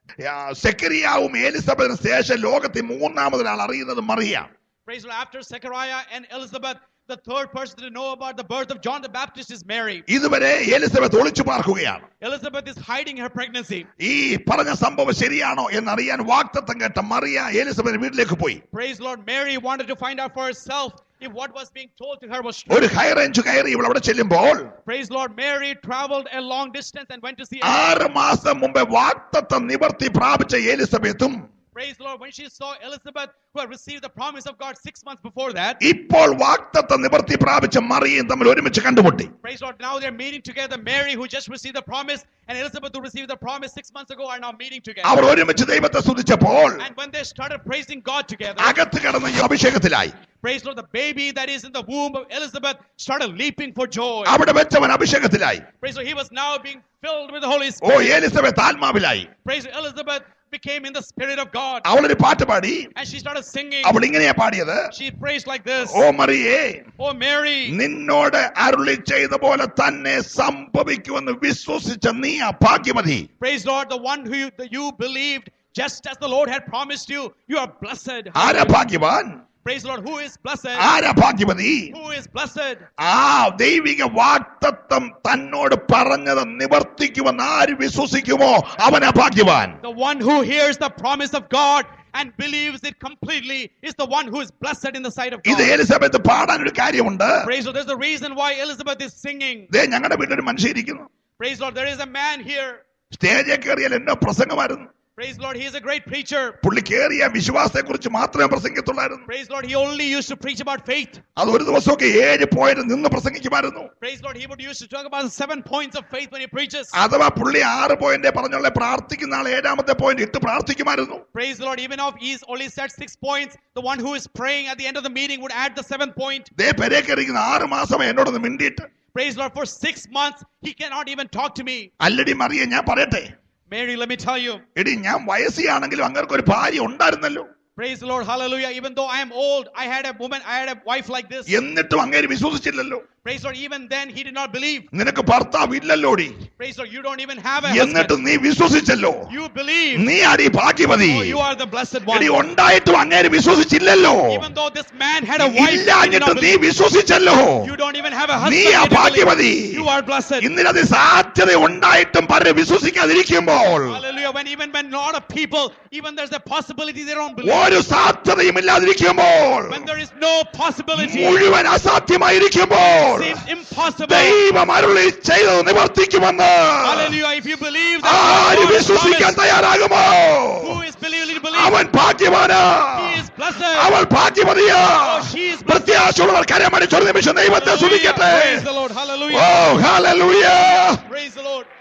Speaker 1: ആ, സെക്കരിയാവും എലിസബത്തിന് ശേഷം ലോകത്തിൽ മൂന്നാമതൊരാൾ അറിയുന്നത് മറിയ
Speaker 2: Praise the Lord. After Zechariah and Elizabeth, the third person to know about the birth of John the Baptist is Mary.
Speaker 1: ഇതുവരെ എലിസബത്ത് ഒളിച്ചു പാർക്കുകയാണ്
Speaker 2: Elizabeth is hiding her pregnancy.
Speaker 1: ഈ പറഞ്ഞ സംഭവം ശരിയാണോ എന്നറിയാൻ വാക്തത്വം കേട്ട മറിയ എലിസബത്ത് വീട്ടിലേക്ക് പോയി
Speaker 2: Praise the Lord. Mary wanted to find out for herself if what was being told to her was true.
Speaker 1: ഒരു ഹൈ റേഞ്ച് കയറി ഇവിടെ അവിടെ ചെല്ലുമ്പോൾ
Speaker 2: Praise the Lord. Mary traveled a long distance and went to see
Speaker 1: ആറ് മാസം മുമ്പേ വാക്തത്വം നിവർത്തി പ്രാപിച്ച എലിസബത്തും
Speaker 2: Praise the Lord. When she saw Elizabeth, who had received the promise of God six months before that,
Speaker 1: ഇപ്പോൾ വാക്തത്വം നിവർത്തി പ്രാപിച്ച മറിയയും തമ്മിൽ ഒരുമിച്ച് കണ്ടുമുട്ടി
Speaker 2: praise the Lord. Now they're meeting together. Mary, who just received the promise, and Elizabeth, who received the promise six months ago, are now meeting together.
Speaker 1: അവർ ഒരുമിച്ച് ദൈവത്തെ സ്തുതിച്ചപ്പോൾ
Speaker 2: And when they started praising God together,
Speaker 1: അകത്ത് കിടന്ന് ഈ അഭിഷേകത്തിലായി
Speaker 2: praise the Lord, the baby that is in the womb of Elizabeth started leaping for joy.
Speaker 1: അവിടെ വെച്ചവൻ അഭിഷേകത്തിലായി
Speaker 2: Praise the Lord. He was now being filled with the Holy
Speaker 1: oh
Speaker 2: Spirit.
Speaker 1: Elizabeth ആത്മാവിലായി
Speaker 2: Praise the Lord. Elizabeth became in the Spirit of God.
Speaker 1: അവളൊരു പാട്ട് പാടി
Speaker 2: And she started singing.
Speaker 1: അവൾ ഇങ്ങനെയാ പാടിയത്
Speaker 2: She praised like this
Speaker 1: oh മറിയേ
Speaker 2: Oh, Mary.
Speaker 1: നിന്നോട് അരുളി ചെയ്ത പോലെ തന്നെ സംഭവിക്കുമെന്ന് വിശ്വസിച്ച നീ ആ ഭാഗ്യമതി
Speaker 2: Praise the Lord, the one who you, the, you believed, just as the Lord had promised you. You are blessed.
Speaker 1: ആരാ ഭാഗ്യവാൻ
Speaker 2: Praise the Lord. Who is blessed?
Speaker 1: ആരാ ഭാഗ്യമതി
Speaker 2: Who is blessed?
Speaker 1: ആ ദൈവിക വാക്തത്വം തന്നോട് പറഞ്ഞത് നിവർത്തിക്കുമെന്ന് ആര് വിശ്വസിക്കുമോ അവനാ ഭാഗ്യവാൻ
Speaker 2: The one who hears the promise of God and believes it completely is the one who is blessed in the sight of
Speaker 1: ഇത്
Speaker 2: God.
Speaker 1: എലിസബത്ത് പാടാൻ ഒരു കാര്യമുണ്ട്
Speaker 2: Praise the Lord. There's a reason why Elizabeth is singing.
Speaker 1: ദേ ഞങ്ങളുടെ വീട്ടിലൊരു മനുഷ്യൻ ഇരിക്കുന്നു
Speaker 2: Praise the Lord. There is a man here.
Speaker 1: സ്റ്റേജിൽ കയറിയാൽ എന്നോ പ്രസംഗമായിരുന്നു
Speaker 2: Praise the Lord. He is a great preacher.
Speaker 1: പുള്ളി കയറിയ വിശ്വാസത്തെ കുറിച്ച് മാത്രമേ പ്രസംഗത്തുള്ളായിരുന്നു
Speaker 2: Praise the Lord. He only used to preach about faith.
Speaker 1: അത് ഒരു ദിവസമൊക്കെ ഏഴ് പോയിന്റ് നിന്ന് പ്രസംഗിക്കുമായിരുന്നു
Speaker 2: Praise the Lord. He would used to talk about the seven points of faith when he preaches.
Speaker 1: അഥവാ പുള്ളി ആറ് പോയിന്റ് പറഞ്ഞുള്ള പ്രാർത്ഥിക്കുന്ന ആൾ ഏഴാമത്തെ പോയിന്റ് ഇട്ട് പ്രാർത്ഥിക്കുമായിരുന്നു
Speaker 2: Praise the Lord. Even if he's only said six points, the one who is praying at the end of the meeting would add the seventh point.
Speaker 1: ദേ പെരേ കയറിക്കുന്ന ആറ് മാസം എന്നോടൊന്ന് മിണ്ടിയിട്ട്
Speaker 2: Praise the Lord. For six months, he cannot even talk to me.
Speaker 1: അല്ലടി മറിയ ഞാൻ പറയട്ടെ
Speaker 2: Mary, let me tell you.
Speaker 1: എടി ഞാൻ വയസ്സിയാണെങ്കിലും അങ്ങർക്ക് ഒരു ഭാര്യ ഉണ്ടായിരുന്നല്ലോ
Speaker 2: Praise the Lord. Hallelujah. Even though I am old, I had a woman, I had a wife like this.
Speaker 1: എന്നിട്ടും അങ്ങേര് വിശ്വസിച്ചില്ലല്ലോ
Speaker 2: Praise the Lord. Even then, he did not believe.
Speaker 1: നിനക്ക് ഭർത്താവ് ഇല്ലല്ലോടി
Speaker 2: Praise the Lord. You don't even have a
Speaker 1: എന്നിട്ടും
Speaker 2: husband.
Speaker 1: നീ വിശ്വസിച്ചല്ലോ
Speaker 2: You believe.
Speaker 1: നീ അടി ഭാഗ്യമതി
Speaker 2: Oh, you are the blessed one.
Speaker 1: എടി ഉണ്ടായിട്ടും അങ്ങേര് വിശ്വസിച്ചില്ലല്ലോ
Speaker 2: Even though this man had a wife, he did not
Speaker 1: ഇല്ലാഞ്ഞിട്ട് നീ
Speaker 2: believe.
Speaker 1: വിശ്വസിച്ചല്ലോ
Speaker 2: You don't even have a
Speaker 1: നീ
Speaker 2: husband.
Speaker 1: ആ
Speaker 2: you didn't
Speaker 1: ഭാഗ്യമതി
Speaker 2: believe. You are blessed.
Speaker 1: ഇന്നിനത് സാധ്യത ഉണ്ടായിട്ടും പലരും വിശ്വസിക്കാതിരിക്കുമ്പോൾ
Speaker 2: Hallelujah. When even when a lot of people, even there's a possibility they don't believe.
Speaker 1: ഒരു സാധ്യതയും ഇല്ലാതിരിക്കുമ്പോൾ
Speaker 2: When there is no possibility,
Speaker 1: മുഴുവൻ അസാധ്യമായിരിക്കുമ്പോൾ
Speaker 2: seems impossible.
Speaker 1: ദൈവം അരുളി ചെയ്തത് നിവർത്തിക്കുമെന്ന്
Speaker 2: Hallelujah. If you believe
Speaker 1: ആര്
Speaker 2: that God
Speaker 1: വിശ്വസിക്കാൻ
Speaker 2: promised,
Speaker 1: തയ്യാറാകുമോ
Speaker 2: who is believing to believe?
Speaker 1: അവൻ ഭാഗ്യവാനാ
Speaker 2: He is blessed.
Speaker 1: അവൾ ഭാഗ്യമതിയാ
Speaker 2: Oh, she is blessed.
Speaker 1: പ്രത്യാശയുള്ളവർ കരമടിച്ചൊരു നിമിഷം ദൈവത്തെ
Speaker 2: Hallelujah.
Speaker 1: സ്തുതിക്കട്ടെ
Speaker 2: Praise the Lord.
Speaker 1: Oh
Speaker 2: Hallelujah.
Speaker 1: ഹല്ലേലൂയ
Speaker 2: Praise the Lord.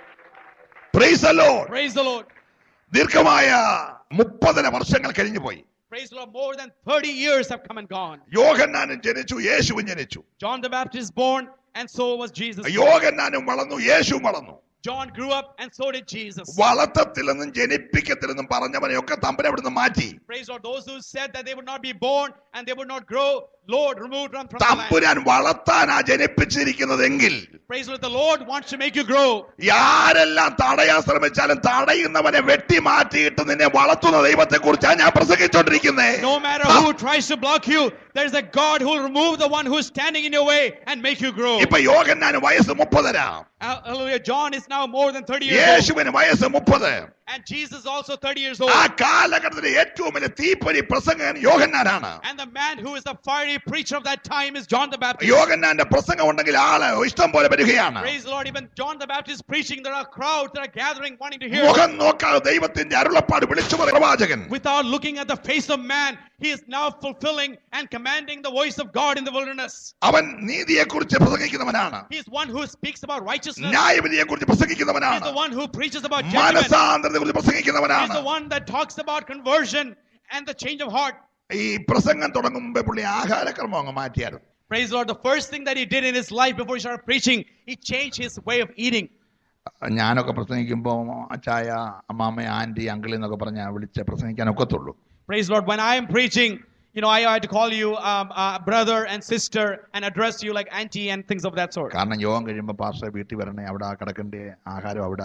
Speaker 1: Praise the Lord
Speaker 2: Praise the Lord.
Speaker 1: ദീർഘമായ മുപ്പതര വർഷങ്ങൾ കഴിഞ്ഞു പോയി
Speaker 2: Praise the Lord. More than 30 years have come and gone.
Speaker 1: യോഹന്നാനും ജനിച്ചു യേശുവും ജനിച്ചു
Speaker 2: John the Baptist born, and so was Jesus.
Speaker 1: യോഹന്നാനും വളർന്നു യേശുവും വളർന്നു
Speaker 2: John grew up, and so did Jesus.
Speaker 1: വളർത്തത്തിൽ നിന്നും ജനിപ്പിക്കത്തിൽ നിന്നും പറഞ്ഞവനെയൊക്കെ തമ്പനെ അവിടുന്ന് മാറ്റി
Speaker 2: Praise the Lord. Those who said that they would not be born and they would not grow, Lord removed them from the land.
Speaker 1: തമ്പുരാൻ വളർത്താനാ ജനിപ്പിച്ചിരിക്കുന്നതെങ്കിൽ
Speaker 2: Praise the Lord. The Lord wants to make you grow.
Speaker 1: ആരെല്ലാം തടയാൻ ശ്രമിച്ചാലും തടയുന്നവനെ വെട്ടി മാറ്റിയിട്ട് നിന്നെ വളർത്തുന്ന ദൈവത്തെ കുറിച്ചാണ് ഞാൻ പ്രസംഗിച്ചോണ്ടിരിക്കുന്നേ
Speaker 2: No matter who tries to block you, there's a God who will remove the one who is standing in your way and make you grow.
Speaker 1: ഇപ്പൊ യോഗന്നാന് വയസ്സ് മുപ്പതരാ
Speaker 2: Hallelujah. John is now more than 30 years old.
Speaker 1: യേശുവിന് വയസ്സ് മുപ്പത്
Speaker 2: And Jesus also 30 years
Speaker 1: ആ
Speaker 2: old.
Speaker 1: കാലഘട്ടത്തിലെ ഏറ്റവും വലിയ തീപ്പൊരി പ്രസംഗകൻ യോഹന്നാനാണ്
Speaker 2: And the man who is the fiery preacher of that time is John the Baptist.
Speaker 1: യോഗന്നാന്റെ പ്രസംഗം ഉണ്ടെങ്കിൽ ആള് ഇഷ്ടം പോലെ വരികയാണ്
Speaker 2: Praise the Lord. Even John the Baptist preaching, there are crowds that are gathering wanting to hear.
Speaker 1: മുഖം നോക്കാതെ ദൈവത്തിന്റെ അരുളപ്പാട് വിളിച്ചു പറയും പ്രവാചകൻ
Speaker 2: Without looking at the face of man, he is now fulfilling and commanding the voice of God in the wilderness.
Speaker 1: അവൻ നീതിയെ കുറിച്ച് പ്രസംഗിക്കുന്നവനാണ്
Speaker 2: He is one who speaks about righteousness.
Speaker 1: ന്യായവിധിയെ കുറിച്ച്
Speaker 2: He is
Speaker 1: പ്രസംഗിക്കുന്നവനാണ്
Speaker 2: the one who preaches about judgment.
Speaker 1: മനസാന്തരത്തെ കുറിച്ച്
Speaker 2: He is
Speaker 1: പ്രസംഗിക്കുന്നവനാണ്
Speaker 2: the one that talks about conversion and the change of heart.
Speaker 1: ഈ പ്രസംഗം തുടങ്ങും മുമ്പേ പുള്ളി ആഹാരക്രമം അങ്ങ് മാറ്റിയായിരുന്നു
Speaker 2: Praise the Lord. The first thing that he did in his life before he started preaching, he changed his way of eating.
Speaker 1: ഞാനൊക്കെ പ്രസംഗിക്കുമ്പോൾ അച്ചായ അമ്മാമ്മ ആന്റി അങ്കിൾ എന്നൊക്കെ പറഞ്ഞ വിളിച്ച് പ്രസംഗിക്കാൻ ഒക്കത്തുള്ളൂ
Speaker 2: Praise the Lord. When I am preaching, you know, I had to call you um, uh, brother and sister and address you like auntie and things of that sort.
Speaker 1: കാരണം യോഗം കഴിയുമ്പോൾ pastor വീട്ടിൽ വരണേ അവിടെ കിടക്കണ്ടേ ആഹാരം അവിടെ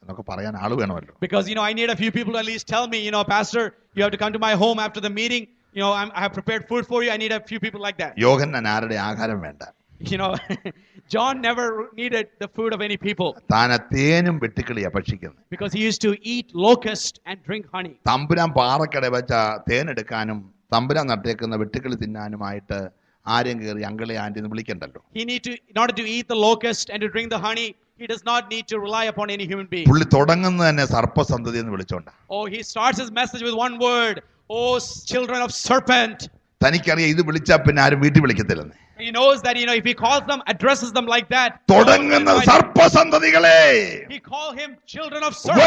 Speaker 1: എന്നൊക്കെ പറയാൻ ആള് വേണമല്ലോ
Speaker 2: Because, you know, I need a few people to at least tell me, you know, Pastor, you have to come to my home after the meeting. You know, I'm, I have prepared food for you. I need a few people like that.
Speaker 1: യോഹന്നാൻ ആരുടെ ആഹാരം വേണ്ട
Speaker 2: You know, John never needed the food of any people
Speaker 1: താൻ തേനും വെട്ടിക്കിളിയാ ഭക്ഷിക്കുന്നത്
Speaker 2: because he used to eat locust and drink honey.
Speaker 1: തമ്പുരാൻ പാറക്കട വെച്ച തേനെടുക്കാനും തമ്പുരാൻ നട്ടേക്കുന്ന വെട്ടുക്കിളി തിന്നാനുമായിട്ട് ആരും കയറി അങ്കിളെ ആന്റി എന്ന് വിളിക്കണ്ടല്ലോ
Speaker 2: He need to, in order to eat the locust and to drink the honey, he does not need to rely upon any human being.
Speaker 1: പുള്ളി തുടങ്ങുന്നത് തന്നെ സർപ്പസന്തതി എന്ന് വിളിച്ചോണ്ട
Speaker 2: Oh, he starts his message with one word. Oh, s- children of serpent.
Speaker 1: തനിക്കറിയാം ഇത് വിളിച്ചാൽ പിന്നെ ആരും വീട്ടിൽ വിളിക്കത്തില്ലെന്ന്
Speaker 2: He knows that, you know, if he calls them, addresses them like that, no one will
Speaker 1: തുടങ്ങുന്ന
Speaker 2: invite him.
Speaker 1: സർപ്പസന്തതികളെ
Speaker 2: he call him children of serpent.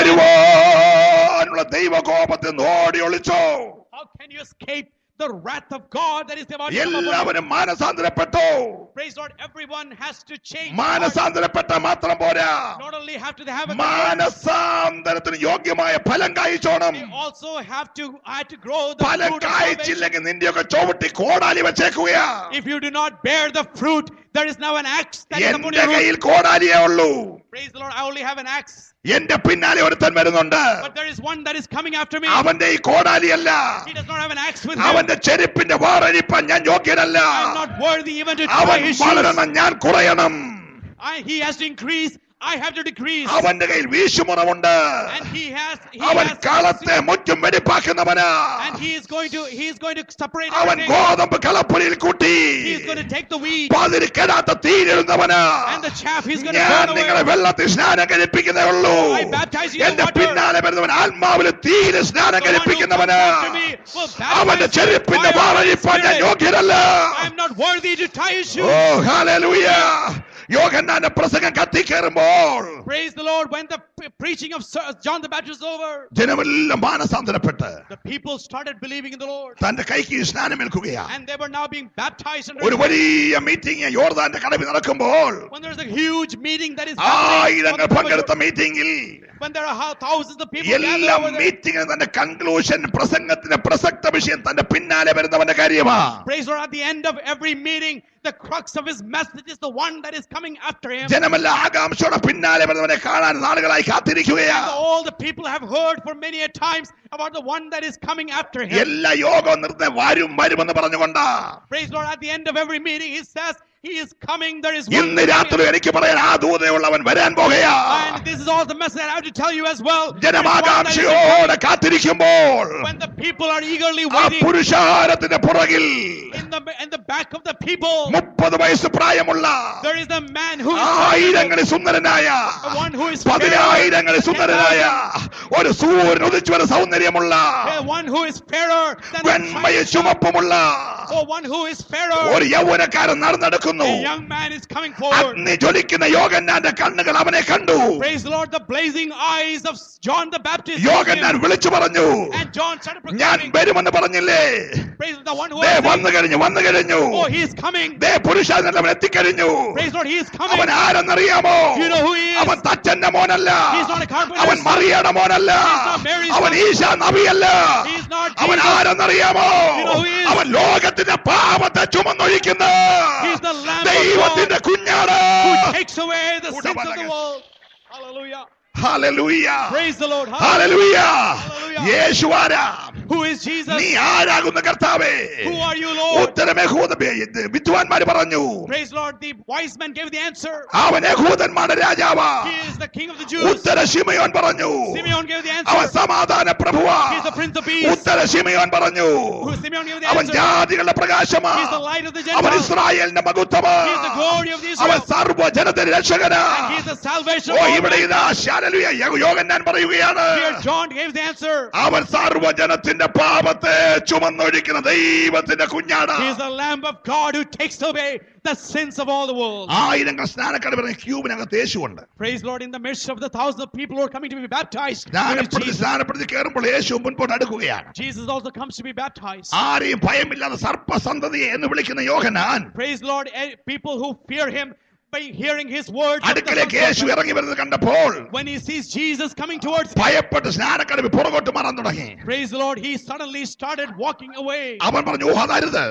Speaker 1: വരുവാനുള്ള ദൈവകോപത്തിൽ നിന്ന് ഓടി ഒളിച്ചോ
Speaker 2: How can you escape the wrath of God that is about to come upon you?
Speaker 1: എല്ലാവരും മാനസാന്തരപ്പെട്ടോ
Speaker 2: Praise Lord, everyone has to change. heart.
Speaker 1: മാനസാന്തരപ്പെട്ട മാത്രം പോരാ
Speaker 2: Not only have to have a conversion,
Speaker 1: മാനസാന്തരത്തിന് യോഗ്യമായ ഫലം കായ്ച്ചോണം
Speaker 2: they also have to have to grow the
Speaker 1: ഫലം
Speaker 2: fruit of salvation.
Speaker 1: കായ്ച്ചില്ലെങ്കിൽ നിന്റെയൊക്കെ ചുവട്ടി കോടാലി വെച്ചേക്കുകയാ
Speaker 2: If you do not bear the fruit, there is now an axe that is upon
Speaker 1: എന്റെ
Speaker 2: your root.
Speaker 1: കയ്യിൽ കോടാലിയേ ഉള്ളൂ
Speaker 2: Praise the Lord, I only have an axe.
Speaker 1: എന്റെ പിന്നാലെ ഒരുത്തൻ വരുന്നുണ്ട്
Speaker 2: But there is one that is coming after me.
Speaker 1: അവന്റെ ഈ കോടാലിയല്ല
Speaker 2: He does not have an axe with him.
Speaker 1: അവന്റെ ചെരുപ്പിന്റെ വാറഴിപ്പാൻ ഞാൻ യോഗ്യനല്ല
Speaker 2: I am not worthy even to tie
Speaker 1: അവൻ
Speaker 2: his shoes.
Speaker 1: വളരണം ഞാൻ കുറയണം
Speaker 2: I, he has to increase. I have to decrease.
Speaker 1: അവന്റെ കയ്യിൽ വീശുമുറമുണ്ട്
Speaker 2: And he has. He
Speaker 1: അവൻ
Speaker 2: has
Speaker 1: കളത്തെ മുറ്റും വെടിപ്പാക്കുന്നവനാ
Speaker 2: and he is going to. He is going to separate
Speaker 1: അവൻ
Speaker 2: everything.
Speaker 1: ഗോതമ്പ് കളപ്പുരയിൽ കൂട്ടി
Speaker 2: He is going to take the wheat
Speaker 1: പതിരിക്കെടാത്ത തീരിടുന്നവനാ
Speaker 2: and the chaff. He's going to
Speaker 1: ഞാൻ
Speaker 2: burn
Speaker 1: നിങ്ങളെ
Speaker 2: away.
Speaker 1: വെള്ളത്തിൽ സ്നാനം കഴിപ്പിക്കുന്നേ ഉള്ളൂ
Speaker 2: I baptize you in
Speaker 1: എന്റെ
Speaker 2: water.
Speaker 1: പിന്നാലെ വരുന്നവൻ ആത്മാവിൽ തീരെ സ്നാനം
Speaker 2: The one who comes
Speaker 1: കഴിപ്പിക്കുന്നവനാ
Speaker 2: after me will
Speaker 1: അവന്റെ
Speaker 2: baptize you with
Speaker 1: ചെരുപ്പിന്റെ
Speaker 2: fire and
Speaker 1: വാറഴിപ്പാൻ ഞാൻ
Speaker 2: spirit.
Speaker 1: യോഗ്യനല്ല
Speaker 2: I am not worthy to tie his
Speaker 1: oh
Speaker 2: shoes.
Speaker 1: ഹാലലൂയ യോഹന്നാന്റെ പ്രസംഗം കത്തിക്കേറുമ്പോൾ
Speaker 2: Praise the Lord. When the pre- preaching of Sir- John the Baptist is over,
Speaker 1: ജനമെല്ലാം മാനസാന്തരപ്പെട്ട്
Speaker 2: the people started believing in the Lord.
Speaker 1: തന്റെ കൈക്ക് സ്നാനമേൽക്കുകയാ
Speaker 2: And they were now being baptized.
Speaker 1: ഒരു
Speaker 2: Under
Speaker 1: വലിയ മീറ്റിംഗ് യോർദാന്റെ കടവിൽ നടക്കുമ്പോൾ
Speaker 2: when there's a huge meeting that is happening,
Speaker 1: ആയിരങ്ങൾ
Speaker 2: on the
Speaker 1: പങ്കെടുത്ത
Speaker 2: river,
Speaker 1: മീറ്റിംഗിൽ
Speaker 2: when there are how- thousands of people gathered
Speaker 1: എല്ലാ
Speaker 2: over there.
Speaker 1: മീറ്റിംഗിലും തന്റെ കൺക്ലൂഷൻ പ്രസംഗത്തിന്റെ പ്രസക്ത വിഷയം തന്റെ പിന്നാലെ വരുന്നവന്റെ കാര്യമാ
Speaker 2: Praise the Lord. At the end of every meeting, the crux of his message is the one that is coming after him.
Speaker 1: ജനമെല്ലാം ആകാംക്ഷയോടെ പിന്നാലെ വരുന്നവനെ കാണാൻ നാളുകളായി കാത്തിരിക്കുകയാ
Speaker 2: All the people have heard for many a times about the one that is coming after him.
Speaker 1: എല്ലാ യോഗവും നിർത്തി വരും വരുമെന്ന് പറഞ്ഞുകൊണ്ടാ
Speaker 2: Praise the Lord. At the end of every meeting, he says, He is coming. There is one.
Speaker 1: ഇന്ന്
Speaker 2: coming.
Speaker 1: രാത്രി എനിക്ക് പറയാൻ ആ ദൂതയുള്ളവൻ വരാൻ പോകയാ
Speaker 2: And this is all the message I have to tell you as well. There is one that is
Speaker 1: ജനമാകാംക്ഷയോടെ കാത്തിരിക്കുമ്പോൾ
Speaker 2: when the people are eagerly
Speaker 1: ആ
Speaker 2: waiting
Speaker 1: പുരുഷാരത്തിന്റെ പുറകിൽ
Speaker 2: in the in the back of the people,
Speaker 1: മുപ്പത് വയസ്സ് പ്രായമുള്ള
Speaker 2: there is a man who is
Speaker 1: ആയിരങ്ങളിൽ സുന്ദരനായ
Speaker 2: the one who is fair,
Speaker 1: പതിനായിരങ്ങളിൽ സുന്ദരനായ ഒരു സൂര്യൻ ഉദിച്ചു വന്ന സൗന്ദര്യമുള്ള
Speaker 2: the one who is fairer than the
Speaker 1: വെണ്മയും
Speaker 2: shining sun,
Speaker 1: ചുമപ്പുമുള്ള
Speaker 2: or one who is fairer.
Speaker 1: ഒരു യൗവനക്കാരൻ നടന്നെടുക്കുന്നു
Speaker 2: A young man is coming forward.
Speaker 1: അഗ്നി ജ്വലിക്കുന്ന യോഗന്നാന്റെ കണ്ണുകൾ അവനെ കണ്ടു
Speaker 2: Praise the Lord, the blazing eyes of John the Baptist.
Speaker 1: Yohannan വിളിച്ചു പറഞ്ഞു
Speaker 2: And John started
Speaker 1: ഞാൻ
Speaker 2: proclaiming,
Speaker 1: വരുമെന്ന് പറഞ്ഞില്ലേ
Speaker 2: Praise the one who
Speaker 1: they
Speaker 2: has
Speaker 1: വന്നു കഴിഞ്ഞു വന്നു കഴിഞ്ഞു
Speaker 2: Oh, he is coming.
Speaker 1: ദേ പുരുഷാരൻ അവൻ എത്തിക്കഴിഞ്ഞു
Speaker 2: Praise the Lord, he is coming.
Speaker 1: അവൻ ആരെന്നറിയാമോ
Speaker 2: You know who he is?
Speaker 1: അവൻ തച്ചന്റെ മോനല്ല
Speaker 2: He's not a carpenter's
Speaker 1: അവൻ മറിയയുടെ മോനല്ല
Speaker 2: He's not Mary's
Speaker 1: അവൻ
Speaker 2: son.
Speaker 1: ഈശ നബിയല്ല
Speaker 2: He's not
Speaker 1: അവൻ
Speaker 2: Jesus.
Speaker 1: ആരെന്നറിയാമോ
Speaker 2: You know who he is?
Speaker 1: അവൻ ലോകത്തിന്റെ പാപത്തെ ചുമന്നൊഴിക്കുന്ന
Speaker 2: He's the Lamb of
Speaker 1: ദൈവത്തിന്റെ കുഞ്ഞാണ്
Speaker 2: who takes away the sins of the
Speaker 1: Udabalaga.
Speaker 2: world. Hallelujah.
Speaker 1: ഹല്ലേലൂയ
Speaker 2: Praise the Lord.
Speaker 1: ഹല്ലേലൂയ
Speaker 2: Hallelujah.
Speaker 1: യേശു ആരാ
Speaker 2: Who is Jesus?
Speaker 1: നീ ആരാകുന്ന കർത്താവേ
Speaker 2: Who are you, Lord?
Speaker 1: ഉത്തരം യഹൂദ വിദ്വാൻമാര് പറഞ്ഞു
Speaker 2: Praise the Lord. The wise men gave the answer.
Speaker 1: അവൻ യഹൂദന്മാരുടെ രാജാവാ
Speaker 2: He is the King of the Jews.
Speaker 1: ഉത്തര ശിമയോൻ പറഞ്ഞു
Speaker 2: Simeon gave the
Speaker 1: അവൻ
Speaker 2: answer.
Speaker 1: സമാധാന പ്രഭുവാ
Speaker 2: He is the Prince of Peace.
Speaker 1: ഉത്തര ശിമയോൻ പറഞ്ഞു
Speaker 2: Who Simeon gave the
Speaker 1: അവൻ
Speaker 2: answer.
Speaker 1: ജാതികളുടെ പ്രകാശമാ
Speaker 2: He is the light of the
Speaker 1: അവൻ
Speaker 2: Gentiles.
Speaker 1: ഇസ്രായേലിന്റെ മഹത്വമാ
Speaker 2: He is the glory of
Speaker 1: അവൻ
Speaker 2: Israel.
Speaker 1: സർവ്വജനത്തിന്റെ രക്ഷകനാ
Speaker 2: And he is the salvation
Speaker 1: oh
Speaker 2: of all
Speaker 1: ഇവിടെ
Speaker 2: men.
Speaker 1: ഇതാ ശാലലുയ യോഗൻ ഞാൻ പറയുകയാണ്
Speaker 2: Here John gave the answer.
Speaker 1: അവൻ സർവ്വജനത്തിന്റെ പാപത്തെ ചുമന്നൊഴിക്കുന്ന ദൈവത്തിന്റെ കുഞ്ഞാണ്
Speaker 2: He is the Lamb of God who takes away the sins of all the world.
Speaker 1: ആയിരങ്ങൾ സ്നാനക്കട പറഞ്ഞ ക്യൂബിനകത്ത് യേശുണ്ട്
Speaker 2: Praise Lord, in the midst of the thousands of people who are coming to be baptized, there is
Speaker 1: സ്നാനപ്പെടുത്തി
Speaker 2: Jesus.
Speaker 1: സ്നാനപ്പെടുത്തി കയറുമ്പോൾ യേശു മുൻപോട്ട് അടുക്കുകയാണ്
Speaker 2: Jesus also comes to be baptized.
Speaker 1: ആരെയും ഭയമില്ലാതെ സർപ്പസന്തതിയെ എന്ന് വിളിക്കുന്ന Yohanan
Speaker 2: Praise the Lord, eh, people who fear him by hearing his words. of the
Speaker 1: അടുക്കലേക്ക്
Speaker 2: Son of
Speaker 1: Yeshu
Speaker 2: God.
Speaker 1: ഇറങ്ങി വരുന്നത് കണ്ടപ്പോൾ
Speaker 2: When he sees Jesus coming towards him,
Speaker 1: ഭയപ്പെട്ട് സ്നാനക്കടവിൽ പുറകോട്ട് മാറാൻ തുടങ്ങി
Speaker 2: praise the Lord, he suddenly started walking away.
Speaker 1: അവൻ പറഞ്ഞു ഊഹതരുത്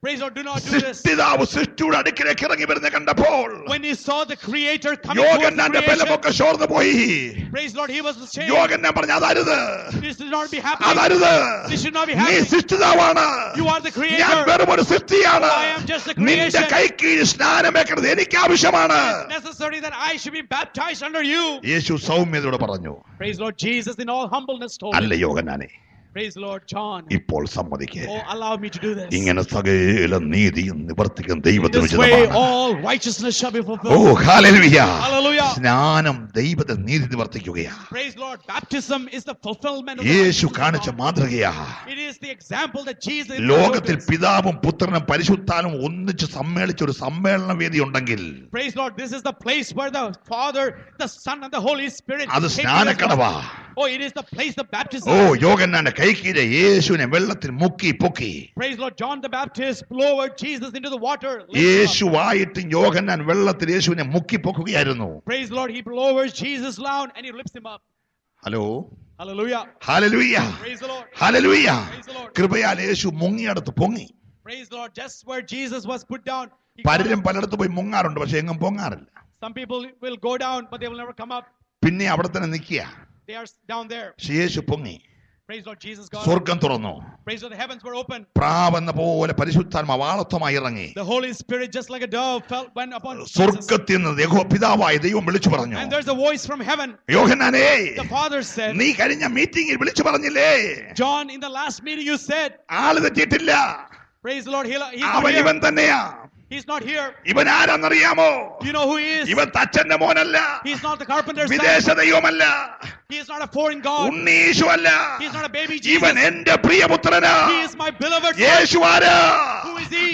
Speaker 2: Praise Lord, do not do this.
Speaker 1: സൃഷ്ടിതാവ് സൃഷ്ടിയുടെ അടുക്കിലേക്ക് ഇറങ്ങി വരുന്ന കണ്ടപ്പോൾ
Speaker 2: When he saw the Creator coming towards
Speaker 1: യോഗന്നാന്റെ
Speaker 2: creation,
Speaker 1: ബലമൊക്കെ ചോർന്നു പോയി
Speaker 2: praise Lord, he was ashamed.
Speaker 1: Yohannan പറഞ്ഞു അതരുത്
Speaker 2: This should not be happening.
Speaker 1: അതരുത്
Speaker 2: This should not be
Speaker 1: നീ
Speaker 2: happening.
Speaker 1: സൃഷ്ടിതാവാണ്
Speaker 2: You are the
Speaker 1: ഞാൻ
Speaker 2: Creator.
Speaker 1: വെറും ഒരു സൃഷ്ടിയാണ്
Speaker 2: I am just a
Speaker 1: നിന്റെ
Speaker 2: creation.
Speaker 1: കൈക്കീഴ് സ്നാനം വെക്കുന്നത് എനിക്ക് ആവശ്യമാണ്
Speaker 2: Necessary that I should be baptized under you.
Speaker 1: യേശു സൗമ്യതയോട് പറഞ്ഞു
Speaker 2: Praise Lord Jesus in all humbleness told
Speaker 1: അല്ല
Speaker 2: him.
Speaker 1: യോഗനാനെ
Speaker 2: Praise Lord John.
Speaker 1: ഇപ്പോൾ സമ്മതിക്കേ
Speaker 2: Oh, allow me to do this.
Speaker 1: ഇങ്ങനെ സകല നീതിയും നിവർത്തിക്കും ദൈവത്തിന്
Speaker 2: This way,
Speaker 1: ഉചിതമാണ്
Speaker 2: all righteousness shall be
Speaker 1: oh
Speaker 2: fulfilled.
Speaker 1: Hallelujah
Speaker 2: Hallelujah.
Speaker 1: സ്നാനം ദൈവത്തെ നീതി നിവർത്തിക്കുകയാ
Speaker 2: Praise Lord. Baptism is the fulfillment of the
Speaker 1: Yeshu
Speaker 2: righteousness of
Speaker 1: കാണിച്ച
Speaker 2: God.
Speaker 1: മാതൃകയാ
Speaker 2: It is the example that Jesus
Speaker 1: ലോകത്തിൽ
Speaker 2: showed us.
Speaker 1: പിതാവും പുത്രനും പരിശുദ്ധാനും ഒന്നിച്ച് സമ്മേളിച്ച ഒരു സമ്മേളന വേദി ഉണ്ടെങ്കിൽ
Speaker 2: Praise Lord. This is the place where the Father, the Son, and the Holy Spirit.
Speaker 1: അത്
Speaker 2: came together.
Speaker 1: സ്നാനക്കടവാ
Speaker 2: Oh, it is the place of baptism.
Speaker 1: ഓ യോഗന്നാന്റെ കൈക്കീരെ യേശുവിനെ വെള്ളത്തിൽ മുക്കി പൊക്കി
Speaker 2: Praise Lord. John the Baptist lowered Jesus into the water. lifted him up.
Speaker 1: യേശുവായിട്ട് Yohannan വെള്ളത്തിൽ യേശുവിനെ മുക്കി പൊക്കുകയായിരുന്നു
Speaker 2: Praise Lord. He lowers Jesus down and he lifts him up.
Speaker 1: ഹലോ
Speaker 2: Hallelujah.
Speaker 1: ഹാലലുയ്യ
Speaker 2: Praise the Lord.
Speaker 1: ഹാലലുയ്യ
Speaker 2: Praise the Lord.
Speaker 1: കൃപയാൽ യേശു മുങ്ങിയടത്ത് പൊങ്ങി
Speaker 2: Praise the Lord. Just where Jesus was put down. he got
Speaker 1: പലരും
Speaker 2: up.
Speaker 1: പലയിടത്ത് പോയി മുങ്ങാറുണ്ട് പക്ഷെ എങ്ങും പൊങ്ങാറില്ല
Speaker 2: Some people will go down, but they will never come up.
Speaker 1: പിന്നെ അവിടെ തന്നെ നിൽക്കുക
Speaker 2: They are down there.
Speaker 1: പക്ഷെ യേശു പൊങ്ങി
Speaker 2: Praise Lord. Jesus got up.
Speaker 1: സ്വർഗം തുറന്നു
Speaker 2: Praise Lord. The heavens were open.
Speaker 1: പ്രാവെന്ന പോലെ പരിശുദ്ധാത്മ വാളത്വമായി ഇറങ്ങി
Speaker 2: The Holy Spirit, just like a dove, fell went upon Jesus.
Speaker 1: സ്വർഗത്തിൽ നിന്ന് യഹോ പിതാവായ ദൈവം വിളിച്ചു പറഞ്ഞു
Speaker 2: And there's a voice from heaven.
Speaker 1: യോഹന്നാനേ
Speaker 2: The Father said,
Speaker 1: നീ കഴിഞ്ഞ മീറ്റിംഗിൽ വിളിച്ചു പറഞ്ഞില്ലേ
Speaker 2: John, in the last meeting you said,
Speaker 1: ആള് തെറ്റിയിട്ടില്ല
Speaker 2: Praise the Lord, he'll, he's not
Speaker 1: അവൻ ഇവൻ
Speaker 2: here.
Speaker 1: തന്നെയാ
Speaker 2: He's not here.
Speaker 1: ഇവൻ ആരാന്നറിയാമോ
Speaker 2: You know who he is?
Speaker 1: ഇവൻ തച്ചന്റെ മോനല്ല
Speaker 2: He's not the carpenter's
Speaker 1: വിദേശ
Speaker 2: son.
Speaker 1: ദൈവമല്ല
Speaker 2: He is not a foreign God.
Speaker 1: ഉണ്ണീശു അല്ല
Speaker 2: He's not a baby
Speaker 1: ഇവൻ
Speaker 2: Jesus.
Speaker 1: എന്റെ പ്രിയപുത്രനാ
Speaker 2: He is my beloved son.
Speaker 1: യേശു ആരാ
Speaker 2: Who is he?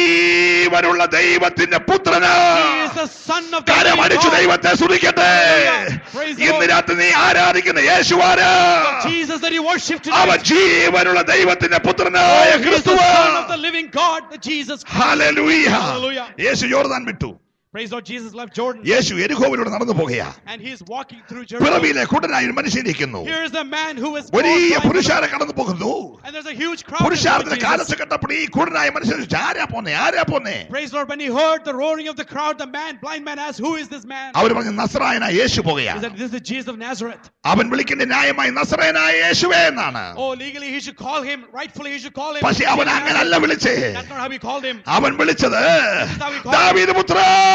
Speaker 1: ജീവനുള്ള ദൈവത്തിന്റെ പുത്രനാ
Speaker 2: He is the son of the living
Speaker 1: കരമടിച്ചു
Speaker 2: God.
Speaker 1: ദൈവത്തെ സ്തുതിക്കട്ടെ
Speaker 2: Praise the
Speaker 1: ഇന്ന്
Speaker 2: Lord.
Speaker 1: രാത്രി നീ ആരാധിക്കുന്ന യേശു ആരാ
Speaker 2: Jesus that you worship
Speaker 1: അവൻ
Speaker 2: today.
Speaker 1: ജീവനുള്ള ദൈവത്തിന്റെ പുത്രനായ
Speaker 2: He is the
Speaker 1: ക്രിസ്തുവാ
Speaker 2: son of the living God, the Jesus.
Speaker 1: ഹല്ലേലൂയ
Speaker 2: Hallelujah.
Speaker 1: യേശു യോർദാൻ വിട്ടു
Speaker 2: Praise Lord, Jesus left Jordan
Speaker 1: യേശു എരിഹോവിലൂടെ നടന്നു പോകുകയാ
Speaker 2: and he's walking through Jerusalem.
Speaker 1: പിറവിയിലെ കുടനായ ഒരു മനുഷ്യനിരിക്കുന്നു
Speaker 2: Here is a man who is
Speaker 1: വലിയ
Speaker 2: called blind.
Speaker 1: പുരുഷാരെ കടന്നു പോകുന്നു
Speaker 2: And there's a huge crowd. that
Speaker 1: പുരുഷാരത്തിന്റെ
Speaker 2: followed
Speaker 1: കാലത്ത്
Speaker 2: Jesus.
Speaker 1: കണ്ടപ്പോൾ ഈ കുടനായ മനുഷ്യൻ ചോദിച്ചു, ആരാ പോന്നെ ആരാ പോന്നെ
Speaker 2: Praise Lord, when he heard the roaring of the crowd, the man, blind man asked, Who is this man?
Speaker 1: അവർ പറഞ്ഞു നസ്രായന യേശു പോകുകയാ
Speaker 2: He said, This is Jesus of Nazareth.
Speaker 1: അവൻ വിളിക്കുന്ന ന്യായമായി നസ്രയനായ യേശുവേ എന്നാണ്
Speaker 2: Oh, legally he should call him, rightfully he should call him.
Speaker 1: പക്ഷെ അവൻ
Speaker 2: Jesus of
Speaker 1: അങ്ങനല്ല
Speaker 2: Nazareth.
Speaker 1: വിളിച്ചേ
Speaker 2: That's not how he called him.
Speaker 1: അവൻ വിളിച്ചത്
Speaker 2: how he called
Speaker 1: ദാവീദ് പുത്ര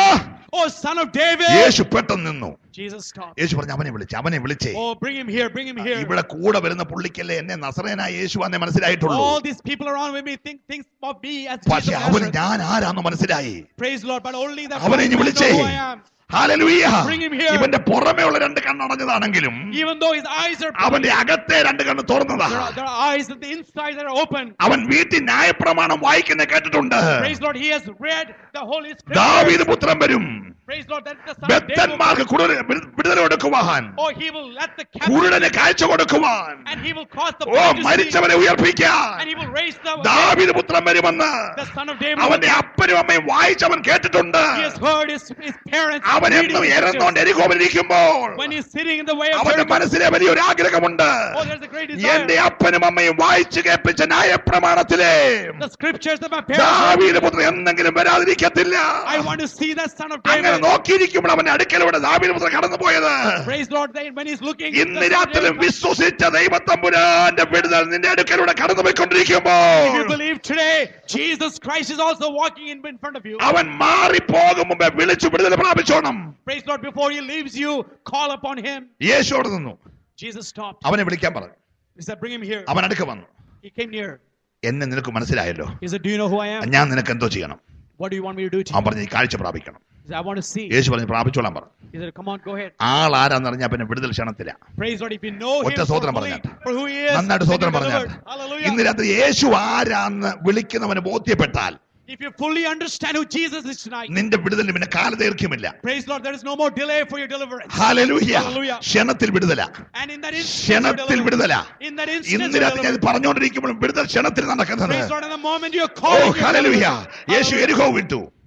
Speaker 2: Oh, son of David.
Speaker 1: യേശു പെട്ടെന്ന് നിന്നു
Speaker 2: Jesus stopped.
Speaker 1: യേശു പറഞ്ഞു അവനെ വിളിച്ച് അവനെ വിളിച്ചേ
Speaker 2: Oh, bring him here, bring him here.
Speaker 1: ഇവിടെ കൂടെ വരുന്ന പുള്ളിക്കല്ലേ എന്നെ നസറേനായ യേശു എന്നേ മനസ്സിലായിട്ടുള്ളൂ
Speaker 2: All these people around with me think things of me as
Speaker 1: പക്ഷെ
Speaker 2: Jesus of
Speaker 1: അവന്
Speaker 2: Nazareth.
Speaker 1: ഞാൻ ആരാന്ന് മനസ്സിലായി
Speaker 2: Praise Lord, but only that
Speaker 1: അവനെ
Speaker 2: blind
Speaker 1: ഇനി
Speaker 2: man
Speaker 1: വിളിച്ചേ
Speaker 2: know who I am.
Speaker 1: ഹാലലൂയ
Speaker 2: Bring him here.
Speaker 1: ഇവന്റെ പുറമേ ഉള്ള രണ്ട് കണ്ണടഞ്ഞതാണെങ്കിലും
Speaker 2: Even though his eyes are
Speaker 1: അവന്റെ അകത്തെ രണ്ട് കണ്ണ് തുറന്നതാ
Speaker 2: there are, there are eyes at the inside that are open.
Speaker 1: അവൻ വീട്ടിൽ ന്യായപ്രമാണം വായിക്കുന്ന കേട്ടിട്ടുണ്ട്
Speaker 2: Praise Lord, he has read the Holy
Speaker 1: ദാവീദ്
Speaker 2: Scriptures.
Speaker 1: പുത്രൻ വരും
Speaker 2: Praise Lord, that the Son of David. will
Speaker 1: ബദ്ധന്മാർക്ക്
Speaker 2: come.
Speaker 1: കുട- വിടു- വിടുതൽ കൊടുക്കുവാൻ
Speaker 2: Oh, he will let the captive
Speaker 1: കുരുടന് കാഴ്ച കൊടുക്കുവാൻ
Speaker 2: and he will cause the
Speaker 1: oh
Speaker 2: blind to see,
Speaker 1: മരിച്ചവനെ ഉയർപ്പിക്കാൻ
Speaker 2: and he will raise the,
Speaker 1: ദാവീദ് പുത്രൻ വരുമെന്ന്
Speaker 2: the Son of David.
Speaker 1: അവന്റെ അപ്പനും അമ്മയും വായിച്ചവൻ കേട്ടിട്ടുണ്ട്
Speaker 2: He has heard his, his parents
Speaker 1: അവൻ
Speaker 2: reading
Speaker 1: എന്നും
Speaker 2: the scriptures.
Speaker 1: ഇറന്നോണ്ട് എരികോമിരിക്കുമ്പോൾ
Speaker 2: when he's sitting in the way of
Speaker 1: അവന്റെ
Speaker 2: Jericho.
Speaker 1: മനസ്സിലെ വലിയൊരു ആഗ്രഹമുണ്ട്
Speaker 2: Oh, there's a great desire.
Speaker 1: എന്റെ അപ്പനും അമ്മയും വായിച്ചു കേൾപ്പിച്ച ന്യായപ്രമാണത്തിലെ
Speaker 2: The scriptures that my parents read.
Speaker 1: ദാവീദ് പുത്രൻ എന്തെങ്കിലും വരാതിരിക്കത്തില്ല
Speaker 2: I want to see that Son of
Speaker 1: അങ്ങനെ
Speaker 2: David.
Speaker 1: നോക്കിയിരിക്കുമ്പോൾ അവന്റെ അടുക്കലൂടെ ദാവീദ് പുത്രൻ കടന്നുപോയത്
Speaker 2: Praise Lord, that when he's looking.
Speaker 1: ഇന്ന്
Speaker 2: the Son of
Speaker 1: രാത്രിയിലും
Speaker 2: David comes.
Speaker 1: വിശ്വസിച്ച ദൈവത്തമ്പുരാന്റെ വിടുതൽ നിന്റെ അടുക്കലൂടെ
Speaker 2: If
Speaker 1: കടന്നുപോയിക്കൊണ്ടിരിക്കുമ്പോൾ
Speaker 2: you believe today, Jesus Christ is also walking in, in front of you.
Speaker 1: അവൻ മാറിപ്പോകും മുമ്പേ വിളിച്ചു വിടുതൽ പ്രാപിച്ചോണം
Speaker 2: Praise Lord, before he leaves you, call upon him.
Speaker 1: യേശു അവിടെ നിന്നു
Speaker 2: Jesus stopped.
Speaker 1: അവനെ വിളിക്കാൻ പറഞ്ഞു
Speaker 2: He said, Bring him here.
Speaker 1: അവൻ അടുക്ക വന്നു
Speaker 2: He came near.
Speaker 1: എന്നെ നിനക്ക് മനസ്സിലായല്ലോ
Speaker 2: He said, Do you know who I am?
Speaker 1: ഞാൻ നിനക്ക് എന്തോ ചെയ്യണം
Speaker 2: What do you want me to do to
Speaker 1: അവൻ
Speaker 2: you?
Speaker 1: പറഞ്ഞു "ഈ കാഴ്ച പ്രാപിക്കണം
Speaker 2: He said, I want to see.
Speaker 1: യേശു പറഞ്ഞു പ്രാപിച്ചോളാൻ പറഞ്ഞു
Speaker 2: He said, Come on, go ahead.
Speaker 1: ആൾ ആരാന്ന് പറഞ്ഞാൽ പിന്നെ വിടുതൽ ക്ഷണത്തില്ല
Speaker 2: Praise Lord, if you know him
Speaker 1: ഒറ്റ
Speaker 2: for,
Speaker 1: സ്തോത്രം
Speaker 2: fully,
Speaker 1: പറഞ്ഞാട്ടെ.
Speaker 2: for who he is,
Speaker 1: നന്നായിട്ട്
Speaker 2: then
Speaker 1: സ്വത്രം
Speaker 2: you're
Speaker 1: പറഞ്ഞാൽ
Speaker 2: delivered.
Speaker 1: ഇന്ന്
Speaker 2: Hallelujah.
Speaker 1: രാത്രി യേശു ആരാന്ന് വിളിക്കുന്നവന് ബോധ്യപ്പെട്ടാൽ
Speaker 2: If you fully understand who Jesus is tonight,
Speaker 1: നിന്റെ വിടുതലിന് പിന്നെ കാലദൈർഘ്യമില്ല
Speaker 2: praise Lord, there is no more delay for your deliverance.
Speaker 1: ഹാലലൂയ
Speaker 2: Hallelujah.
Speaker 1: ക്ഷണത്തിൽ വിടുതല
Speaker 2: And in that instant,
Speaker 1: ക്ഷണത്തിൽ
Speaker 2: you're
Speaker 1: വിടുതല
Speaker 2: delivered. in that instant,
Speaker 1: ഇന്ന്
Speaker 2: you're
Speaker 1: രാത്രി ഞാൻ
Speaker 2: delivered.
Speaker 1: പറഞ്ഞുകൊണ്ടിരിക്കുമ്പോൾ വിടുതൽ ക്ഷണത്തിൽ നടക്കുന്നത്
Speaker 2: Praise Lord, in the moment you're
Speaker 1: oh
Speaker 2: calling, you're
Speaker 1: ഹാലലൂയ
Speaker 2: delivered.
Speaker 1: യേശു
Speaker 2: Hallelujah.
Speaker 1: എരിഹോ വിട്ടു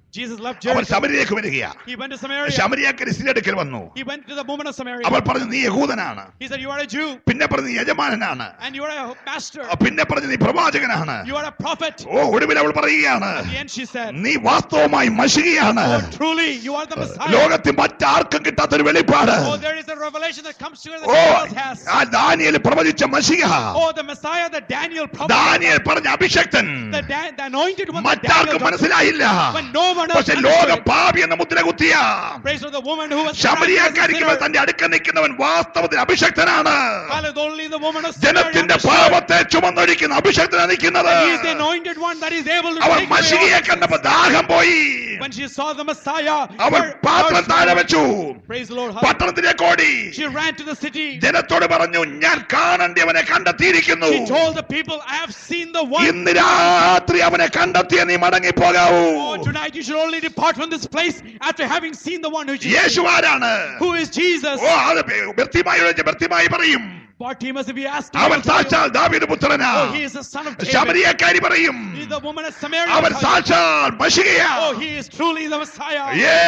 Speaker 2: Jesus left
Speaker 1: അവൻ
Speaker 2: Jericho.
Speaker 1: ശബരിയിലേക്ക് വരികയാ
Speaker 2: He went to Samaria.
Speaker 1: ശബരിയാക്കരി അടുക്കൽ വന്നു
Speaker 2: He went to the woman of Samaria.
Speaker 1: അവൾ പറഞ്ഞു നീ യഹൂദനാണ്
Speaker 2: He said, You are a Jew
Speaker 1: പിന്നെ പറഞ്ഞു നീ യജമാനനാണ്
Speaker 2: and you are a master.
Speaker 1: ആ, പിന്നെ പറഞ്ഞു നീ പ്രവാചകനാണ്
Speaker 2: You are a prophet.
Speaker 1: ഓ ഒടുവിൽ അവൾ പറയുകയാണ്
Speaker 2: At the end, she said,
Speaker 1: നീ വാസ്തവമായി മഷികയാണ്
Speaker 2: Oh, truly, you are the Messiah.
Speaker 1: ലോകത്തിൽ മറ്റാർക്കും കിട്ടാത്തൊരു വെളിപ്പാട്
Speaker 2: Oh, there is a revelation that comes to her that
Speaker 1: oh
Speaker 2: no one else has.
Speaker 1: ആ ദാനിയേൽ പ്രവചിച്ച മഷിക
Speaker 2: Oh, the Messiah that Daniel prophesied.
Speaker 1: ദാനിയേൽ പറഞ്ഞ അഭിഷക്തൻ
Speaker 2: The, da- the anointed one that Daniel
Speaker 1: മറ്റാർക്കും
Speaker 2: talked
Speaker 1: മനസ്സിലായില്ല
Speaker 2: But no one else
Speaker 1: പക്ഷെ ലോക
Speaker 2: understood.
Speaker 1: പാപി എന്ന മുദ്ര കുത്തിയ
Speaker 2: Praise to the woman who was
Speaker 1: ശമരിയാക്കാരിക്കുമ്പോൾ
Speaker 2: Samaria.
Speaker 1: തന്റെ അടുക്ക നിൽക്കുന്നവൻ വാസ്തവത്തിൽ അഭിഷക്തനാണ്
Speaker 2: Hallelujah, only the woman of Samaria
Speaker 1: ജനത്തിന്റെ
Speaker 2: understood.
Speaker 1: പാപത്തെ ചുമന്നൊഴിക്കുന്ന അഭിഷക്തനാണ് നിൽക്കുന്നത്
Speaker 2: He is the anointed one that is able to
Speaker 1: അവൻ
Speaker 2: take away
Speaker 1: മഷികയെ
Speaker 2: all
Speaker 1: കണ്ടപ്പോ ദാഹം പോയി
Speaker 2: When she saw the Messiah,
Speaker 1: അവൻ
Speaker 2: her
Speaker 1: പാത്രം
Speaker 2: thirst
Speaker 1: താഴെ
Speaker 2: went.
Speaker 1: വെച്ചു
Speaker 2: Praise the Lord. Hallelujah.
Speaker 1: പട്ടണത്തിലേക്ക് ഓടി
Speaker 2: She ran to the city.
Speaker 1: ജനത്തോട് പറഞ്ഞു ഞാൻ കാണേണ്ടിയവനെ കണ്ടെത്തിയിരിക്കുന്നു
Speaker 2: She told the people, I have seen the one.
Speaker 1: ഇന്ന് രാത്രി അവനെ കണ്ടെത്തിയ നീ മടങ്ങി പോകാവൂ
Speaker 2: Oh, tonight you should only depart from this place after having seen the one who Jesus.
Speaker 1: യേശു ആരാണ്
Speaker 2: Who is Jesus?
Speaker 1: ഓ അത് വ്യക്തിമായി വ്യക്തിമായി പറയും
Speaker 2: Bartimaeus, if you ask him,
Speaker 1: അവൻ
Speaker 2: he'll tell you,
Speaker 1: സാക്ഷാൽ ദാവീദ് പുത്രനാ
Speaker 2: oh, he is the son of David.
Speaker 1: ശബരിയക്കാരി പറയും
Speaker 2: He is the woman of Samaria.
Speaker 1: അവൻ
Speaker 2: will tell you,
Speaker 1: സാക്ഷാൽ മഷികയാ
Speaker 2: Oh, he is truly the Messiah.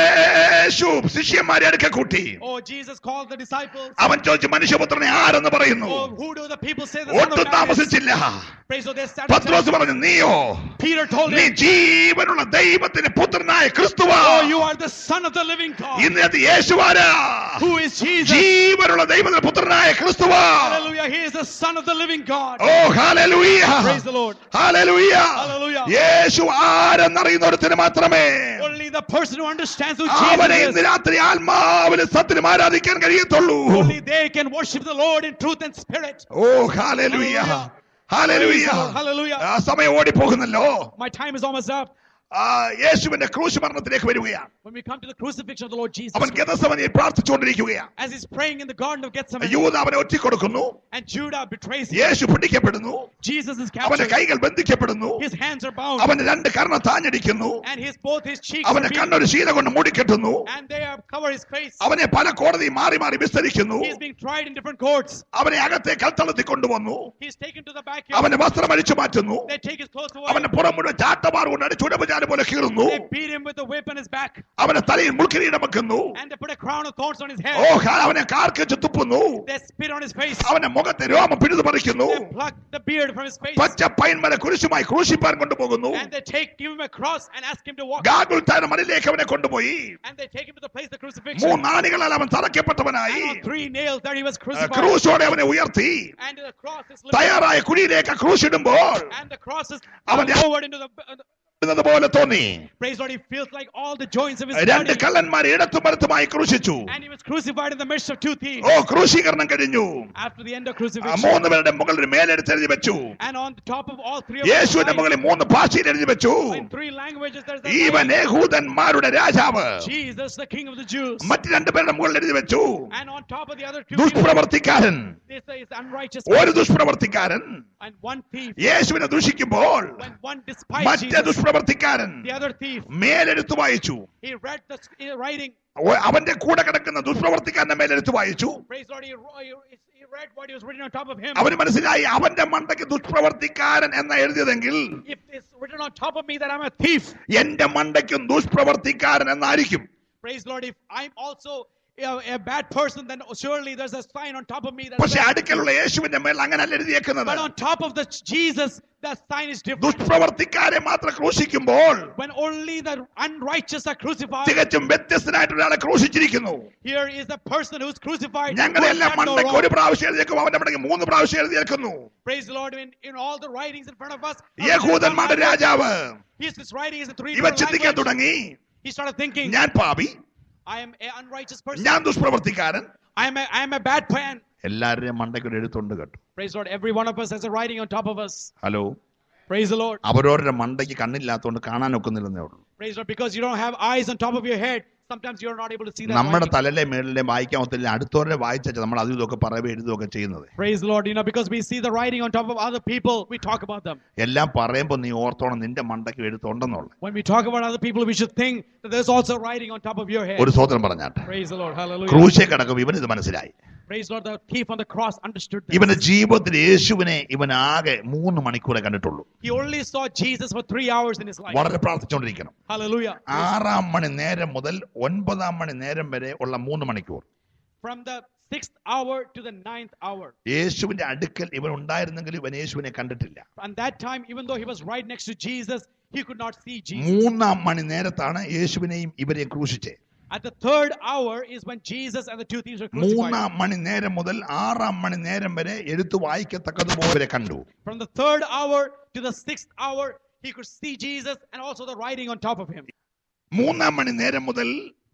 Speaker 1: യേശു ശിഷ്യന്മാരെ അടുക്ക കൂട്ടി
Speaker 2: Oh, Jesus called the disciples.
Speaker 1: അവൻ ചോദിച്ചു മനുഷ്യപുത്രനെ ആരെന്ന് പറയുന്നു
Speaker 2: Oh, who do the people say the son
Speaker 1: ഒട്ടും
Speaker 2: of Man is?
Speaker 1: താമസിച്ചില്ല
Speaker 2: Praise the Lord. They started
Speaker 1: Pathros
Speaker 2: telling-
Speaker 1: പറഞ്ഞു നീയോ
Speaker 2: Peter told
Speaker 1: നീ
Speaker 2: him,
Speaker 1: ജീവനുള്ള ദൈവത്തിന്റെ പുത്രനായ ക്രിസ്തുവാ
Speaker 2: Oh, you are the son of the living God.
Speaker 1: ഇന്നത്തെ യേശുവാരാ
Speaker 2: Who is Jesus?
Speaker 1: ജീവനുള്ള ദൈവത്തിന്റെ പുത്രനായ ക്രിസ്തുവാ
Speaker 2: Hallelujah. He is the son of the living God.
Speaker 1: Oh ഹാലലൂയ
Speaker 2: Praise the Lord.
Speaker 1: ഹാലലൂയ
Speaker 2: Hallelujah.
Speaker 1: യേശു ആരെന്നറിയുന്ന ഒരുത്തിന് മാത്രമേ
Speaker 2: Only the person who understands who
Speaker 1: അവനെ
Speaker 2: Jesus
Speaker 1: ഇന്ന്
Speaker 2: is.
Speaker 1: രാത്രി ആത്മാവിലും സത്യനും ആരാധിക്കാൻ കഴിയത്തുള്ളൂ
Speaker 2: Only they can worship the Lord in truth and spirit.
Speaker 1: Oh ഹാലലൂയ
Speaker 2: Hallelujah.
Speaker 1: ഹാലലൂയ
Speaker 2: Praise the Lord. Hallelujah.
Speaker 1: ആ സമയം ഓടിപ്പോകുന്നല്ലോ
Speaker 2: My time is almost up.
Speaker 1: ആ യേശുവിന്റെ ക്രൂശ് മരണത്തിലേക്ക് വരികയാണ്
Speaker 2: When we come to the crucifixion of the Lord Jesus,
Speaker 1: അവൻ ഗതസമനിയിൽ പ്രാർത്ഥിച്ചുകൊണ്ടിരിക്കുകയാണ്
Speaker 2: as he's praying in the Garden of Gethsemane,
Speaker 1: യൂത അവനെ ഒറ്റിക്കൊടുക്കുന്നു
Speaker 2: and Judah betrays him,
Speaker 1: Yeshu പിടിക്കപ്പെടുന്നു
Speaker 2: Jesus is
Speaker 1: അവന്റെ
Speaker 2: captured.
Speaker 1: കൈകൾ ബന്ധിക്കപ്പെടുന്നു
Speaker 2: His hands are bound,
Speaker 1: അവന്റെ രണ്ട് കർണ താഞ്ഞടിക്കുന്നു
Speaker 2: and his both his cheeks are
Speaker 1: അവന്റെ
Speaker 2: beaten,
Speaker 1: കണ്ണൊരു ശീല കൊണ്ട് മൂടിക്കെട്ടുന്നു
Speaker 2: and they have covered his face.
Speaker 1: അവനെ പല കോടതി മാറി മാറി വിസ്തരിക്കുന്നു
Speaker 2: He is being tried in different courts.
Speaker 1: അവനെ അകത്തെ കൽത്തളത്തിൽ കൊണ്ടുവന്നു
Speaker 2: He's taken to the backyard.
Speaker 1: അവന്റെ വസ്ത്രം അഴിച്ചു മാറ്റുന്നു
Speaker 2: They take his clothes away.
Speaker 1: അവന്റെ പുറം മുഴുവൻ ചാട്ടമാർ കൊണ്ട് അടിച്ചുടപ്പുചാല് പോലെ കീറുന്നു
Speaker 2: They beat him with a whip on his back,
Speaker 1: അവന്റെ തലയിൽ മുൾക്കിരീടം വെക്കുന്നു
Speaker 2: and they put a crown of thorns on his
Speaker 1: oh
Speaker 2: head.
Speaker 1: ഹാ- അവനെ കാർക്കിച്ച് തുപ്പുന്നു
Speaker 2: They spit on his face.
Speaker 1: അവന്റെ മുഖത്തെ രോമം പിഴുതു പറിക്കുന്നു
Speaker 2: They pluck the beard from his face.
Speaker 1: പച്ച പൈൻമല കുരിശുമായി ക്രൂശിപ്പാൻ കൊണ്ടുപോകുന്നു
Speaker 2: And they take, give him a cross and ask him to walk.
Speaker 1: ഗാഗുൽത്താന മണിലേക്ക് അവനെ കൊണ്ടുപോയി
Speaker 2: And they take him to the place of the crucifixion.
Speaker 1: മൂന്നാണികളാൽ അവൻ തറയ്ക്കപ്പെട്ടവനായി
Speaker 2: And on three nails there he was
Speaker 1: ആ,
Speaker 2: crucified.
Speaker 1: ക്രൂശോടെ അവനെ ഉയർത്തി
Speaker 2: And the cross is lifted.
Speaker 1: തയ്യാറായ കുഴിയിലേക്ക് ക്രൂശ് ഇടുമ്പോൾ
Speaker 2: And the cross is
Speaker 1: അവന്റെ-
Speaker 2: forward into the. uh,
Speaker 1: ഇടുന്നത് പോലെ തോന്നി
Speaker 2: Praise Lord, he feels like all the joints of his
Speaker 1: രണ്ട്
Speaker 2: body.
Speaker 1: കള്ളന്മാരെ ഇടത്തും വലത്തുമായി ക്രൂശിച്ചു
Speaker 2: And he was crucified in the midst of two thieves.
Speaker 1: ഓ ക്രൂശീകരണം കഴിഞ്ഞു
Speaker 2: After the end of
Speaker 1: ആ
Speaker 2: crucifixion.
Speaker 1: മൂന്ന് പേരുടെ മുകളിൽ ഒരു മേലെടുത്ത് എഴുതി വെച്ചു
Speaker 2: And on the top of all three of them,
Speaker 1: യേശുവിന്റെ മുകളിൽ മൂന്ന് ഭാഷയിൽ എഴുതി വെച്ചു
Speaker 2: in three languages, there's
Speaker 1: even
Speaker 2: the
Speaker 1: യഹൂദന്മാരുടെ രാജാവ്
Speaker 2: Jesus, the King of the Jews.
Speaker 1: മറ്റു രണ്ടുപേരുടെ മുകളിൽ എഴുതി വെച്ചു
Speaker 2: And on top of the other two, people,
Speaker 1: ദുഷ്പ്രവർത്തിക്കാരൻ
Speaker 2: this is unrighteous.
Speaker 1: ഒരു ദുഷ്പ്രവർത്തിക്കാരൻ
Speaker 2: And one thief,
Speaker 1: യേശുവിനെ ദുഷിക്കുമ്പോൾ
Speaker 2: when one despised
Speaker 1: മറ്റേ
Speaker 2: Jesus,
Speaker 1: ദുഷ്പ്രവർത്തിക്കാരൻ
Speaker 2: the other thief,
Speaker 1: മേലെടുത്ത് വായിച്ചു
Speaker 2: he read the s- writing.
Speaker 1: ഓ- അവന്റെ കൂടെ കിടക്കുന്ന ദുഷ്പ്രവർത്തിക്കാരന്റെ മേലെടുത്ത് വായിച്ചു
Speaker 2: Praise Lord, he, ro- he he read what he was written on top of him.
Speaker 1: അവന് മനസ്സിലായി അവന്റെ മണ്ടയ്ക്ക് ദുഷ്പ്രവർത്തിക്കാരൻ എന്ന എഴുതിയതെങ്കിൽ
Speaker 2: If it's written on top of me that I'm a thief,
Speaker 1: എന്റെ മണ്ടയ്ക്കും ദുഷ്പ്രവർത്തിക്കാരൻ എന്നായിരിക്കും
Speaker 2: praise Lord, if I'm also a, a bad person, then surely there's a sign on top of me that.
Speaker 1: പക്ഷെ അടുക്കലുള്ള യേശുവിന്റെ മേൽ അങ്ങനല്ല എഴുതിയേക്കുന്നത്
Speaker 2: But on top of the Jesus, that sign is different.
Speaker 1: ദുഷ്പ്രവർത്തിക്കാരെ മാത്രം ക്രൂശിക്കുമ്പോൾ
Speaker 2: When only the unrighteous are crucified,
Speaker 1: തികച്ചും വ്യത്യസ്തനായിട്ട് ഒരാളെ ക്രൂശിച്ചിരിക്കുന്നു
Speaker 2: here is the person who's crucified. who has
Speaker 1: ഞങ്ങളെല്ലാം
Speaker 2: done no
Speaker 1: മണ്ടയ്ക്ക് ഒരു
Speaker 2: wrong.
Speaker 1: പ്രാവശ്യം എഴുതിയേക്കും അവന്റെ മണ്ടയ്ക്ക് മൂന്ന് പ്രാവശ്യം എഴുതിയേക്കുന്നു
Speaker 2: Praise the Lord. In, in all the writings in front of us,
Speaker 1: യഹൂദന്മാരുടെ രാജാവ്
Speaker 2: His his writing is in three
Speaker 1: ഇവ
Speaker 2: different
Speaker 1: ചിന്തിക്കാൻ
Speaker 2: languages.
Speaker 1: തുടങ്ങി
Speaker 2: He started thinking,
Speaker 1: ഞാൻ പാപി
Speaker 2: I am an unrighteous person.
Speaker 1: ഞാൻ ദുഷ്പ്രവർത്തിക്കാരൻ
Speaker 2: I am a, I am a bad man.
Speaker 1: എല്ലാവരുടെയും മണ്ടയ്ക്ക് ഒരു എഴുത്തുണ്ട് കേട്ടോ
Speaker 2: Praise the Lord. Every one of us has a writing on top of us.
Speaker 1: ഹലോ
Speaker 2: Praise the Lord.
Speaker 1: അവരവരുടെ മണ്ടയ്ക്ക് കണ്ണില്ലാത്തതുകൊണ്ട് കാണാൻ ഒക്കുന്നില്ലെന്നേ ഉള്ളൂ
Speaker 2: Praise the Lord. Because you don't have eyes on top of your head, sometimes you're not able to see that.
Speaker 1: നമ്മുടെ
Speaker 2: writing.
Speaker 1: തലയിലെ മേളിലെ വായിക്കാൻ ഒത്തില്ല അടുത്തവരെ വായിച്ചാൽ നമ്മൾ അതും ഇതൊക്കെ പറയുകയും എഴുതുകയൊക്കെ ചെയ്യുന്നത്
Speaker 2: Praise the Lord. You know, because we see the writing on top of other people, we talk about them.
Speaker 1: എല്ലാം പറയുമ്പോൾ നീ ഓർത്തോണം നിന്റെ മണ്ടയ്ക്ക് എഴുത്തുണ്ടെന്നുള്ളത്
Speaker 2: When we talk about other people, we should think that there's also writing on top of your head.
Speaker 1: ഒരു സ്വതന്ത്രം പറഞ്ഞാട്ടെ
Speaker 2: Praise the Lord. Hallelujah.
Speaker 1: ക്രൂശെ കിടക്കും ഇവൻ ഇത് മനസ്സിലായി
Speaker 2: Praise Lord, the thief on the cross understood this.
Speaker 1: ഇവന്റെ ജീവിതത്തിൽ യേശുവിനെ ഇവൻ ആകെ മൂന്ന് മണിക്കൂറെ കണ്ടിട്ടുള്ളൂ
Speaker 2: He only saw Jesus for three hours in his life.
Speaker 1: വളരെ പ്രാർത്ഥിച്ചുകൊണ്ടിരിക്കണം
Speaker 2: Hallelujah.
Speaker 1: ആറാം മണി നേരം മുതൽ ഒൻപതാം മണി നേരം വരെ ഉള്ള മൂന്ന് മണിക്കൂർ
Speaker 2: From the sixth hour to the ninth hour.
Speaker 1: യേശുവിന്റെ അടുക്കൽ ഇവൻ ഉണ്ടായിരുന്നെങ്കിലും ഇവൻ യേശുവിനെ കണ്ടിട്ടില്ല
Speaker 2: And that time, even though he was right next to Jesus, he could not see Jesus.
Speaker 1: മൂന്നാം മണി നേരത്താണ് യേശുവിനെയും ഇവരെയും ക്രൂശിച്ചത്
Speaker 2: At the third hour is when Jesus and the two thieves were crucified.
Speaker 1: മൂന്നാം മണി നേരം മുതൽ ആറാം മണി നേരം വരെ എഴുത്ത് വായിക്കത്തക്കതുപോലെ ഇവരെ കണ്ടു
Speaker 2: From the third hour to the sixth hour, he could see Jesus and also the writing on top of him.
Speaker 1: മൂന്നാം മണി നേരം മുതൽ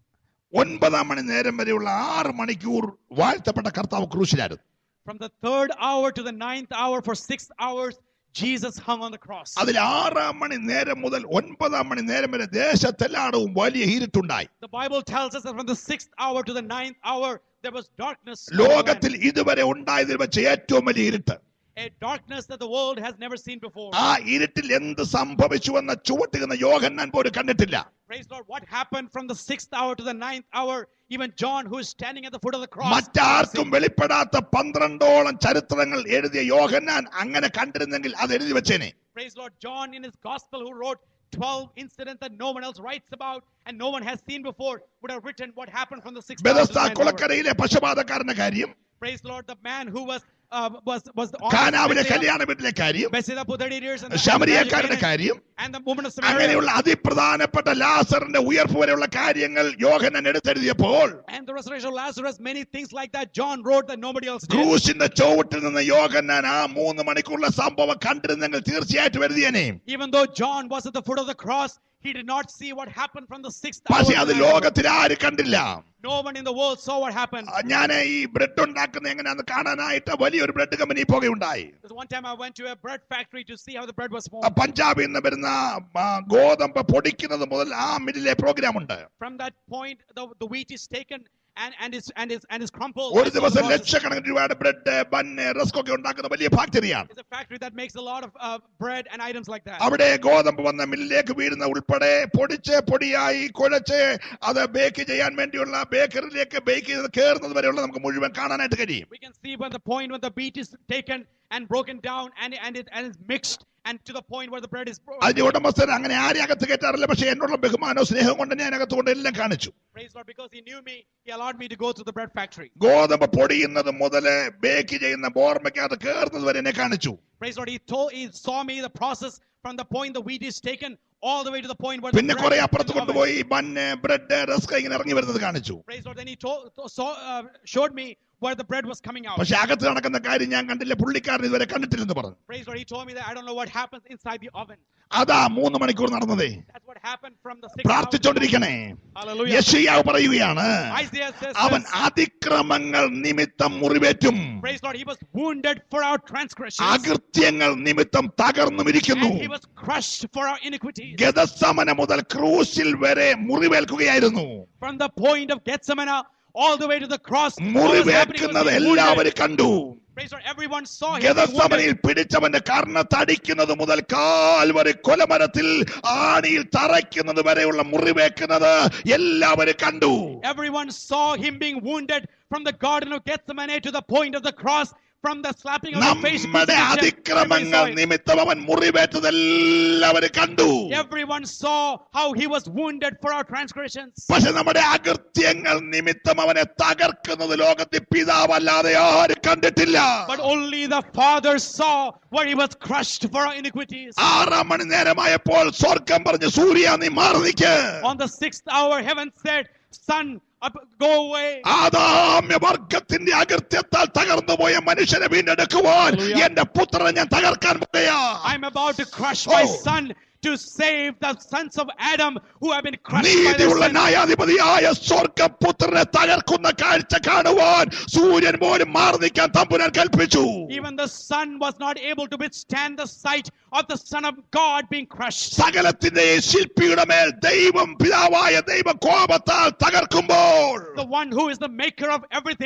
Speaker 1: ഒൻപതാം മണി നേരം വരെയുള്ള ആറ് മണിക്കൂർ വാഴ്ത്തപ്പെട്ട കർത്താവ് ക്രൂശിലായിരുന്നു
Speaker 2: From the third hour to the ninth hour, for six hours, Jesus hung on the cross.
Speaker 1: അതിൽ ആറാം മണി നേരം മുതൽ ഒൻപതാം മണി നേരം വരെ ദേശത്തെല്ലായിടവും വലിയ ഇരുട്ടുണ്ടായി
Speaker 2: The Bible tells us that from the sixth hour to the ninth hour, there was darkness. on the
Speaker 1: ലോകത്തിൽ
Speaker 2: land.
Speaker 1: ഇതുവരെ ഉണ്ടായതിൽ വെച്ച് ഏറ്റവും വലിയ ഇരുട്ട്
Speaker 2: A darkness that the world has never seen before.
Speaker 1: ആ ഇരുട്ടിൽ എന്ത് സംഭവിച്ചുവെന്ന് ചുവട്ടുകുന്ന യോഹന്നാൻ പോലും കണ്ടിട്ടില്ല
Speaker 2: Praise Lord. What happened from the sixth hour to the ninth hour? Even John, who is standing at the foot of the cross.
Speaker 1: മറ്റാർക്കും വെളിപ്പെടാത്ത പന്ത്രണ്ടോളം ചരിത്രങ്ങൾ എഴുതിയ യോഹന്നാൻ അങ്ങനെ കണ്ടിരുന്നെങ്കിൽ അത് എഴുതി വെച്ചേനെ
Speaker 2: Praise Lord. John, in his gospel, who wrote 12 incidents that no one else writes about and no one has seen before, would have written what happened from the sixth hour to
Speaker 1: ബെതസ്ത
Speaker 2: the ninth hour.
Speaker 1: കുളക്കരയിലെ പശുപാതക്കാരന്റെ കാര്യം
Speaker 2: Praise Lord. The man who was uh, was was the
Speaker 1: കാനാവിലെ
Speaker 2: Bethsaida-
Speaker 1: കല്യാണ വീട്ടിലെ കാര്യം
Speaker 2: Bethsaida for 30 years and the,
Speaker 1: ശമരിയക്കാരുടെ
Speaker 2: and the,
Speaker 1: കാര്യം
Speaker 2: and the woman of Samaria.
Speaker 1: അങ്ങനെയുള്ള അതിപ്രധാനപ്പെട്ട ലാസറിന്റെ ഉയർപ്പ് വരെയുള്ള കാര്യങ്ങൾ Yohannan എടുത്തെഴുതിയപ്പോൾ
Speaker 2: And the resurrection of Lazarus, many things like that John wrote that nobody else did.
Speaker 1: ക്രൂശിന്റെ ചുവട്ടിൽ നിന്ന് യോഹന്നാൻ ആ മൂന്ന് മണിക്കൂറിലെ സംഭവം കണ്ടിരുന്നെങ്കിൽ തീർച്ചയായിട്ടും എഴുതിയനെ
Speaker 2: Even though John was at the foot of the cross, he did not see what happened from the sixth hour.
Speaker 1: പക്ഷെ
Speaker 2: to
Speaker 1: അത്
Speaker 2: the ninth hour.
Speaker 1: ലോകത്തിൽ ആരും കണ്ടില്ല
Speaker 2: No one in the world saw what happened.
Speaker 1: ഞാൻ ഈ bread ഉണ്ടാക്കുന്ന എങ്ങനെയാന്ന് കാണാനായിട്ട് വലിയൊരു ബ്രെഡ് കമ്പനി പോകുകയുണ്ടായി
Speaker 2: There's one time I went to a bread factory to see how the bread was
Speaker 1: ആ
Speaker 2: formed.
Speaker 1: പഞ്ചാബിൽ നിന്ന് വരുന്ന ആ, ഗോതമ്പ് പൊടിക്കുന്നത് മുതൽ ആ മില്ലിലെ പ്രോഗ്രാം ഉണ്ട്
Speaker 2: From that point, the, the wheat is taken and, and is and is and is crumpled.
Speaker 1: ഒരു
Speaker 2: and so
Speaker 1: ദിവസം
Speaker 2: the process-
Speaker 1: ലക്ഷക്കണക്കിന് രൂപയുടെ ബ്രെഡ് ബന്ന് റസ്ക് ഒക്കെ ഉണ്ടാക്കുന്ന വലിയ ഫാക്ടറിയാണ്
Speaker 2: It's a factory that makes a lot of uh, bread and items like that.
Speaker 1: അവിടെ ഗോതമ്പ് വന്ന മില്ലിലേക്ക് വീഴുന്ന ഉൾപ്പെടെ പൊടിച്ച് പൊടിയായി കുഴച്ച് അത് ബേക്ക് ചെയ്യാൻ വേണ്ടിയുള്ള ബേക്കറിയിലേക്ക് ബേക്ക് ചെയ്ത് കയറുന്നത് വരെയുള്ള നമുക്ക് മുഴുവൻ കാണാനായിട്ട് കഴിയും
Speaker 2: We can see when the point when the wheat is taken and broken down and and it and is mixed and to the point where the bread is broken.
Speaker 1: അതിന്റെ ഉടമസ്ഥൻ അങ്ങനെ ആരെയും അകത്ത് കയറ്റാറില്ല പക്ഷെ എന്നോടുള്ള ബഹുമാനവും സ്നേഹം കൊണ്ട് ഞാൻ അകത്ത് കൊണ്ട് എല്ലാം കാണിച്ചു
Speaker 2: Praise Lord, because he knew me, he allowed me to go to the bread factory.
Speaker 1: ഗോതമ്പ് പൊടിയുന്നത് മുതല് ബേക്ക് ചെയ്യുന്ന ബോർമയ്ക്കകത്ത് കയറുന്നത് വരെ എന്നെ കാണിച്ചു
Speaker 2: Praise Lord, he told he saw me the process from the point the wheat is taken all the way to the point where the
Speaker 1: പിന്നെ
Speaker 2: bread
Speaker 1: കുറെ
Speaker 2: is in
Speaker 1: അപ്പുറത്ത്
Speaker 2: the oven.
Speaker 1: കൊണ്ടുപോയി ബന്ന് ബ്രെഡ് റസ്ക് ഇങ്ങനെ ഇറങ്ങി വരുന്നത് കാണിച്ചു
Speaker 2: Praise Lord, then he told, saw, uh, showed me where the bread was coming out.
Speaker 1: പക്ഷെ അകത്ത് നടക്കുന്ന കാര്യം ഞാൻ കണ്ടില്ല പുള്ളിക്കാരൻ ഇതുവരെ കണ്ടിട്ടില്ലെന്ന് പറഞ്ഞു
Speaker 2: Praise Lord, he told me that I don't know what happens inside the oven.
Speaker 1: അതാ മൂന്ന് മണിക്കൂർ നടന്നതേ
Speaker 2: That's what happened from the six hours.
Speaker 1: പ്രാർത്ഥിച്ചോണ്ടിരിക്കണേ
Speaker 2: Hallelujah.
Speaker 1: യശയ്യാവ് പറയുകയാണ്
Speaker 2: Isaiah says
Speaker 1: അവൻ
Speaker 2: this.
Speaker 1: അതിക്രമങ്ങൾ നിമിത്തം മുറിവേറ്റും
Speaker 2: Praise Lord, he was wounded for our transgressions.
Speaker 1: അകൃത്യങ്ങൾ നിമിത്തം തകർന്നുമിരിക്കുന്നു
Speaker 2: And he was crushed for our iniquities.
Speaker 1: ഗതസമന മുതൽ ക്രൂശിൽ വരെ മുറിവേൽക്കുകയായിരുന്നു
Speaker 2: From the point of Gethsemane all the way to the cross. what was happening was
Speaker 1: മുറിവേൽക്കുന്നത്
Speaker 2: being wounded.
Speaker 1: എല്ലാവരും കണ്ടു
Speaker 2: Praise Lord, everyone saw him. being
Speaker 1: ഗതസമനയിൽ
Speaker 2: wounded.
Speaker 1: പിടിച്ചവന്റെ കർണത്തടിക്കുന്നത് മുതൽ കാൽവരെ കൊലമരത്തിൽ ആണിയിൽ തറയ്ക്കുന്നത് വരെയുള്ള മുറിവേക്കുന്നത് എല്ലാവരും കണ്ടു
Speaker 2: Everyone saw him being wounded from the Garden of Gethsemane to the point of the cross, from the slapping of the face.
Speaker 1: നമ്മുടെ
Speaker 2: crucifixion. Everybody
Speaker 1: അതിക്രമങ്ങൾ
Speaker 2: saw it.
Speaker 1: നിമിത്തം അവൻ മുറിവേറ്റത് എല്ലാവരും കണ്ടു
Speaker 2: Everyone saw how he was wounded for our transgressions.
Speaker 1: പക്ഷെ നമ്മുടെ അകൃത്യങ്ങൾ നിമിത്തം അവനെ തകർക്കുന്നത് ലോകത്തിൽ പിതാവല്ലാതെ ആരും കണ്ടിട്ടില്ല
Speaker 2: But only the Father saw where he was crushed for our iniquities.
Speaker 1: ആറാം മണി നേരമായപ്പോൾ സ്വർഗം പറഞ്ഞു സൂര്യ നീ മാറി നിൽക്ക്
Speaker 2: On the sixth hour, heaven said, Son, up, go away.
Speaker 1: ആദാമ്യ വർഗത്തിന്റെ അകൃത്യത്താൽ തകർന്നുപോയ മനുഷ്യനെ വീണ്ടെടുക്കുവാൻ
Speaker 2: Hallelujah.
Speaker 1: എന്റെ പുത്രനെ ഞാൻ തകർക്കാൻ പോയാ
Speaker 2: I'm about to crush my
Speaker 1: Oh.
Speaker 2: son to save the sons of Adam who have been crushed by their
Speaker 1: നീതിയുള്ള
Speaker 2: sin.
Speaker 1: ന്യായാധിപതിയായ സ്വർഗപുത്രനെ തകർക്കുന്ന കാഴ്ച കാണുവാൻ സൂര്യൻ പോലും മാറി നിൽക്കാൻ തമ്പുരാൻ കൽപ്പിച്ചു
Speaker 2: Even the sun was not able to withstand the sight of the Son of God being crushed.
Speaker 1: സകലത്തിന്റെ ശില്പിയുടെ മേൽ ദൈവം പിതാവായ ദൈവ കോപത്താൽ തകർക്കുമ്പോൾ
Speaker 2: The one who is the maker of everything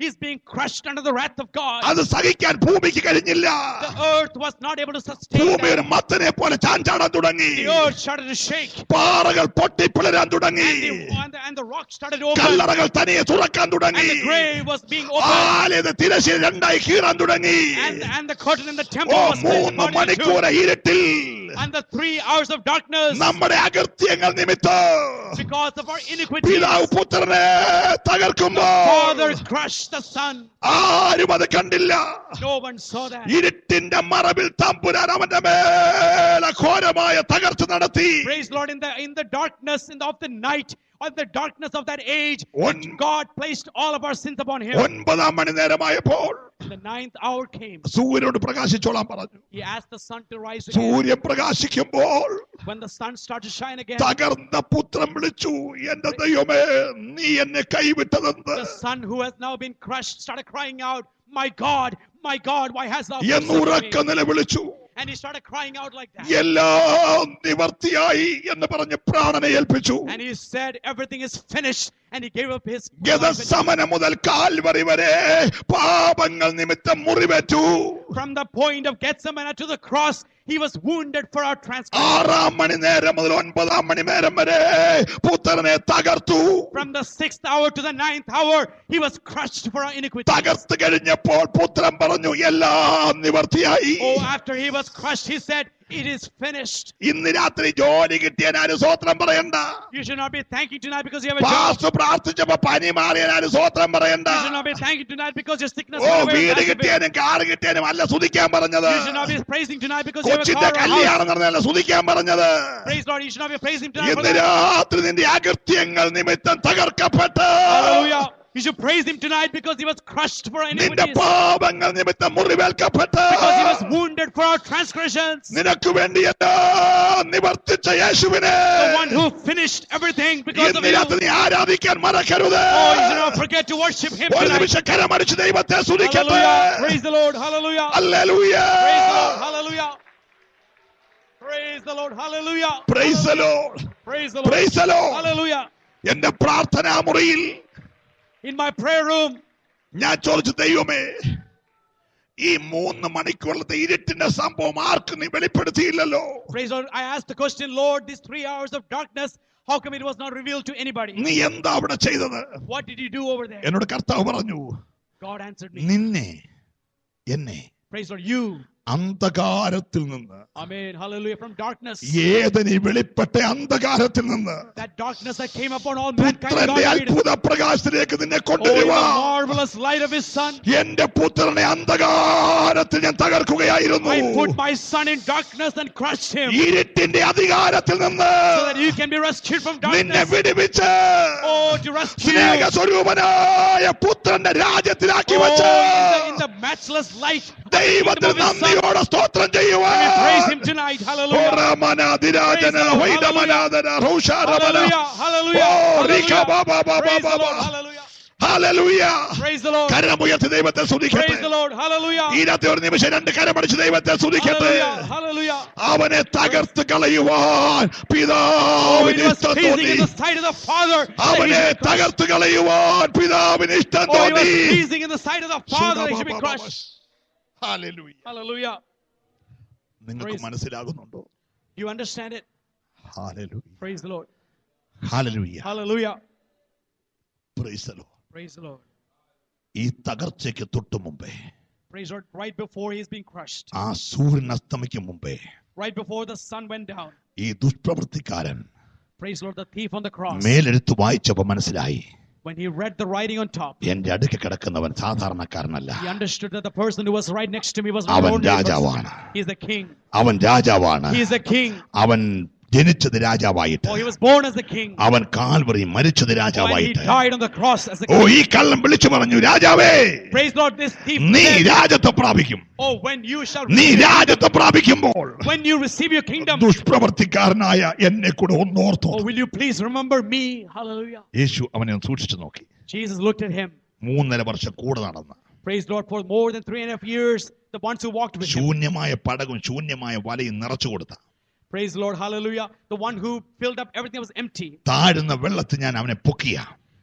Speaker 2: He's being crushed under the wrath of God.
Speaker 1: അത് സഹിക്കാൻ ഭൂമിക്ക് കഴിഞ്ഞില്ല
Speaker 2: The earth was not able to sustain
Speaker 1: ഭൂമി ഒരു
Speaker 2: that.
Speaker 1: മത്തനെ പോലെ ചാഞ്ചാടാൻ തുടങ്ങി
Speaker 2: The earth started to shake.
Speaker 1: പാറകൾ പൊട്ടിപ്പിളരാൻ തുടങ്ങി
Speaker 2: And the, and the, and the rock started to open.
Speaker 1: കല്ലറകൾ തനിയെ തുറക്കാൻ
Speaker 2: And
Speaker 1: തുടങ്ങി
Speaker 2: the grave was being opened.
Speaker 1: ആലയത് തിരശ്ശീല രണ്ടായി കീറാൻ തുടങ്ങി
Speaker 2: And, and the curtain in the
Speaker 1: oh
Speaker 2: temple was split
Speaker 1: മൂന്ന്
Speaker 2: according to
Speaker 1: മണിക്കൂർ ഇരുട്ടിൽ
Speaker 2: And the three hours of darkness
Speaker 1: നമ്മുടെ അകൃത്യങ്ങൾ നിമിത്തം
Speaker 2: because of our iniquities.
Speaker 1: പിതാവ് പുത്രനെ തകർക്കുമ്പോ
Speaker 2: Father crushed the Son.
Speaker 1: ആരും അത് കണ്ടില്ല
Speaker 2: No one saw that.
Speaker 1: ഇരുട്ടിന്റെ മറവിൽ തമ്പുരാൻ അവന്റെ മേലെ ഘോരമായ തകർച്ച നടത്തി
Speaker 2: Praise Lord in the in the darkness in the, of the night, of the darkness of that age,
Speaker 1: On-
Speaker 2: God placed all of our sins upon him.
Speaker 1: ഒൻപതാം മണി നേരമായപ്പോൾ
Speaker 2: And the ninth hour came.
Speaker 1: സൂര്യനോട് പ്രകാശിച്ചോളാൻ പറഞ്ഞു
Speaker 2: He asked the sun to rise again.
Speaker 1: സൂര്യൻ പ്രകാശിക്കുമ്പോൾ
Speaker 2: When the sun started to shine again,
Speaker 1: തകർന്ന പുത്രൻ വിളിച്ചു എന്റെ ദൈവമേ നീ എന്നെ കൈവിട്ടതെന്ത്
Speaker 2: the son who has now been crushed started crying out, My God, my God, why hast thou
Speaker 1: എന്ന്
Speaker 2: forsaken
Speaker 1: ഉറക്ക
Speaker 2: me?
Speaker 1: നിലവിളിച്ചു
Speaker 2: And he started crying out like that.
Speaker 1: എല്ലാം നിവർത്തിയായി എന്ന് പറഞ്ഞ് പ്രാണനെ ഏൽപ്പിച്ചു
Speaker 2: And he said, Everything is finished. And he gave up his life.
Speaker 1: ഗതസമന മുതൽ Calvary വരെ പാപങ്ങൾ നിമിത്തം മുറിവേറ്റു
Speaker 2: From the point of Gethsemane to the cross, he was wounded for our transgression.
Speaker 1: ആറാം മണി നേരം മുതൽ ഒൻപതാം മണി നേരം വരെ പുത്രനെ തകർത്തു
Speaker 2: From the sixth hour to the ninth hour, he was crushed for our iniquity.
Speaker 1: തകർത്ത് കഴിഞ്ഞപ്പോൾ പുത്രൻ പറഞ്ഞു എല്ലാം നിവർത്തിയായി
Speaker 2: Oh, after he was crushed, he said, It is finished.
Speaker 1: ഇന്ന് രാത്രി ജോലി കിട്ടിയതിനാരും സ്വോത്രം പറയണ്ട
Speaker 2: You should not be thanking tonight because you have a job.
Speaker 1: പാസ് പ്രാർത്ഥിച്ചപ്പോ പനി മാറിയതിനാരും സ്വോത്രം പറയണ്ട
Speaker 2: You should not be thanking tonight because your sickness
Speaker 1: oh
Speaker 2: went away.
Speaker 1: വീട്
Speaker 2: That's a bit-
Speaker 1: കിട്ടിയാലും കാറ് കിട്ടിയാലും അല്ല സ്തുതിക്കാൻ പറഞ്ഞത്
Speaker 2: You should not be praising tonight because you have a
Speaker 1: കൊച്ചിന്റെ
Speaker 2: car or a house.
Speaker 1: കല്യാണം നടന്നല്ല സ്തുതിക്കാൻ പറഞ്ഞത്
Speaker 2: Praise Lord, you should not be praising tonight for
Speaker 1: ഇന്ന്
Speaker 2: that.
Speaker 1: രാത്രി നിന്റെ അകൃത്യങ്ങൾ നിമിത്തം തകർക്കപ്പെട്ട്
Speaker 2: Hallelujah. You should praise him tonight because he was crushed for our
Speaker 1: നിന്റെ
Speaker 2: iniquities.
Speaker 1: പാപങ്ങൾ നിമിത്തം മുറിവേൽക്കപ്പെട്ട്
Speaker 2: Because he was wounded for our transgressions.
Speaker 1: നിനക്ക് വേണ്ടി എല്ലാം നിവർത്തിച്ച യേശുവിനെ
Speaker 2: The one who finished everything because of
Speaker 1: ഇന്ന്
Speaker 2: you.
Speaker 1: രാത്രി നീ ആരാധിക്കാൻ മറക്കരുത്
Speaker 2: Oh, you should not forget to worship him
Speaker 1: ഒരു
Speaker 2: tonight.
Speaker 1: നിമിഷം കരമടിച്ച് ദൈവത്തെ സ്തുതിക്കട്ടെ
Speaker 2: Hallelujah. Praise the Lord. Hallelujah.
Speaker 1: ഹല്ലേലൂയ
Speaker 2: Praise the Lord. Hallelujah. Praise the Lord. Hallelujah.
Speaker 1: Praise the
Speaker 2: Hallelujah.
Speaker 1: Lord
Speaker 2: Praise the Lord.
Speaker 1: Praise the Lord
Speaker 2: Hallelujah.
Speaker 1: എന്റെ പ്രാർത്ഥനാ മുറിയിൽ
Speaker 2: In my prayer room,
Speaker 1: ഞാൻ ചോദിച്ചു ദൈവമേ ഈ മൂന്ന് മണിക്കൂറിലത്തെ ഇരുട്ടിന്റെ സംഭവം ആർക്കും നീ വെളിപ്പെടുത്തിയില്ലല്ലോ
Speaker 2: praise the Lord. I asked the question, Lord, these three hours of darkness, how come it was not revealed to anybody?
Speaker 1: നീ എന്താ അവിടെ ചെയ്തത്
Speaker 2: What did you do over there?
Speaker 1: എന്നോട് കർത്താവ് പറഞ്ഞു
Speaker 2: God answered me.
Speaker 1: നിന്നെ എന്നെ
Speaker 2: Praise the Lord. You.
Speaker 1: അന്ധകാരത്തിൽ നിന്ന്
Speaker 2: Amen. Hallelujah. From darkness.
Speaker 1: ഏതനി വെളിപ്പെട്ട അന്ധകാരത്തിൽ നിന്ന്
Speaker 2: That darkness that came upon all mankind. God
Speaker 1: പുത്രന്റെ
Speaker 2: made it.
Speaker 1: അത്ഭുത പ്രകാശത്തിലേക്ക് നിന്നെ
Speaker 2: Oh, in the
Speaker 1: കൊണ്ടുവരുവാ
Speaker 2: marvelous light of his son.
Speaker 1: എന്റെ പുത്രനെ അന്ധകാരത്തിൽ ഞാൻ തകർക്കുകയായിരുന്നു
Speaker 2: I put my son in darkness and crushed him
Speaker 1: ഇരുട്ടിന്റെ അധികാരത്തിൽ നിന്ന്
Speaker 2: so that you can be rescued from
Speaker 1: നിന്നെ
Speaker 2: darkness.
Speaker 1: വിടുവിച്ച്
Speaker 2: Oh, to rescue you.
Speaker 1: സ്നേഹസ്വരൂപനായ പുത്രന്റെ രാജ്യത്തിലാക്കി
Speaker 2: Oh,
Speaker 1: വെച്ച്
Speaker 2: in the, in the matchless light of the
Speaker 1: ദൈവത്തിൽ
Speaker 2: kingdom of his son.
Speaker 1: നന്ദിയോടെ സ്തോത്രം ചെയ്യുവാൻ
Speaker 2: Let me praise him tonight. Hallelujah.
Speaker 1: ഓരമനാതിരാജന
Speaker 2: Praise the Lord.
Speaker 1: വൈഡമനാദന റൗഷാരമന
Speaker 2: Hallelujah. Hallelujah.
Speaker 1: Oh, Rika
Speaker 2: Hallelujah.
Speaker 1: ba ba ba ba
Speaker 2: Praise
Speaker 1: ba
Speaker 2: the
Speaker 1: ba.
Speaker 2: Lord. Hallelujah.
Speaker 1: ഹല്ലേലൂയ
Speaker 2: Praise the Lord.
Speaker 1: കരമുയർത്തി ദൈവത്തെ സ്തുതിക്കട്ടെ
Speaker 2: Praise the Lord. Hallelujah.
Speaker 1: ഈരത്തെ ഒരു നിമിഷം രണ്ട് കരമടിച്ച് ദൈവത്തെ സ്തുതിക്കട്ടെ
Speaker 2: Hallelujah. Hallelujah.
Speaker 1: അവനെ തകർത്ത് കളയുവാൻ
Speaker 2: Oh,
Speaker 1: പിതാവിന്
Speaker 2: it was
Speaker 1: ഇഷ്ടം
Speaker 2: pleasing
Speaker 1: തോന്നി
Speaker 2: in the sight of the Father. that he
Speaker 1: അവനെ
Speaker 2: should be crushed.
Speaker 1: തകർത്ത് കളയുവാൻ പിതാവിന് ഇഷ്ടം
Speaker 2: Oh, it was
Speaker 1: തോന്നി
Speaker 2: pleasing in the sight of the Father that he should be crushed.
Speaker 1: ഹല്ലേലൂയ
Speaker 2: Hallelujah.
Speaker 1: നിങ്ങൾക്ക്
Speaker 2: Praise.
Speaker 1: മനസ്സിലാകുന്നുണ്ടോ
Speaker 2: Do you understand it?
Speaker 1: ഹല്ലേലൂയ
Speaker 2: Praise the Lord.
Speaker 1: ഹല്ലേലൂയ
Speaker 2: Hallelujah.
Speaker 1: Praise the Lord.
Speaker 2: Praise the Lord.
Speaker 1: ഈ തകർച്ചയ്ക്ക് തൊട്ടു മുമ്പേ
Speaker 2: Praise the Lord. Right before he is being crushed.
Speaker 1: ആ സൂര്യൻ അസ്തമിക്കും മുമ്പേ
Speaker 2: Right before the sun went down.
Speaker 1: ഈ ദുഷ്പ്രവൃത്തിക്കാരൻ
Speaker 2: Praise the Lord. The thief on the cross.
Speaker 1: മേലെടുത്ത് വായിച്ചപ്പോ മനസ്സിലായി
Speaker 2: When he read the writing on top,
Speaker 1: എന്റെ അടുക്ക് കിടക്കുന്നവൻ സാധാരണക്കാരനല്ല
Speaker 2: he understood that the person who was right next to me was not
Speaker 1: അവൻ
Speaker 2: an ordinary person.
Speaker 1: രാജാവാണ്
Speaker 2: He is the king.
Speaker 1: അവൻ രാജാവാണ്
Speaker 2: He is the king.
Speaker 1: അവൻ ജനിച്ചത് രാജാവായിട്ട്
Speaker 2: Oh, he was born as the king.
Speaker 1: അവൻ Calvary മരിച്ചത്
Speaker 2: Oh, and he
Speaker 1: രാജാവായിട്ട്
Speaker 2: died on the cross as the
Speaker 1: oh
Speaker 2: king.
Speaker 1: ഈ കള്ളം വിളിച്ചു പറഞ്ഞു രാജാവേ
Speaker 2: Praise the Lord. This thief
Speaker 1: നീ
Speaker 2: said,
Speaker 1: രാജത്വം പ്രാപിക്കും
Speaker 2: Oh, when you shall
Speaker 1: നീ രാജത്വം പ്രാപിക്കുമ്പോൾ
Speaker 2: when you receive your kingdom,
Speaker 1: ദുഷ്പ്രവർത്തിക്കാരനായ എന്നെ കൂടെ ഒന്നോർത്തോ
Speaker 2: oh, will you please remember me? Hallelujah.
Speaker 1: യേശു അവനെ ഒന്ന് സൂക്ഷിച്ചു നോക്കി
Speaker 2: Jesus looked at him.
Speaker 1: മൂന്നര വർഷം കൂടെ നടന്ന്
Speaker 2: Praise the Lord for more than three and a half years. The ones who walked with him.
Speaker 1: ശൂന്യമായ പടകും ശൂന്യമായ വലയും നിറച്ചു കൊടുത്ത
Speaker 2: Praise the Lord. Hallelujah. The one who filled up everything that was empty.
Speaker 1: താഴ്ന്ന വെള്ളത്തിൽ ഞാൻ അവനെ പൊക്കിയ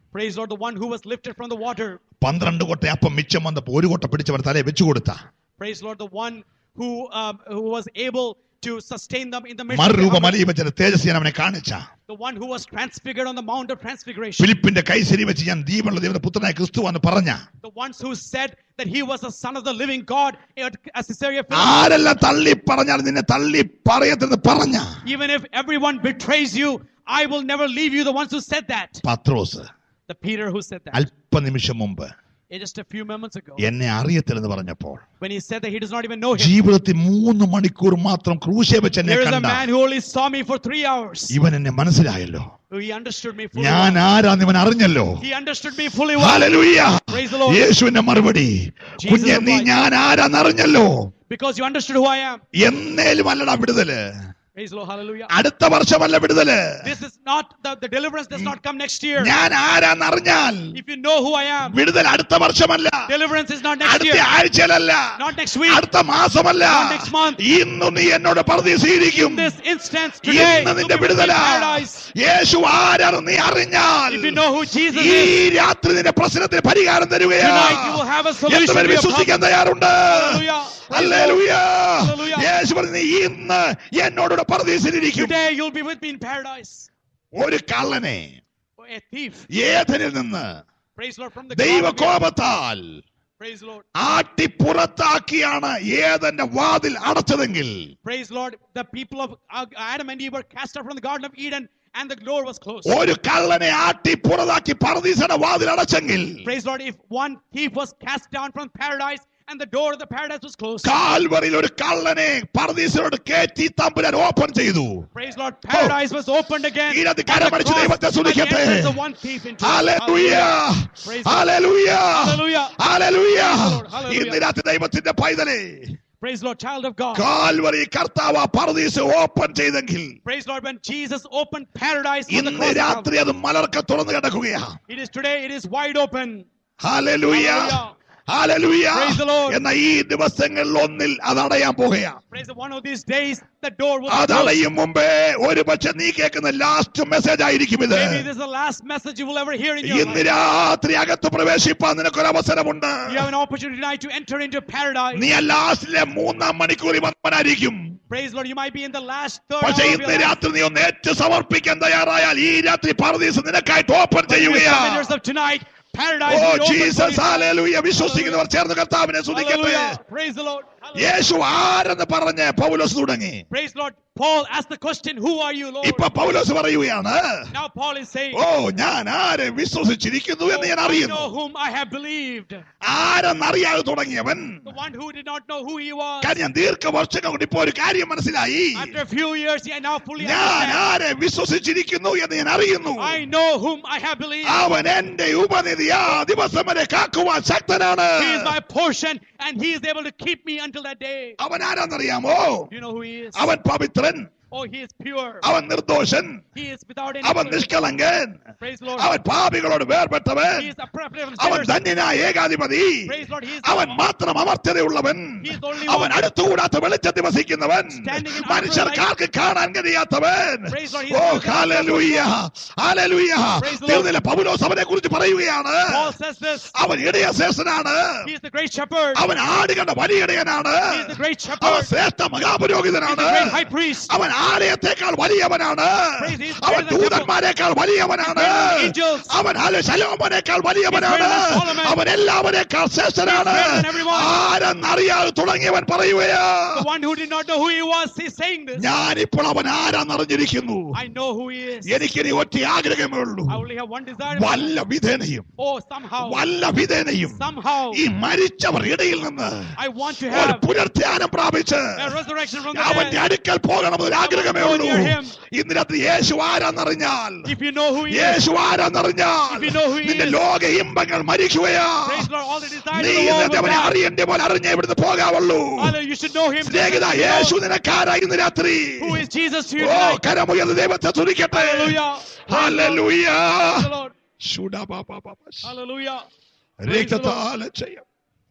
Speaker 2: Praise Lord, the one who was lifted from the water.
Speaker 1: പന്ത്രണ്ട് കൊട്ട അപ്പം മിച്ചം വന്നപ്പോ ഒരു കൊട്ട പിടിച്ചവർ തലയെ വെച്ചു കൊടുത്ത
Speaker 2: Praise Lord, the one who um, who was able to sustain them in the midst of the
Speaker 1: മറുരൂപ
Speaker 2: harvest.
Speaker 1: മലയിൽ വെച്ച തേജസ്സീൻ അവനെ കാണിച്ച
Speaker 2: the one who was transfigured on the Mount of Transfiguration.
Speaker 1: ഫിലിപ്പിന്റെ കൈ ശരി വെച്ച് ഞാൻ ദീപമുള്ള ദൈവത്തിന്റെ പുത്രനായ ക്രിസ്തു എന്ന് പറഞ്ഞ
Speaker 2: the ones who said that he was the son of the living God at at Caesarea Philippi.
Speaker 1: ആരെല്ലാം തള്ളി പറഞ്ഞാൽ നിന്നെ തള്ളി പറയത്തില്ലെന്ന് പറഞ്ഞ
Speaker 2: Even if everyone betrays you, I will never leave you. The ones who said that.
Speaker 1: Pathros
Speaker 2: The Peter who said that.
Speaker 1: അല്പനിമിഷം മുമ്പ്
Speaker 2: Eh, Just a few moments ago.
Speaker 1: എന്നെ അറിയത്തില്ലെന്ന് പറഞ്ഞപ്പോൾ
Speaker 2: When he said that he does not even know him.
Speaker 1: ജീവിതത്തിൽ മൂന്ന് മണിക്കൂർ മാത്രം ക്രൂശെ വെച്ച് എന്നെ
Speaker 2: There is a
Speaker 1: കണ്ട
Speaker 2: man who only saw me for three hours.
Speaker 1: ഇവൻ എന്നെ മനസ്സിലായല്ലോ
Speaker 2: He understood me fully.
Speaker 1: ഞാൻ
Speaker 2: well.
Speaker 1: ആരാന്ന് ഇവൻ അറിഞ്ഞല്ലോ
Speaker 2: He understood me fully well.
Speaker 1: ഹല്ലേലൂയ.
Speaker 2: Praise the Lord.
Speaker 1: യേശുവിന്റെ മറുപടി
Speaker 2: Jesus
Speaker 1: കുഞ്ഞെ നീ
Speaker 2: replied.
Speaker 1: ഞാൻ ആരാന്ന് അറിഞ്ഞല്ലോ
Speaker 2: Because you understood who I am.
Speaker 1: എന്നേലും അല്ലടാ വിടുതല്
Speaker 2: Praise the Lord. Hallelujah.
Speaker 1: അടുത്ത വർഷമല്ല വിടുതല്
Speaker 2: This is not the, the deliverance does not come next year.
Speaker 1: ഞാൻ ആരാന്ന് അറിഞ്ഞാൽ
Speaker 2: If you know who I am,
Speaker 1: വിടുതൽ അടുത്ത വർഷമല്ല
Speaker 2: deliverance is not next
Speaker 1: അടുത്ത
Speaker 2: year.
Speaker 1: ആഴ്ചയിലല്ല
Speaker 2: Not next week.
Speaker 1: അടുത്ത മാസമല്ല
Speaker 2: Not next month.
Speaker 1: ഇന്ന് നീ എന്നോട് പ്രതീക്ഷിച്ചിരിക്കും
Speaker 2: In this instance today,
Speaker 1: ഇന്ന്
Speaker 2: you'll
Speaker 1: നിന്റെ
Speaker 2: be in
Speaker 1: വിടുതല
Speaker 2: paradise.
Speaker 1: യേശു ആരാണ് നീ അറിഞ്ഞാൽ
Speaker 2: If you know who Jesus
Speaker 1: ഈ
Speaker 2: is,
Speaker 1: രാത്രി നിന്റെ പ്രശ്നത്തിന് പരിഹാരം തരുകയാ
Speaker 2: tonight you will have a solution
Speaker 1: എത്ര
Speaker 2: to
Speaker 1: പേര്
Speaker 2: your
Speaker 1: വിശ്വസിക്കാൻ
Speaker 2: problem.
Speaker 1: തയ്യാറുണ്ട്
Speaker 2: Hallelujah. Praise the Lord.
Speaker 1: ഹല്ലേലൂയ.
Speaker 2: Hallelujah.
Speaker 1: യേശു പറഞ്ഞു നീ ഇന്ന് എന്നോടൂടെ പരദീസിലിരിക്കും
Speaker 2: Today you'll be with me in paradise.
Speaker 1: ഒരു കള്ളനെ
Speaker 2: Or a thief.
Speaker 1: ഏതനിൽ നിന്ന്
Speaker 2: Praise the Lord from the
Speaker 1: ദൈവ
Speaker 2: God of heaven.
Speaker 1: കോപത്താൽ
Speaker 2: Praise the Lord.
Speaker 1: ആട്ടി പുറത്താക്കിയാണ് ഏതന്റെ വാതിൽ അടച്ചതെങ്കിൽ
Speaker 2: Praise the Lord. The people of uh, Adam and Eve were cast out from the Garden of Eden and the door was closed.
Speaker 1: ഒരു കള്ളനെ ആട്ടി പുറത്താക്കി പരദീസയുടെ വാതിൽ അടച്ചെങ്കിൽ
Speaker 2: Praise the Lord. If one thief was cast down from paradise and the door of the paradise was closed.
Speaker 1: കാൽവറിയിൽ ഒരു കള്ളനെ പരദീസയോട് കയറ്റി തമ്പുരാൻ ഓപ്പൺ ചെയ്തു
Speaker 2: Praise the Lord. Paradise was opened again.
Speaker 1: ഇതിനകത്ത്
Speaker 2: And the
Speaker 1: കരമടിച്ച്
Speaker 2: cross
Speaker 1: ദൈവത്തെ
Speaker 2: and
Speaker 1: സ്തുതിക്കട്ടെ.
Speaker 2: entrance of one thief into it.
Speaker 1: ഹല്ലേലൂയ
Speaker 2: Praise the Lord.
Speaker 1: ഹല്ലേലൂയ
Speaker 2: Hallelujah.
Speaker 1: ഹല്ലേലൂയ
Speaker 2: Praise the Lord. Hallelujah.
Speaker 1: ഇന്ന് രാത്രി ദൈവത്തിന്റെ പൈതലേ
Speaker 2: Praise the Lord, child of God.
Speaker 1: Calvary കർത്താവ് ആ പർദീസ് ഓപ്പൺ ചെയ്തെങ്കിൽ
Speaker 2: Praise the Lord. When Jesus opened paradise on the
Speaker 1: ഇന്ന്
Speaker 2: cross, of
Speaker 1: രാത്രി
Speaker 2: Calvary,
Speaker 1: അത് മലർക്ക തുറന്നു കിടക്കുകയാ
Speaker 2: it is today. It is wide open.
Speaker 1: ഹാലലൂയ
Speaker 2: Hallelujah.
Speaker 1: ഹാലലൂയ
Speaker 2: Praise the Lord.
Speaker 1: എന്ന ഈ ദിവസങ്ങളിൽ ഒന്നിൽ അത് അടയാൻ പോകുകയാ
Speaker 2: Praise the one of these days, the door will
Speaker 1: അത്
Speaker 2: close.
Speaker 1: അടയും മുമ്പേ ഒരു പക്ഷെ നീ കേൾക്കുന്ന ലാസ്റ്റ് മെസ്സേജ് ആയിരിക്കും ഇത്
Speaker 2: Maybe this is the last message you will ever hear in your
Speaker 1: ഇന്ന്
Speaker 2: life.
Speaker 1: രാത്രി അകത്ത് പ്രവേശിപ്പാൻ നിനക്കൊരു അവസരമുണ്ട്
Speaker 2: You have an opportunity tonight to enter into paradise.
Speaker 1: നീ ആ ലാസ്റ്റിലെ മൂന്നാം മണിക്കൂറിൽ വന്നവനായിരിക്കും
Speaker 2: Praise the Lord. You might be in the last third
Speaker 1: പക്ഷെ
Speaker 2: hour of
Speaker 1: ഇന്ന്
Speaker 2: your life.
Speaker 1: രാത്രി നീ ഒന്ന് ഏറ്റു സമർപ്പിക്കാൻ തയ്യാറായാൽ ഈ രാത്രി പർദീസ് നിനക്കായിട്ട് ഓപ്പൺ
Speaker 2: When you
Speaker 1: ചെയ്യുകയാ
Speaker 2: submit yourself tonight, paradise
Speaker 1: oh
Speaker 2: will be open for
Speaker 1: Jesus
Speaker 2: you.
Speaker 1: ഹാലലൂയ വിശ്വസിക്കുന്നവർ ചേർന്ന് കർത്താവിനെ സ്തുതിക്കട്ടെ
Speaker 2: Hallelujah. Praise the Lord. Hallelujah.
Speaker 1: യേശു ആരെന്ന് പറഞ്ഞ് പൗലോസ് തുടങ്ങി
Speaker 2: Praise the Lord. Paul asked the question, Who are you, Lord?
Speaker 1: ഇപ്പൊ പൗലോസ് പറയുകയാണ്
Speaker 2: Now Paul is saying,
Speaker 1: ഓ ഞാൻ ആരെ വിശ്വസിച്ചിരിക്കുന്നു എന്ന് ഞാൻ
Speaker 2: I
Speaker 1: അറിയുന്നു
Speaker 2: know whom I have believed.
Speaker 1: ആരെന്നറിയാതെ തുടങ്ങിയവൻ
Speaker 2: The one who did not know who he was.
Speaker 1: കാര്യം ഞാൻ ദീർഘവർഷങ്ങൾ കൊണ്ട് ഇപ്പൊ ഒരു കാര്യം മനസ്സിലായി
Speaker 2: After a few years, he now fully
Speaker 1: ഞാൻ
Speaker 2: understands.
Speaker 1: ആരെ വിശ്വസിച്ചിരിക്കുന്നു എന്ന് ഞാൻ അറിയുന്നു
Speaker 2: I know whom I have believed.
Speaker 1: അവൻ എന്റെ ഉപനിധി ആ ദിവസം വരെ കാക്കുവാൻ ശക്തനാണ്
Speaker 2: He is my portion, and he is able to keep me until that day.
Speaker 1: അവൻ ആരാന്നറിയാമോ
Speaker 2: Do you know who he is?
Speaker 1: അവൻ Pavithran
Speaker 2: Oh, he is pure.
Speaker 1: അവൻ നിർദോഷൻ
Speaker 2: He is without any
Speaker 1: അവൻ
Speaker 2: sin.
Speaker 1: നിഷ്കളങ്കൻ
Speaker 2: Praise the Lord.
Speaker 1: അവൻ പാപികളോട് വേർപെട്ടവൻ
Speaker 2: He is the prophet of
Speaker 1: അവൻ
Speaker 2: sinners.
Speaker 1: ധന്യനായ ഏകാധിപതി
Speaker 2: Praise the Lord. He is
Speaker 1: അവൻ
Speaker 2: the
Speaker 1: മാത്രം അമർത്യതയുള്ളവൻ
Speaker 2: He is the only
Speaker 1: അവൻ
Speaker 2: one.
Speaker 1: അടുത്തുകൂടാത്ത വെളിച്ചത്തിൽ വസിക്കുന്നവൻ
Speaker 2: Standing in
Speaker 1: മനുഷ്യർക്കാർക്ക് കാണാൻ കഴിയാത്തവൻ
Speaker 2: Praise the Lord. He is
Speaker 1: oh
Speaker 2: the
Speaker 1: ഹാലലൂയ ഹാലലൂയ
Speaker 2: Praise the Lord.
Speaker 1: തീർന്നില്ല പൗലോസ് അവനെ കുറിച്ച് പറയുകയാണ്
Speaker 2: Paul says this.
Speaker 1: അവൻ ഇടയശേഷനാണ്
Speaker 2: He is the great shepherd.
Speaker 1: അവൻ ആടുകളുടെ വലിയ ഇടയനാണ്
Speaker 2: He is the great
Speaker 1: അവൻ
Speaker 2: shepherd.
Speaker 1: ശ്രേഷ്ഠ
Speaker 2: He is
Speaker 1: മഹാപുരോഹിതനാണ്
Speaker 2: the great high priest.
Speaker 1: അവൻ ആലയത്തെക്കാൾ വലിയവനാണ്
Speaker 2: Praise, he is
Speaker 1: അവൻ
Speaker 2: greater than
Speaker 1: ദൂതന്മാരെക്കാൾ വലിയവനാണ്
Speaker 2: He is greater than angels.
Speaker 1: അവൻ ഹല ശലോമനേക്കാൾ വലിയവനാണ്
Speaker 2: He is greater than Solomon.
Speaker 1: അവൻ എല്ലാവരേക്കാൾ ശ്രേഷ്ഠനാണ്
Speaker 2: He is greater than everyone.
Speaker 1: ആരെന്നറിയാതെ തുടങ്ങിയവൻ പറയുകയാ
Speaker 2: The one who did not know who he was, he's saying this.
Speaker 1: ഞാനിപ്പോൾ അവൻ ആരാന്നറിഞ്ഞിരിക്കുന്നു
Speaker 2: I know who he is.
Speaker 1: എനിക്കിനി ഒറ്റ ആഗ്രഹമേ ഉള്ളൂ
Speaker 2: I only have one desire. in my
Speaker 1: വല്ല
Speaker 2: life.
Speaker 1: വിധേനയും
Speaker 2: Oh, somehow,
Speaker 1: വല്ല വിധേനയും
Speaker 2: somehow,
Speaker 1: ഈ മരിച്ചവർ ഇടയിൽ നിന്ന്
Speaker 2: I want to
Speaker 1: ഒരു
Speaker 2: have
Speaker 1: പുനർധ്യാനം പ്രാപിച്ച്
Speaker 2: a resurrection from the
Speaker 1: അവന്റെ
Speaker 2: dead.
Speaker 1: അടുക്കൽ പോകണമെന്നൊരു ആഗ്രഹമേ
Speaker 2: Go
Speaker 1: ഉള്ളൂ
Speaker 2: near him.
Speaker 1: ഇന്ന് രാത്രി യേശു ആരാന്നറിഞ്ഞാൽ
Speaker 2: If you know who he is,
Speaker 1: Yeshu ആരാന്നറിഞ്ഞാൽ
Speaker 2: If you know who he
Speaker 1: നിന്റെ
Speaker 2: is.
Speaker 1: ലോക ഇമ്പങ്ങൾ മരിക്കുകയാ
Speaker 2: praise the Lord, all the desires
Speaker 1: നീ
Speaker 2: of the world
Speaker 1: ഇന്നത്തെ
Speaker 2: will
Speaker 1: അവനെ
Speaker 2: die.
Speaker 1: അറിയേണ്ട പോലെ അറിഞ്ഞേ ഇവിടുന്ന് പോകാവുള്ളൂ
Speaker 2: Hallelujah, you should know him.
Speaker 1: Snehitha
Speaker 2: You
Speaker 1: Yeshu
Speaker 2: know
Speaker 1: നിനക്കാരാ ഇന്ന് രാത്രി
Speaker 2: Who is Jesus to you
Speaker 1: oh
Speaker 2: tonight?
Speaker 1: കരമുയർന്ന് ദൈവത്തെ തുതിക്കട്ടെ
Speaker 2: Hallelujah. Praise the Lord.
Speaker 1: ഹല്ലേലൂയ
Speaker 2: Praise the Lord.
Speaker 1: ശുഡബബബബ.
Speaker 2: Hallelujah.
Speaker 1: രക്തത്താല ചെയ്യും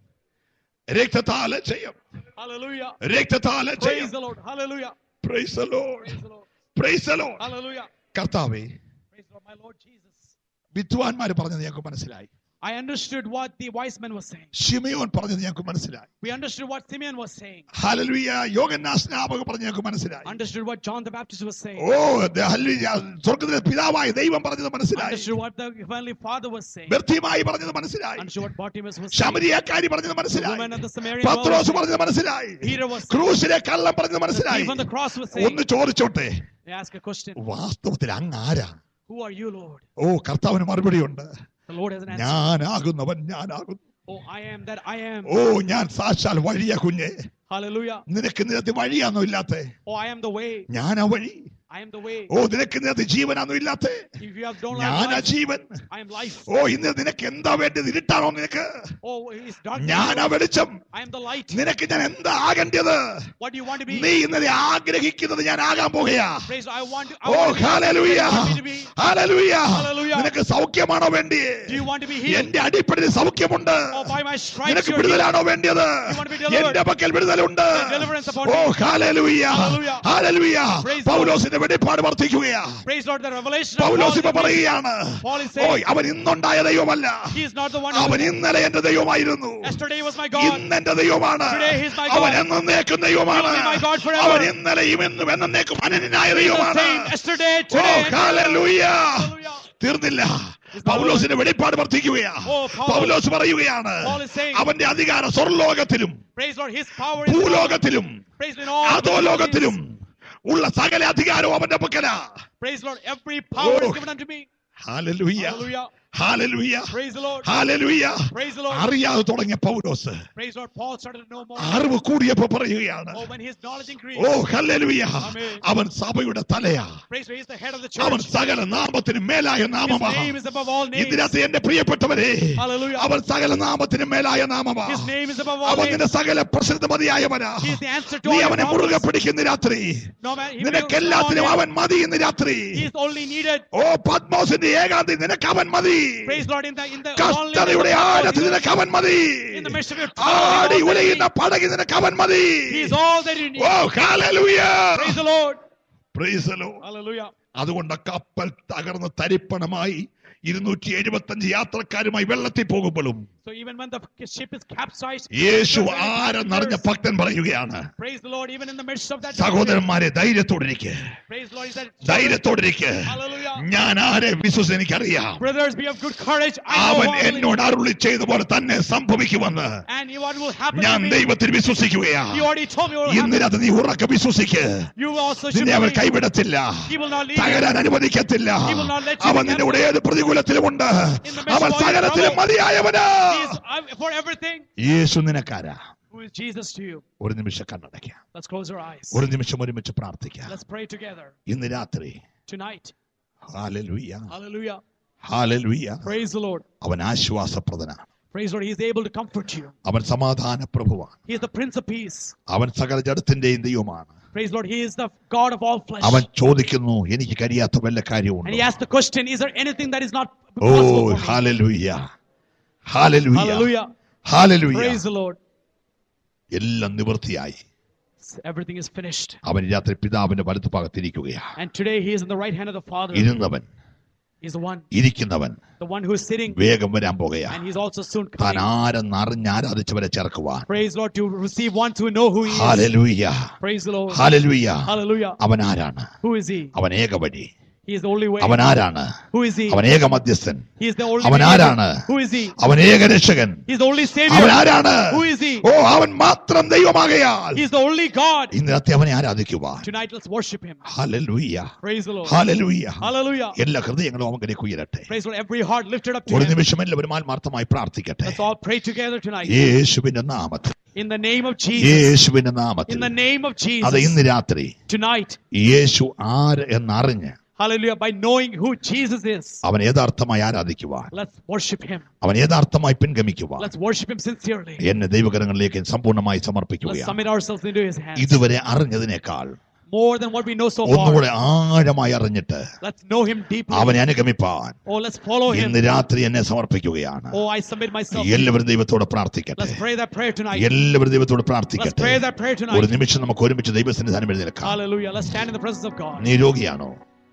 Speaker 1: രക്തത്താല ചെയ്യും
Speaker 2: Hallelujah.
Speaker 1: രക്തത്താല
Speaker 2: Praise
Speaker 1: ചെയ്യും
Speaker 2: the Lord. Hallelujah.
Speaker 1: Praise the Lord
Speaker 2: Praise the Lord.
Speaker 1: Praise the Lord
Speaker 2: Hallelujah.
Speaker 1: കർത്താവേ
Speaker 2: Praise the Lord. My Lord Jesus.
Speaker 4: വിദ്വാൻമാര് പറഞ്ഞത് ഞങ്ങൾക്ക് മനസ്സിലായി
Speaker 2: I understood what the wise men were saying.
Speaker 4: Shimeon പറഞ്ഞത് ഞങ്ങൾക്ക് മനസ്സിലായി
Speaker 2: We understood what Simeon was saying.
Speaker 4: ഹലലുയ യോഗന്നാ സ്നാപക പറഞ്ഞ് ഞങ്ങൾക്ക് മനസ്സിലായി
Speaker 2: Understood what John the Baptist was saying.
Speaker 4: Oh the- ഹല്ലേലൂയ. സ്വർഗ്ഗത്തിലെ പിതാവായ ദൈവം പറഞ്ഞത് മനസ്സിലായി
Speaker 2: Understood what the Heavenly Father was saying.
Speaker 4: വ്യർത്ഥമായി പറഞ്ഞത് മനസ്സിലായി
Speaker 2: Understood what Bartimaeus was saying.
Speaker 4: ശമരിയക്കാരി പറഞ്ഞത്
Speaker 2: The
Speaker 4: മനസ്സിലായി
Speaker 2: woman at the Samaritan well was
Speaker 4: Pathros
Speaker 2: saying.
Speaker 4: പറഞ്ഞത് മനസ്സിലായി
Speaker 2: Peter was saying.
Speaker 4: ക്രൂശിലെ കള്ളം പറഞ്ഞത്
Speaker 2: The
Speaker 4: മനസ്സിലായി
Speaker 2: thief on the cross was saying.
Speaker 4: ഒന്ന് ചോദിച്ചോട്ടെ
Speaker 2: They ask a question.
Speaker 4: വാസ്തവത്തിൽ അങ്ങ് ആരാ
Speaker 2: Who are you, Lord?
Speaker 4: ഓ കർത്താവിന് മറുപടിയുണ്ട്
Speaker 2: The Lord has an answer.
Speaker 4: ഞാനാകുന്നവൻ ഞാനാകുന്നു
Speaker 2: Oh, I am that I am.
Speaker 4: ഓ ഞാൻ സാക്ഷാൽ വഴിയ കുഞ്ഞെ
Speaker 2: Hallelujah.
Speaker 4: നിനക്ക് നിരത്തി വഴിയാണോ ഇല്ലാത്തെ
Speaker 2: Oh, I am the way.
Speaker 4: ഞാനാ വഴി
Speaker 2: I am the way.
Speaker 4: ഓ നിനക്ക് നിരത്തി ജീവനാണോ ഇല്ലാത്തെ
Speaker 2: If you have don't
Speaker 4: ഞാനാ
Speaker 2: have life,
Speaker 4: Jeevan
Speaker 2: I am life.
Speaker 4: ഓ ഇന്ന് നിനക്ക് എന്താ വേണ്ടത് ഇരുട്ടാണോ നിനക്ക്
Speaker 2: Oh, it's darkness.
Speaker 4: ഞാനാ വെളിച്ചം
Speaker 2: I am the light.
Speaker 4: നിനക്ക് ഞാൻ എന്താ ആകേണ്ടത്
Speaker 2: What do you want to
Speaker 4: നീ
Speaker 2: be?
Speaker 4: ഇന്നലെ ആഗ്രഹിക്കുന്നത് ഞാൻ ആകാൻ പോകുകയാ
Speaker 2: Praise. I want to.
Speaker 4: Oh
Speaker 2: I want to be.
Speaker 4: Hallelujah
Speaker 2: What do you want me to be?
Speaker 4: Hallelujah
Speaker 2: Hallelujah.
Speaker 4: നിനക്ക് സൗഖ്യമാണോ വേണ്ടി
Speaker 2: Do you want to be healed?
Speaker 4: എന്റെ അടിപ്പടിയിൽ സൗഖ്യമുണ്ട്
Speaker 2: Oh, by my stripes
Speaker 4: നിനക്ക്
Speaker 2: you're healed.
Speaker 4: വിടുതലാണോ വേണ്ടത്
Speaker 2: You want to be delivered?
Speaker 4: എന്റെ പക്കൽ വിടുതലുണ്ട്
Speaker 2: There's deliverance upon
Speaker 4: oh
Speaker 2: me.
Speaker 4: Hallelujah
Speaker 2: Hallelujah.
Speaker 4: Hallelujah
Speaker 2: Praise the
Speaker 4: പൗലോസിന്റെ വെളിപ്പാട് വർദ്ധിക്കുകയാ
Speaker 2: Praise Lord. The revelation of
Speaker 4: Paulose
Speaker 2: Paul
Speaker 4: ഇപ്പൊ
Speaker 2: is increasing.
Speaker 4: പറയുകയാണ്
Speaker 2: Paul is
Speaker 4: oh
Speaker 2: saying
Speaker 4: അവൻ ഇന്നുണ്ടായ ദൈവമല്ല
Speaker 2: he is not the one who
Speaker 4: അവൻ ഇന്നലെ എന്റെ ദൈവമായിരുന്നു
Speaker 2: yesterday was my God.
Speaker 4: ഇന്ന് എന്റെ ദൈവമാണ്
Speaker 2: Today he is my God.
Speaker 4: അവൻ എന്നേക്കും ദൈവമാണ്
Speaker 2: He will be my God forever.
Speaker 4: അവൻ ഇന്നലെയും എന്നും എന്നേക്കും അനന്യനായ
Speaker 2: He is the
Speaker 4: ദൈവമാണ്
Speaker 2: same yesterday,
Speaker 4: oh
Speaker 2: today, and forever.
Speaker 4: ഹല്ലേലൂയ
Speaker 2: Hallelujah.
Speaker 4: തീർന്നില്ല പൗലോസിന്റെ വെളിപ്പാട് വർദ്ധിക്കുകയാ
Speaker 2: Oh, Paul-
Speaker 4: പൗലോസ് പറയുകയാണ്
Speaker 2: Paul is saying-
Speaker 4: അവന്റെ അധികാരം സ്വർലോകത്തിലും
Speaker 2: Praise Lord. His power is
Speaker 4: ഭൂലോകത്തിലും
Speaker 2: Praise Lord. in all
Speaker 4: അതോ
Speaker 2: the
Speaker 4: ലോകത്തിലും
Speaker 2: places.
Speaker 4: ഉള്ള സകല അധികാരവും അവന്റെ പക്കലാ
Speaker 2: Praise Lord. Every power
Speaker 4: Oh.
Speaker 2: is given unto me.
Speaker 4: ഹാലലുയ്യ
Speaker 2: Hallelujah.
Speaker 4: ഹാലലുയ്യ
Speaker 2: Praise the Lord.
Speaker 4: ഹാലലുയ്യ
Speaker 2: Praise the Lord.
Speaker 4: അറിയാതെ തുടങ്ങിയ പൗലോസ്
Speaker 2: Praise Lord. Paul started to know more.
Speaker 4: അറിവ് കൂടിയപ്പോ പറയുകയാണ്
Speaker 2: Oh, when his knowledge increased.
Speaker 4: Oh hallelujah
Speaker 2: Amen.
Speaker 4: അവൻ സഭയുടെ തലയാ
Speaker 2: Praise Lord. He is the head of the
Speaker 4: അവൻ
Speaker 2: church.
Speaker 4: സകല നാമത്തിനും മേലായ
Speaker 2: His
Speaker 4: നാമമാ
Speaker 2: name is above all names.
Speaker 4: ഇതിനകത്ത് എന്റെ പ്രിയപ്പെട്ടവരെ
Speaker 2: Hallelujah.
Speaker 4: അവൻ സകല നാമത്തിനും മേലായ നാമമാ
Speaker 2: His name is above all
Speaker 4: അവൻ
Speaker 2: names.
Speaker 4: നിന്റെ സകല പ്രസിദ്ധമതിയായവനാ
Speaker 2: He is the answer to
Speaker 4: നീ
Speaker 2: all your
Speaker 4: അവനെ മുറുകെ
Speaker 2: problems.
Speaker 4: പിടിക്കുന്ന രാത്രി
Speaker 2: No man. He
Speaker 4: നിനക്ക്
Speaker 2: will
Speaker 4: എല്ലാത്തിനും
Speaker 2: surround
Speaker 4: അവൻ മതി ഇന്ന് രാത്രി
Speaker 2: him. He is only needed.
Speaker 4: ഓ പത്മോസിന്റെ ഏകാന്തി നിനക്ക് അവൻ മതി
Speaker 2: Praise Lord. In the in the
Speaker 4: കഷ്ടതയുടെ ആഴത്തിൽ നിനക്ക് അവൻ മതി
Speaker 2: in the midst of your
Speaker 4: ആടി
Speaker 2: trouble.
Speaker 4: ഉലയുന്ന പടകി നിനക്ക് അവൻ മതി
Speaker 2: He is all that you need.
Speaker 4: Oh hallelujah
Speaker 2: Praise the Lord.
Speaker 4: Praise the Lord.
Speaker 2: Hallelujah.
Speaker 4: അതുകൊണ്ട് ആ കപ്പൽ തകർന്ന് തരിപ്പണമായി ഇരുന്നൂറ്റി എഴുപത്തി അഞ്ച് യാത്രക്കാരുമായി വെള്ളത്തിൽ പോകുമ്പോഴും
Speaker 2: So even when the ship is capsized,
Speaker 4: Yeshu
Speaker 2: the
Speaker 4: ആരെന്നറിഞ്ഞ
Speaker 2: believers-
Speaker 4: ഭക്തൻ പറയുകയാണ്
Speaker 2: Praise the Lord. Even in the midst of that,
Speaker 4: സഹോദരന്മാരെ ധൈര്യത്തോടിരിക്കെ
Speaker 2: praise the Lord. He said,
Speaker 4: ധൈര്യത്തോടിരിക്കെ
Speaker 2: Hallelujah.
Speaker 4: ഞാൻ ആരെ വിശ്വസിച്ച് എനിക്കറിയാം
Speaker 2: Brothers, be of good courage. I know
Speaker 4: അവൻ
Speaker 2: what will-
Speaker 4: എന്നോട് അരുളി ചെയ്ത പോലെ തന്നെ സംഭവിക്കുമെന്ന്
Speaker 2: and what will happen
Speaker 4: ഞാൻ
Speaker 2: to me.
Speaker 4: ദൈവത്തിൽ വിശ്വസിക്കുകയാ
Speaker 2: He already told me what will happen.
Speaker 4: ഇന്നിനകത്ത് നീ ഉറക്കെ വിശ്വസിക്ക്
Speaker 2: You also should
Speaker 4: നിന്നെ അവൻ
Speaker 2: believe.
Speaker 4: കൈവിടത്തില്ല
Speaker 2: He will not leave you.
Speaker 4: തകരാൻ അനുവദിക്കത്തില്ല
Speaker 2: He will not let you
Speaker 4: അവൻ
Speaker 2: be
Speaker 4: നിന്റെ കൂടെ ഏത് പ്രതികൂലത്തിലുമുണ്ട്
Speaker 2: In the midst
Speaker 4: അവൻ
Speaker 2: of all your
Speaker 4: സകലത്തിലും
Speaker 2: trouble,
Speaker 4: മതിയായവനാ
Speaker 2: He is uh, for everything.
Speaker 4: Yeshu നിനക്കാരാ
Speaker 2: Who is Jesus to you?
Speaker 4: ഒരു നിമിഷം കണ്ണടയ്ക്കാം
Speaker 2: Let's close our eyes.
Speaker 4: ഒരു നിമിഷം ഒരുമിച്ച് പ്രാർത്ഥിക്കാം
Speaker 2: Let's pray together
Speaker 4: ഇന്ന് രാത്രി
Speaker 2: tonight.
Speaker 4: ഹാലലുയ്യ
Speaker 2: Hallelujah.
Speaker 4: ഹാലലുയ്യ
Speaker 2: Praise the Lord.
Speaker 4: അവൻ ആശ്വാസപ്രദനാണ്
Speaker 2: Praise the Lord. He is able to comfort you.
Speaker 4: അവൻ സമാധാന പ്രഭുവാണ്
Speaker 2: He is the Prince of Peace.
Speaker 4: അവൻ സകല ജഡത്തിന്റെയും ദൈവമാണ്
Speaker 2: Praise the Lord. He is the God of all flesh.
Speaker 4: അവൻ ചോദിക്കുന്നു എനിക്ക് കഴിയാത്ത വല്ല
Speaker 2: And he
Speaker 4: കാര്യമുണ്ട്
Speaker 2: asked the question, is there anything that is not
Speaker 4: oh
Speaker 2: possible for me?
Speaker 4: ഹാലലുയ്യ ഹാലലുയ്യ
Speaker 2: Hallelujah.
Speaker 4: ഹാലലുയ്യ
Speaker 2: Praise the Lord.
Speaker 4: എല്ലാം നിവൃത്തിയായി
Speaker 2: Everything is finished.
Speaker 4: അവൻ രാത്രി പിതാവിന്റെ വലതു ഭാഗത്തിരിക്കുകയാണ്
Speaker 2: And today he is in the right hand of the Father.
Speaker 4: ഇരുന്നവൻ
Speaker 2: He's the one,
Speaker 4: ഇരിക്കുന്നവൻ
Speaker 2: the one who is sitting,
Speaker 4: വേഗം വരാൻ പോകുകയാ
Speaker 2: and he's also soon
Speaker 4: താൻ
Speaker 2: coming.
Speaker 4: ആരെന്ന് അറിഞ്ഞ് ആരാധിച്ചവരെ ചേർക്കുവാൻ
Speaker 2: Praise Lord to receive one to know who he is.
Speaker 4: ഹാലലുയ്യ
Speaker 2: Praise the Lord.
Speaker 4: ഹാലലുയ്യ
Speaker 2: Hallelujah.
Speaker 4: അവൻ ആരാണ്
Speaker 2: Who is he?
Speaker 4: അവൻ ഏകവഴി
Speaker 2: He is the only way.
Speaker 4: അവൻ ആരാണ്
Speaker 2: Who is he?
Speaker 4: അവൻ ഏക മധ്യസ്ഥൻ
Speaker 2: He is the only
Speaker 4: അവൻ
Speaker 2: mediator.
Speaker 4: ആരാണ്?
Speaker 2: Who is he?
Speaker 4: അവൻ ഏക രക്ഷകൻ
Speaker 2: He is the only
Speaker 4: അവൻ
Speaker 2: savior.
Speaker 4: ആരാണ്
Speaker 2: Who is he?
Speaker 4: ഓ അവൻ മാത്രം ദൈവമാകയാൽ
Speaker 2: He is the only God.
Speaker 4: ഇന്ന് രാത്രി അവനെ ആരാധിക്കുവാൻ
Speaker 2: Tonight let's worship him.
Speaker 4: Hallelujah
Speaker 2: Praise the Lord.
Speaker 4: ഹല്ലേലൂയ
Speaker 2: Hallelujah.
Speaker 4: എല്ലാ ഹൃദയങ്ങളും അവങ്കിലേക്ക് ഉയരട്ടെ
Speaker 2: Praise the Lord. Every heart lifted up to
Speaker 4: ഒരു
Speaker 2: him.
Speaker 4: നിമിഷം എല്ലാവരും ആത്മാർത്ഥമായി പ്രാർത്ഥിക്കട്ടെ
Speaker 2: Let's all pray together tonight.
Speaker 4: യേശുവിന്റെ നാമത്തിൽ
Speaker 2: In the name of Jesus.
Speaker 4: യേശുവിന്റെ
Speaker 2: In
Speaker 4: നാമത്തിൽ
Speaker 2: the name of
Speaker 4: അത് ഇന്ന്
Speaker 2: Jesus.
Speaker 4: രാത്രി
Speaker 2: Tonight.
Speaker 4: യേശു ആര് എന്നറിഞ്ഞ്
Speaker 2: Hallelujah. By knowing who Jesus is.
Speaker 4: അവൻ യഥാർത്ഥമായി ആരാധിക്കുവാൻ
Speaker 2: Let's worship him.
Speaker 4: അവൻ യഥാർത്ഥമായി പിൻഗമിക്കുവാൻ
Speaker 2: Let's worship him sincerely.
Speaker 4: എന്നെ ദൈവകരങ്ങളിലേക്ക് സമ്പൂർണ്ണമായി
Speaker 2: Let's
Speaker 4: സമർപ്പിക്കുകയാണ്
Speaker 2: submit ourselves into his hands.
Speaker 4: ഇതുവരെ അറിഞ്ഞതിനേക്കാൾ
Speaker 2: More than what we know so far.
Speaker 4: ഒന്നുകൂടെ ആഴമായി അറിഞ്ഞിട്ട്
Speaker 2: Let's know him deeply.
Speaker 4: അവനെ അനുഗമിപ്പാൻ
Speaker 2: Oh, let's follow him.
Speaker 4: ഇന്ന് രാത്രി എന്നെ സമർപ്പിക്കുകയാണ്
Speaker 2: Oh, I submit myself. to you.
Speaker 4: എല്ലാവരും ദൈവത്തോട് പ്രാർത്ഥിക്കട്ടെ
Speaker 2: Let's pray that prayer tonight.
Speaker 4: എല്ലാവരും ദൈവത്തോട്
Speaker 2: Let's
Speaker 4: പ്രാർത്ഥിക്കട്ടെ
Speaker 2: pray that prayer
Speaker 4: ഒരു
Speaker 2: tonight.
Speaker 4: നിമിഷം നമുക്ക് ഒരുമിച്ച് ദൈവസന്നിധാനം എഴുന്നേൽക്കാം
Speaker 2: Hallelujah. Let's stand in the presence of God.
Speaker 4: നീ രോഗിയാണോ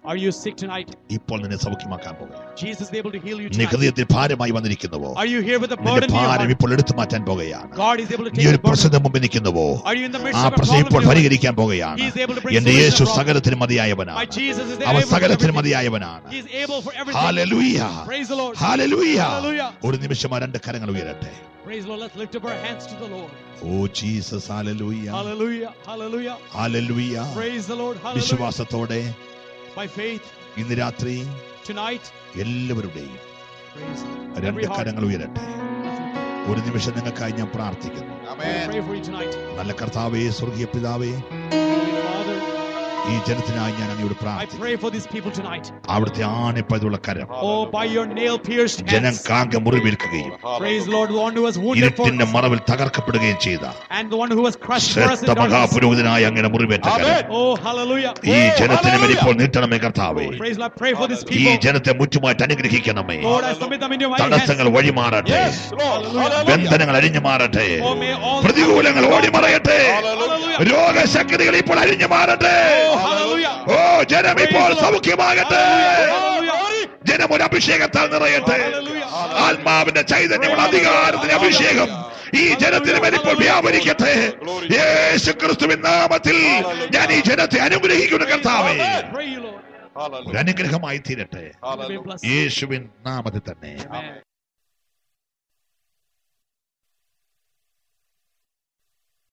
Speaker 2: Are you sick tonight?
Speaker 4: ഇപ്പോൾ നിന്നെ സൗഖ്യമാക്കാൻ പോകുക
Speaker 2: Jesus is able to heal you
Speaker 4: നീ
Speaker 2: tonight.
Speaker 4: ഹൃദയത്തിൽ ഭാരമായി വന്നിരിക്കുന്നുവോ
Speaker 2: Are you here with a
Speaker 4: നിന്റെ
Speaker 2: burden in your
Speaker 4: ഭാരം
Speaker 2: heart?
Speaker 4: ഇപ്പോൾ എടുത്തു മാറ്റാൻ പോകുകയാണ്
Speaker 2: God is able to
Speaker 4: നീ
Speaker 2: take
Speaker 4: ഒരു
Speaker 2: the burden.
Speaker 4: പ്രശ്നത്തിന് മുമ്പിൽ നിൽക്കുന്നുവോ
Speaker 2: Are you in the midst
Speaker 4: ആ
Speaker 2: of a
Speaker 4: പ്രശ്നം
Speaker 2: problem?
Speaker 4: ഇപ്പോൾ
Speaker 2: in your life?
Speaker 4: പരിഹരിക്കാൻ പോകുകയാണ്
Speaker 2: He is able to bring
Speaker 4: എന്റെ
Speaker 2: solution
Speaker 4: Yeshu
Speaker 2: to the problem.
Speaker 4: സകലത്തിന്
Speaker 2: My
Speaker 4: മതിയായവനാണ്
Speaker 2: Jesus is
Speaker 4: അവൻ
Speaker 2: able for
Speaker 4: സകലത്തിന്
Speaker 2: everything.
Speaker 4: മതിയായവനാണ്
Speaker 2: He is able for everything.
Speaker 4: Hallelujah
Speaker 2: Praise the Lord.
Speaker 4: ഹാലലൂയ
Speaker 2: Hallelujah.
Speaker 4: ഒരു നിമിഷം ആ രണ്ട് കരങ്ങൾ ഉയരട്ടെ
Speaker 2: Praise the Lord. Let's lift up our hands to the Lord.
Speaker 4: Oh Jesus hallelujah
Speaker 2: Hallelujah. Hallelujah.
Speaker 4: ഹാലലൂയ
Speaker 2: Praise the Lord. Hallelujah.
Speaker 4: വിശ്വാസത്തോടെ
Speaker 2: By faith
Speaker 4: ഇന്ന് രാത്രി
Speaker 2: tonight.
Speaker 4: എല്ലാവരുടെയും
Speaker 2: Praise
Speaker 4: രണ്ട്
Speaker 2: every heart.
Speaker 4: കരങ്ങൾ ഉയരട്ടെ ഒരു നിമിഷം നിങ്ങൾക്കായി ഞാൻ പ്രാർത്ഥിക്കുന്നു
Speaker 2: I pray for you tonight.
Speaker 4: നല്ല കർത്താവേ സ്വർഗീയ പിതാവേ
Speaker 2: Father,
Speaker 4: ഈ ജനത്തിനായി ഞാൻ അങ്ങയോട്
Speaker 2: I
Speaker 4: പ്രാർത്ഥിക്കുന്നു
Speaker 2: pray for these people tonight.
Speaker 4: അവിടുത്തെ ആണിപ്പതുള്ള കരം
Speaker 2: Oh, by your nail pierced
Speaker 4: ജനം
Speaker 2: hands.
Speaker 4: കാങ്ക മുറിവേൽക്കുകയും
Speaker 2: Praise the Lord, the one who was wounded for
Speaker 4: ഇരുട്ടിന്റെ
Speaker 2: us
Speaker 4: മറവിൽ തകർക്കപ്പെടുകയും ചെയ്ത
Speaker 2: and the one who was crushed for us in
Speaker 4: ശ്രേഷ്ഠ
Speaker 2: darkness.
Speaker 4: മഹാപുരോഹിതനായ അങ്ങനെ മുറിവേറ്റ കരം
Speaker 2: Oh, hallelujah.
Speaker 4: ഈ ജനത്തിന് മേൽ ഇപ്പോൾ നീട്ടണമേ കർത്താവേ
Speaker 2: Praise the Lord. I pray for these
Speaker 4: ഈ
Speaker 2: people.
Speaker 4: ജനത്തെ മുറ്റുമായിട്ട് അനുഗ്രഹിക്കണമേ
Speaker 2: Lord, I submit them into your mighty hands.
Speaker 4: തടസ്സങ്ങൾ വഴിമാറട്ടെ ബന്ധനങ്ങൾ അഴിഞ്ഞു മാറട്ടെ
Speaker 2: Oh, may all
Speaker 4: പ്രതികൂലങ്ങൾ ഓടിമറയട്ടെ
Speaker 2: Hallelujah.
Speaker 4: രോഗശക്തികൾ ഇപ്പോൾ അഴിഞ്ഞു മാറട്ടെ
Speaker 2: Oh, hallelujah.
Speaker 4: ഓ ജനം ഇപ്പോൾ സൗഖ്യമാകട്ടെ
Speaker 2: Hallelujah.
Speaker 4: ജനം ഒരു അഭിഷേകത്താൽ നിറയട്ടെ
Speaker 2: Hallelujah.
Speaker 4: ആത്മാവിന്റെ ചൈതന്യമുള്ള അധികാരത്തിന്റെ അഭിഷേകം ഈ ജനത്തിന് മേൽ ഇപ്പോൾ വ്യാപരിക്കട്ടെ യേശു ക്രിസ്തുവിൻ നാമത്തിൽ ഞാൻ ഈ ജനത്തെ അനുഗ്രഹിക്കുന്നു കർത്താവേ
Speaker 2: Pray you, Lord.
Speaker 4: ഒരു അനുഗ്രഹമായി തീരട്ടെ
Speaker 2: Be blessed.
Speaker 4: യേശുവിൻ നാമത്തിൽ തന്നെ
Speaker 2: Amen.